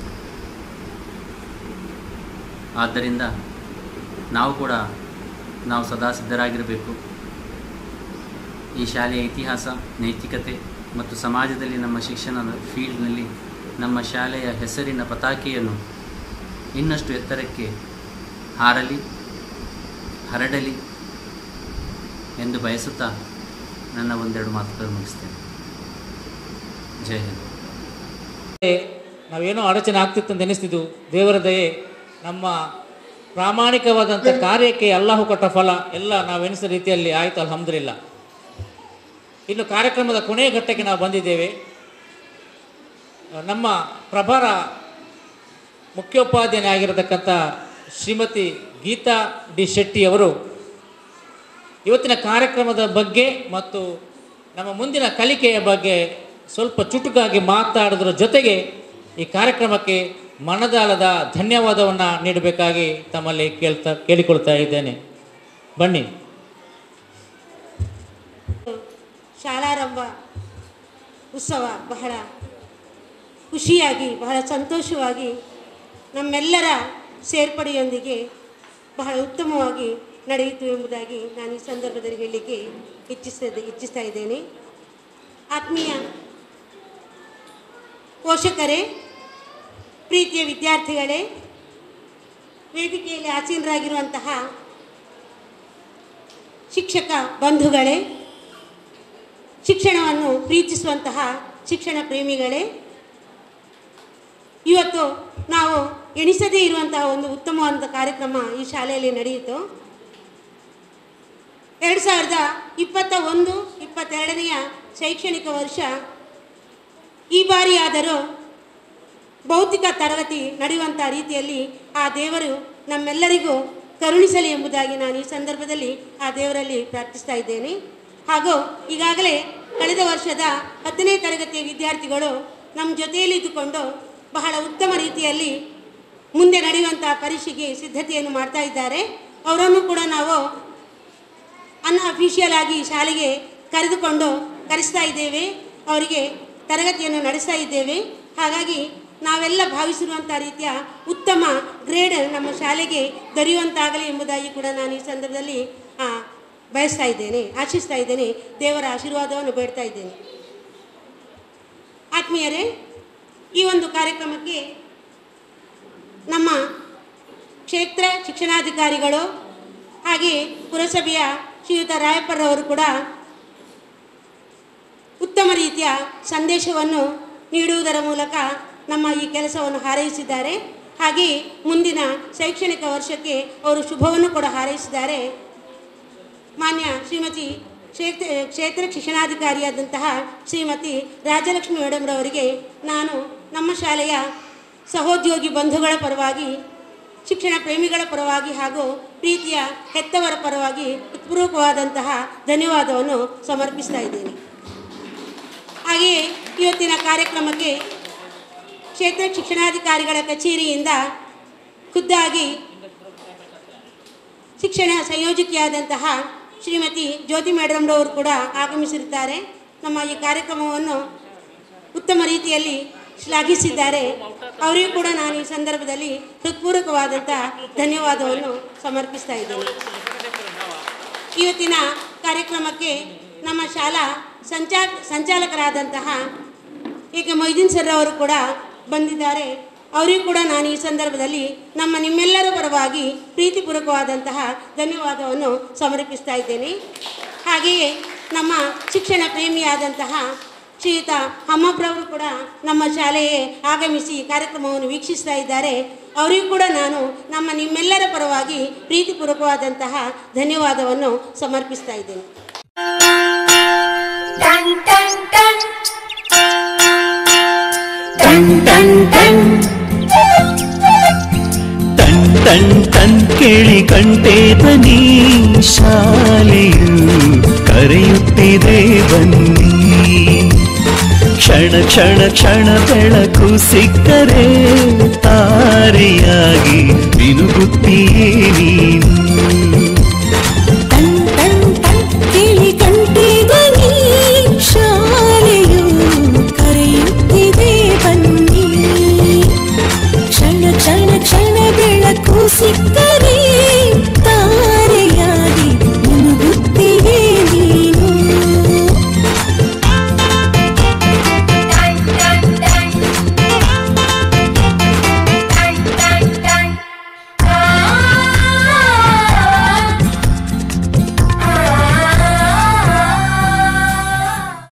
ಆದ್ದರಿಂದ ನಾವು ಕೂಡ ನಾವು ಸದಾ ಸಿದ್ಧರಾಗಿರಬೇಕು ಈ ಶಾಲೆಯ ಇತಿಹಾಸ ನೈತಿಕತೆ ಮತ್ತು ಸಮಾಜದಲ್ಲಿ ನಮ್ಮ ಶಿಕ್ಷಣದ ಫೀಲ್ಡ್ನಲ್ಲಿ ನಮ್ಮ ಶಾಲೆಯ ಹೆಸರಿನ ಪತಾಕೆಯನ್ನು ಇನ್ನಷ್ಟು ಎತ್ತರಕ್ಕೆ ಹಾರಲಿ ಹರಡಲಿ ಎಂದು ಬಯಸುತ್ತಾ ನನ್ನ ಒಂದೆರಡು ಮಾತುಗಳು ಮುಗಿಸ್ತೇನೆ ಜೈ ಹಿಂದ್ ನಾವೇನೋ ಅಡಚಣೆ ಆಗ್ತಿತ್ತು ಅಂತ ಎನಿಸ್ತಿದ್ದು ದೇವರ ದಯೆ ನಮ್ಮ ಪ್ರಾಮಾಣಿಕವಾದಂಥ ಕಾರ್ಯಕ್ಕೆ ಅಲ್ಲಾಹು ಕೊಟ್ಟ ಫಲ ಎಲ್ಲ ನಾವು ಎನಿಸಿದ ರೀತಿಯಲ್ಲಿ ಆಯಿತು ಅಲ್ಹಮ್ದುಲಿಲ್ಲ ಇನ್ನು ಕಾರ್ಯಕ್ರಮದ ಕೊನೆಯ ಘಟ್ಟಕ್ಕೆ ನಾವು ಬಂದಿದ್ದೇವೆ ನಮ್ಮ ಪ್ರಭಾರ ಮುಖ್ಯೋಪಾಧ್ಯಾಯ ಆಗಿರತಕ್ಕಂಥ ಶ್ರೀಮತಿ ಗೀತಾ ಡಿ ಶೆಟ್ಟಿಯವರು ಇವತ್ತಿನ ಕಾರ್ಯಕ್ರಮದ ಬಗ್ಗೆ ಮತ್ತು ನಮ್ಮ ಮುಂದಿನ ಕಲಿಕೆಯ ಬಗ್ಗೆ ಸ್ವಲ್ಪ ಚುಟುಕಾಗಿ ಮಾತಾಡೋದ್ರ ಜೊತೆಗೆ ಈ ಕಾರ್ಯಕ್ರಮಕ್ಕೆ ಮನದಾಳದ ಧನ್ಯವಾದವನ್ನು ನೀಡಬೇಕಾಗಿ ತಮ್ಮಲ್ಲಿ ಕೇಳ್ತಾ ಕೇಳಿಕೊಳ್ತಾ ಇದ್ದೇನೆ ಬನ್ನಿ ಶಾಲಾರಂಭ ಉತ್ಸವ ಬಹಳ ಖುಷಿಯಾಗಿ ಬಹಳ ಸಂತೋಷವಾಗಿ ನಮ್ಮೆಲ್ಲರ ಸೇರ್ಪಡೆಯೊಂದಿಗೆ ಬಹಳ ಉತ್ತಮವಾಗಿ ನಡೆಯಿತು ಎಂಬುದಾಗಿ ನಾನು ಈ ಸಂದರ್ಭದಲ್ಲಿ ಹೇಳಲಿಕ್ಕೆ ಇಚ್ಛಿಸಿದ ಇಚ್ಛಿಸ್ತಾ ಇದ್ದೇನೆ ಆತ್ಮೀಯ ಪೋಷಕರೇ ಪ್ರೀತಿಯ ವಿದ್ಯಾರ್ಥಿಗಳೇ ವೇದಿಕೆಯಲ್ಲಿ ಆಸೀನರಾಗಿರುವಂತಹ ಶಿಕ್ಷಕ ಬಂಧುಗಳೇ ಶಿಕ್ಷಣವನ್ನು ಪ್ರೀತಿಸುವಂತಹ ಶಿಕ್ಷಣ ಪ್ರೇಮಿಗಳೇ ಇವತ್ತು ನಾವು ಎಣಿಸದೇ ಇರುವಂತಹ ಒಂದು ಉತ್ತಮವಾದ ಕಾರ್ಯಕ್ರಮ ಈ ಶಾಲೆಯಲ್ಲಿ ನಡೆಯಿತು ಎರಡು ಸಾವಿರದ ಇಪ್ಪತ್ತ ಒಂದು ಇಪ್ಪತ್ತೆರಡನೆಯ ಶೈಕ್ಷಣಿಕ ವರ್ಷ ಈ ಬಾರಿಯಾದರೂ ಭೌತಿಕ ತರಗತಿ ನಡೆಯುವಂಥ ರೀತಿಯಲ್ಲಿ ಆ ದೇವರು ನಮ್ಮೆಲ್ಲರಿಗೂ ಕರುಣಿಸಲಿ ಎಂಬುದಾಗಿ ನಾನು ಈ ಸಂದರ್ಭದಲ್ಲಿ ಆ ದೇವರಲ್ಲಿ ಪ್ರಾರ್ಥಿಸ್ತಾ ಇದ್ದೇನೆ ಹಾಗೂ ಈಗಾಗಲೇ ಕಳೆದ ವರ್ಷದ ಹತ್ತನೇ ತರಗತಿಯ ವಿದ್ಯಾರ್ಥಿಗಳು ನಮ್ಮ ಜೊತೆಯಲ್ಲಿ ಇದ್ದುಕೊಂಡು ಬಹಳ ಉತ್ತಮ ರೀತಿಯಲ್ಲಿ ಮುಂದೆ ನಡೆಯುವಂಥ ಪರೀಕ್ಷೆಗೆ ಸಿದ್ಧತೆಯನ್ನು ಮಾಡ್ತಾ ಇದ್ದಾರೆ ಅವರನ್ನು ಕೂಡ ನಾವು ಅನ್ಅಫಿಷಿಯಲ್ ಆಗಿ ಶಾಲೆಗೆ ಕರೆದುಕೊಂಡು ಕರೆಸ್ತಾ ಇದ್ದೇವೆ ಅವರಿಗೆ ತರಗತಿಯನ್ನು ನಡೆಸ್ತಾ ಇದ್ದೇವೆ ಹಾಗಾಗಿ ನಾವೆಲ್ಲ ಭಾವಿಸಿರುವಂಥ ರೀತಿಯ ಉತ್ತಮ ಗ್ರೇಡ್ ನಮ್ಮ ಶಾಲೆಗೆ ದೊರೆಯುವಂತಾಗಲಿ ಎಂಬುದಾಗಿ ಕೂಡ ನಾನು ಈ ಸಂದರ್ಭದಲ್ಲಿ ಆ, ಬಯಸ್ತಾ ಇದ್ದೇನೆ ಆಶಿಸ್ತಾ ಇದ್ದೇನೆ ದೇವರ ಆಶೀರ್ವಾದವನ್ನು ಬೇಡ್ತಾ ಇದ್ದೇನೆ ಆತ್ಮೀಯರೇ ಈ ಒಂದು ಕಾರ್ಯಕ್ರಮಕ್ಕೆ ನಮ್ಮ ಕ್ಷೇತ್ರ ಶಿಕ್ಷಣಾಧಿಕಾರಿಗಳು ಹಾಗೆ ಪುರಸಭೆಯ ಶ್ರೀಯುತ ರಾಯಪ್ಪರವರು ಕೂಡ ಉತ್ತಮ ರೀತಿಯ ಸಂದೇಶವನ್ನು ನೀಡುವುದರ ಮೂಲಕ ನಮ್ಮ ಈ ಕೆಲಸವನ್ನು ಹಾರೈಸಿದ್ದಾರೆ ಹಾಗೆ ಮುಂದಿನ ಶೈಕ್ಷಣಿಕ ವರ್ಷಕ್ಕೆ ಅವರು ಶುಭವನ್ನು ಕೂಡ ಹಾರೈಸಿದ್ದಾರೆ ಮಾನ್ಯ ಶ್ರೀಮತಿ ಕ್ಷೇತ್ರ ಕ್ಷೇತ್ರ ಶಿಕ್ಷಣಾಧಿಕಾರಿಯಾದಂತಹ ಶ್ರೀಮತಿ ರಾಜಲಕ್ಷ್ಮಿ ಮೇಡಮ್ರವರಿಗೆ ನಾನು ನಮ್ಮ ಶಾಲೆಯ ಸಹೋದ್ಯೋಗಿ ಬಂಧುಗಳ ಪರವಾಗಿ ಶಿಕ್ಷಣ ಪ್ರೇಮಿಗಳ ಪರವಾಗಿ ಹಾಗೂ ಪ್ರೀತಿಯ ಹೆತ್ತವರ ಪರವಾಗಿ ಹೃತ್ಪೂರ್ವಕವಾದಂತಹ ಧನ್ಯವಾದವನ್ನು ಸಮರ್ಪಿಸ್ತಾ ಇದ್ದೇನೆ ಹಾಗೆಯೇ ಇವತ್ತಿನ ಕಾರ್ಯಕ್ರಮಕ್ಕೆ ಕ್ಷೇತ್ರ ಶಿಕ್ಷಣಾಧಿಕಾರಿಗಳ ಕಚೇರಿಯಿಂದ ಖುದ್ದಾಗಿ ಶಿಕ್ಷಣ ಸಂಯೋಜಕಿಯಾದಂತಹ ಶ್ರೀಮತಿ ಜ್ಯೋತಿ ಮೇಡಮ್ರವರು ಕೂಡ ಆಗಮಿಸಿರುತ್ತಾರೆ ನಮ್ಮ ಈ ಕಾರ್ಯಕ್ರಮವನ್ನು ಉತ್ತಮ ರೀತಿಯಲ್ಲಿ ಶ್ಲಾಘಿಸಿದ್ದಾರೆ ಅವರಿಗೂ ಕೂಡ ನಾನು ಈ ಸಂದರ್ಭದಲ್ಲಿ ಹೃತ್ಪೂರ್ವಕವಾದಂಥ ಧನ್ಯವಾದವನ್ನು ಸಮರ್ಪಿಸ್ತಾ ಇದ್ದೇನೆ ಇವತ್ತಿನ ಕಾರ್ಯಕ್ರಮಕ್ಕೆ ನಮ್ಮ ಶಾಲಾ ಸಂಚಾ ಸಂಚಾಲಕರಾದಂತಹ ಈಗ ಮೊಯ್ದೀನ್ ಸರ್ ಅವರು ಕೂಡ ಬಂದಿದ್ದಾರೆ ಅವರಿಗೂ ಕೂಡ ನಾನು ಈ ಸಂದರ್ಭದಲ್ಲಿ ನಮ್ಮ ನಿಮ್ಮೆಲ್ಲರ ಪರವಾಗಿ ಪ್ರೀತಿಪೂರ್ವಕವಾದಂತಹ ಧನ್ಯವಾದವನ್ನು ಸಮರ್ಪಿಸ್ತಾ ಇದ್ದೇನೆ ಹಾಗೆಯೇ ನಮ್ಮ ಶಿಕ್ಷಣ ಪ್ರೇಮಿಯಾದಂತಹ ಶ್ರೀಯುತ ಹಮ್ಮಪ್ರವರು ಕೂಡ ನಮ್ಮ ಶಾಲೆಗೆ ಆಗಮಿಸಿ ಕಾರ್ಯಕ್ರಮವನ್ನು ವೀಕ್ಷಿಸ್ತಾ ಇದ್ದಾರೆ ಅವರಿಗೂ ಕೂಡ ನಾನು ನಮ್ಮ ನಿಮ್ಮೆಲ್ಲರ ಪರವಾಗಿ ಪ್ರೀತಿಪೂರ್ವಕವಾದಂತಹ ಧನ್ಯವಾದವನ್ನು ಸಮರ್ಪಿಸ್ತಾ ಇದ್ದೇನೆ ಟನ್ ಟನ್ ಟನ್ ಟನ್ ಟನ್ ಟನ್ ಕೇಳಿ ಕಂಟೆ ಧ್ವನಿ ಶಾಲೆಯು ಕರೆಯುತ್ತಿದೆ ಬನ್ನಿ ಕ್ಷಣ ಕ್ಷಣ ಕ್ಷಣ ಬೆಳಕು ಸಿಕ್ಕರೆ ತಾರೆಯಾಗಿ ಮಿನುಗುತ್ತೀಯೇ ನೀನು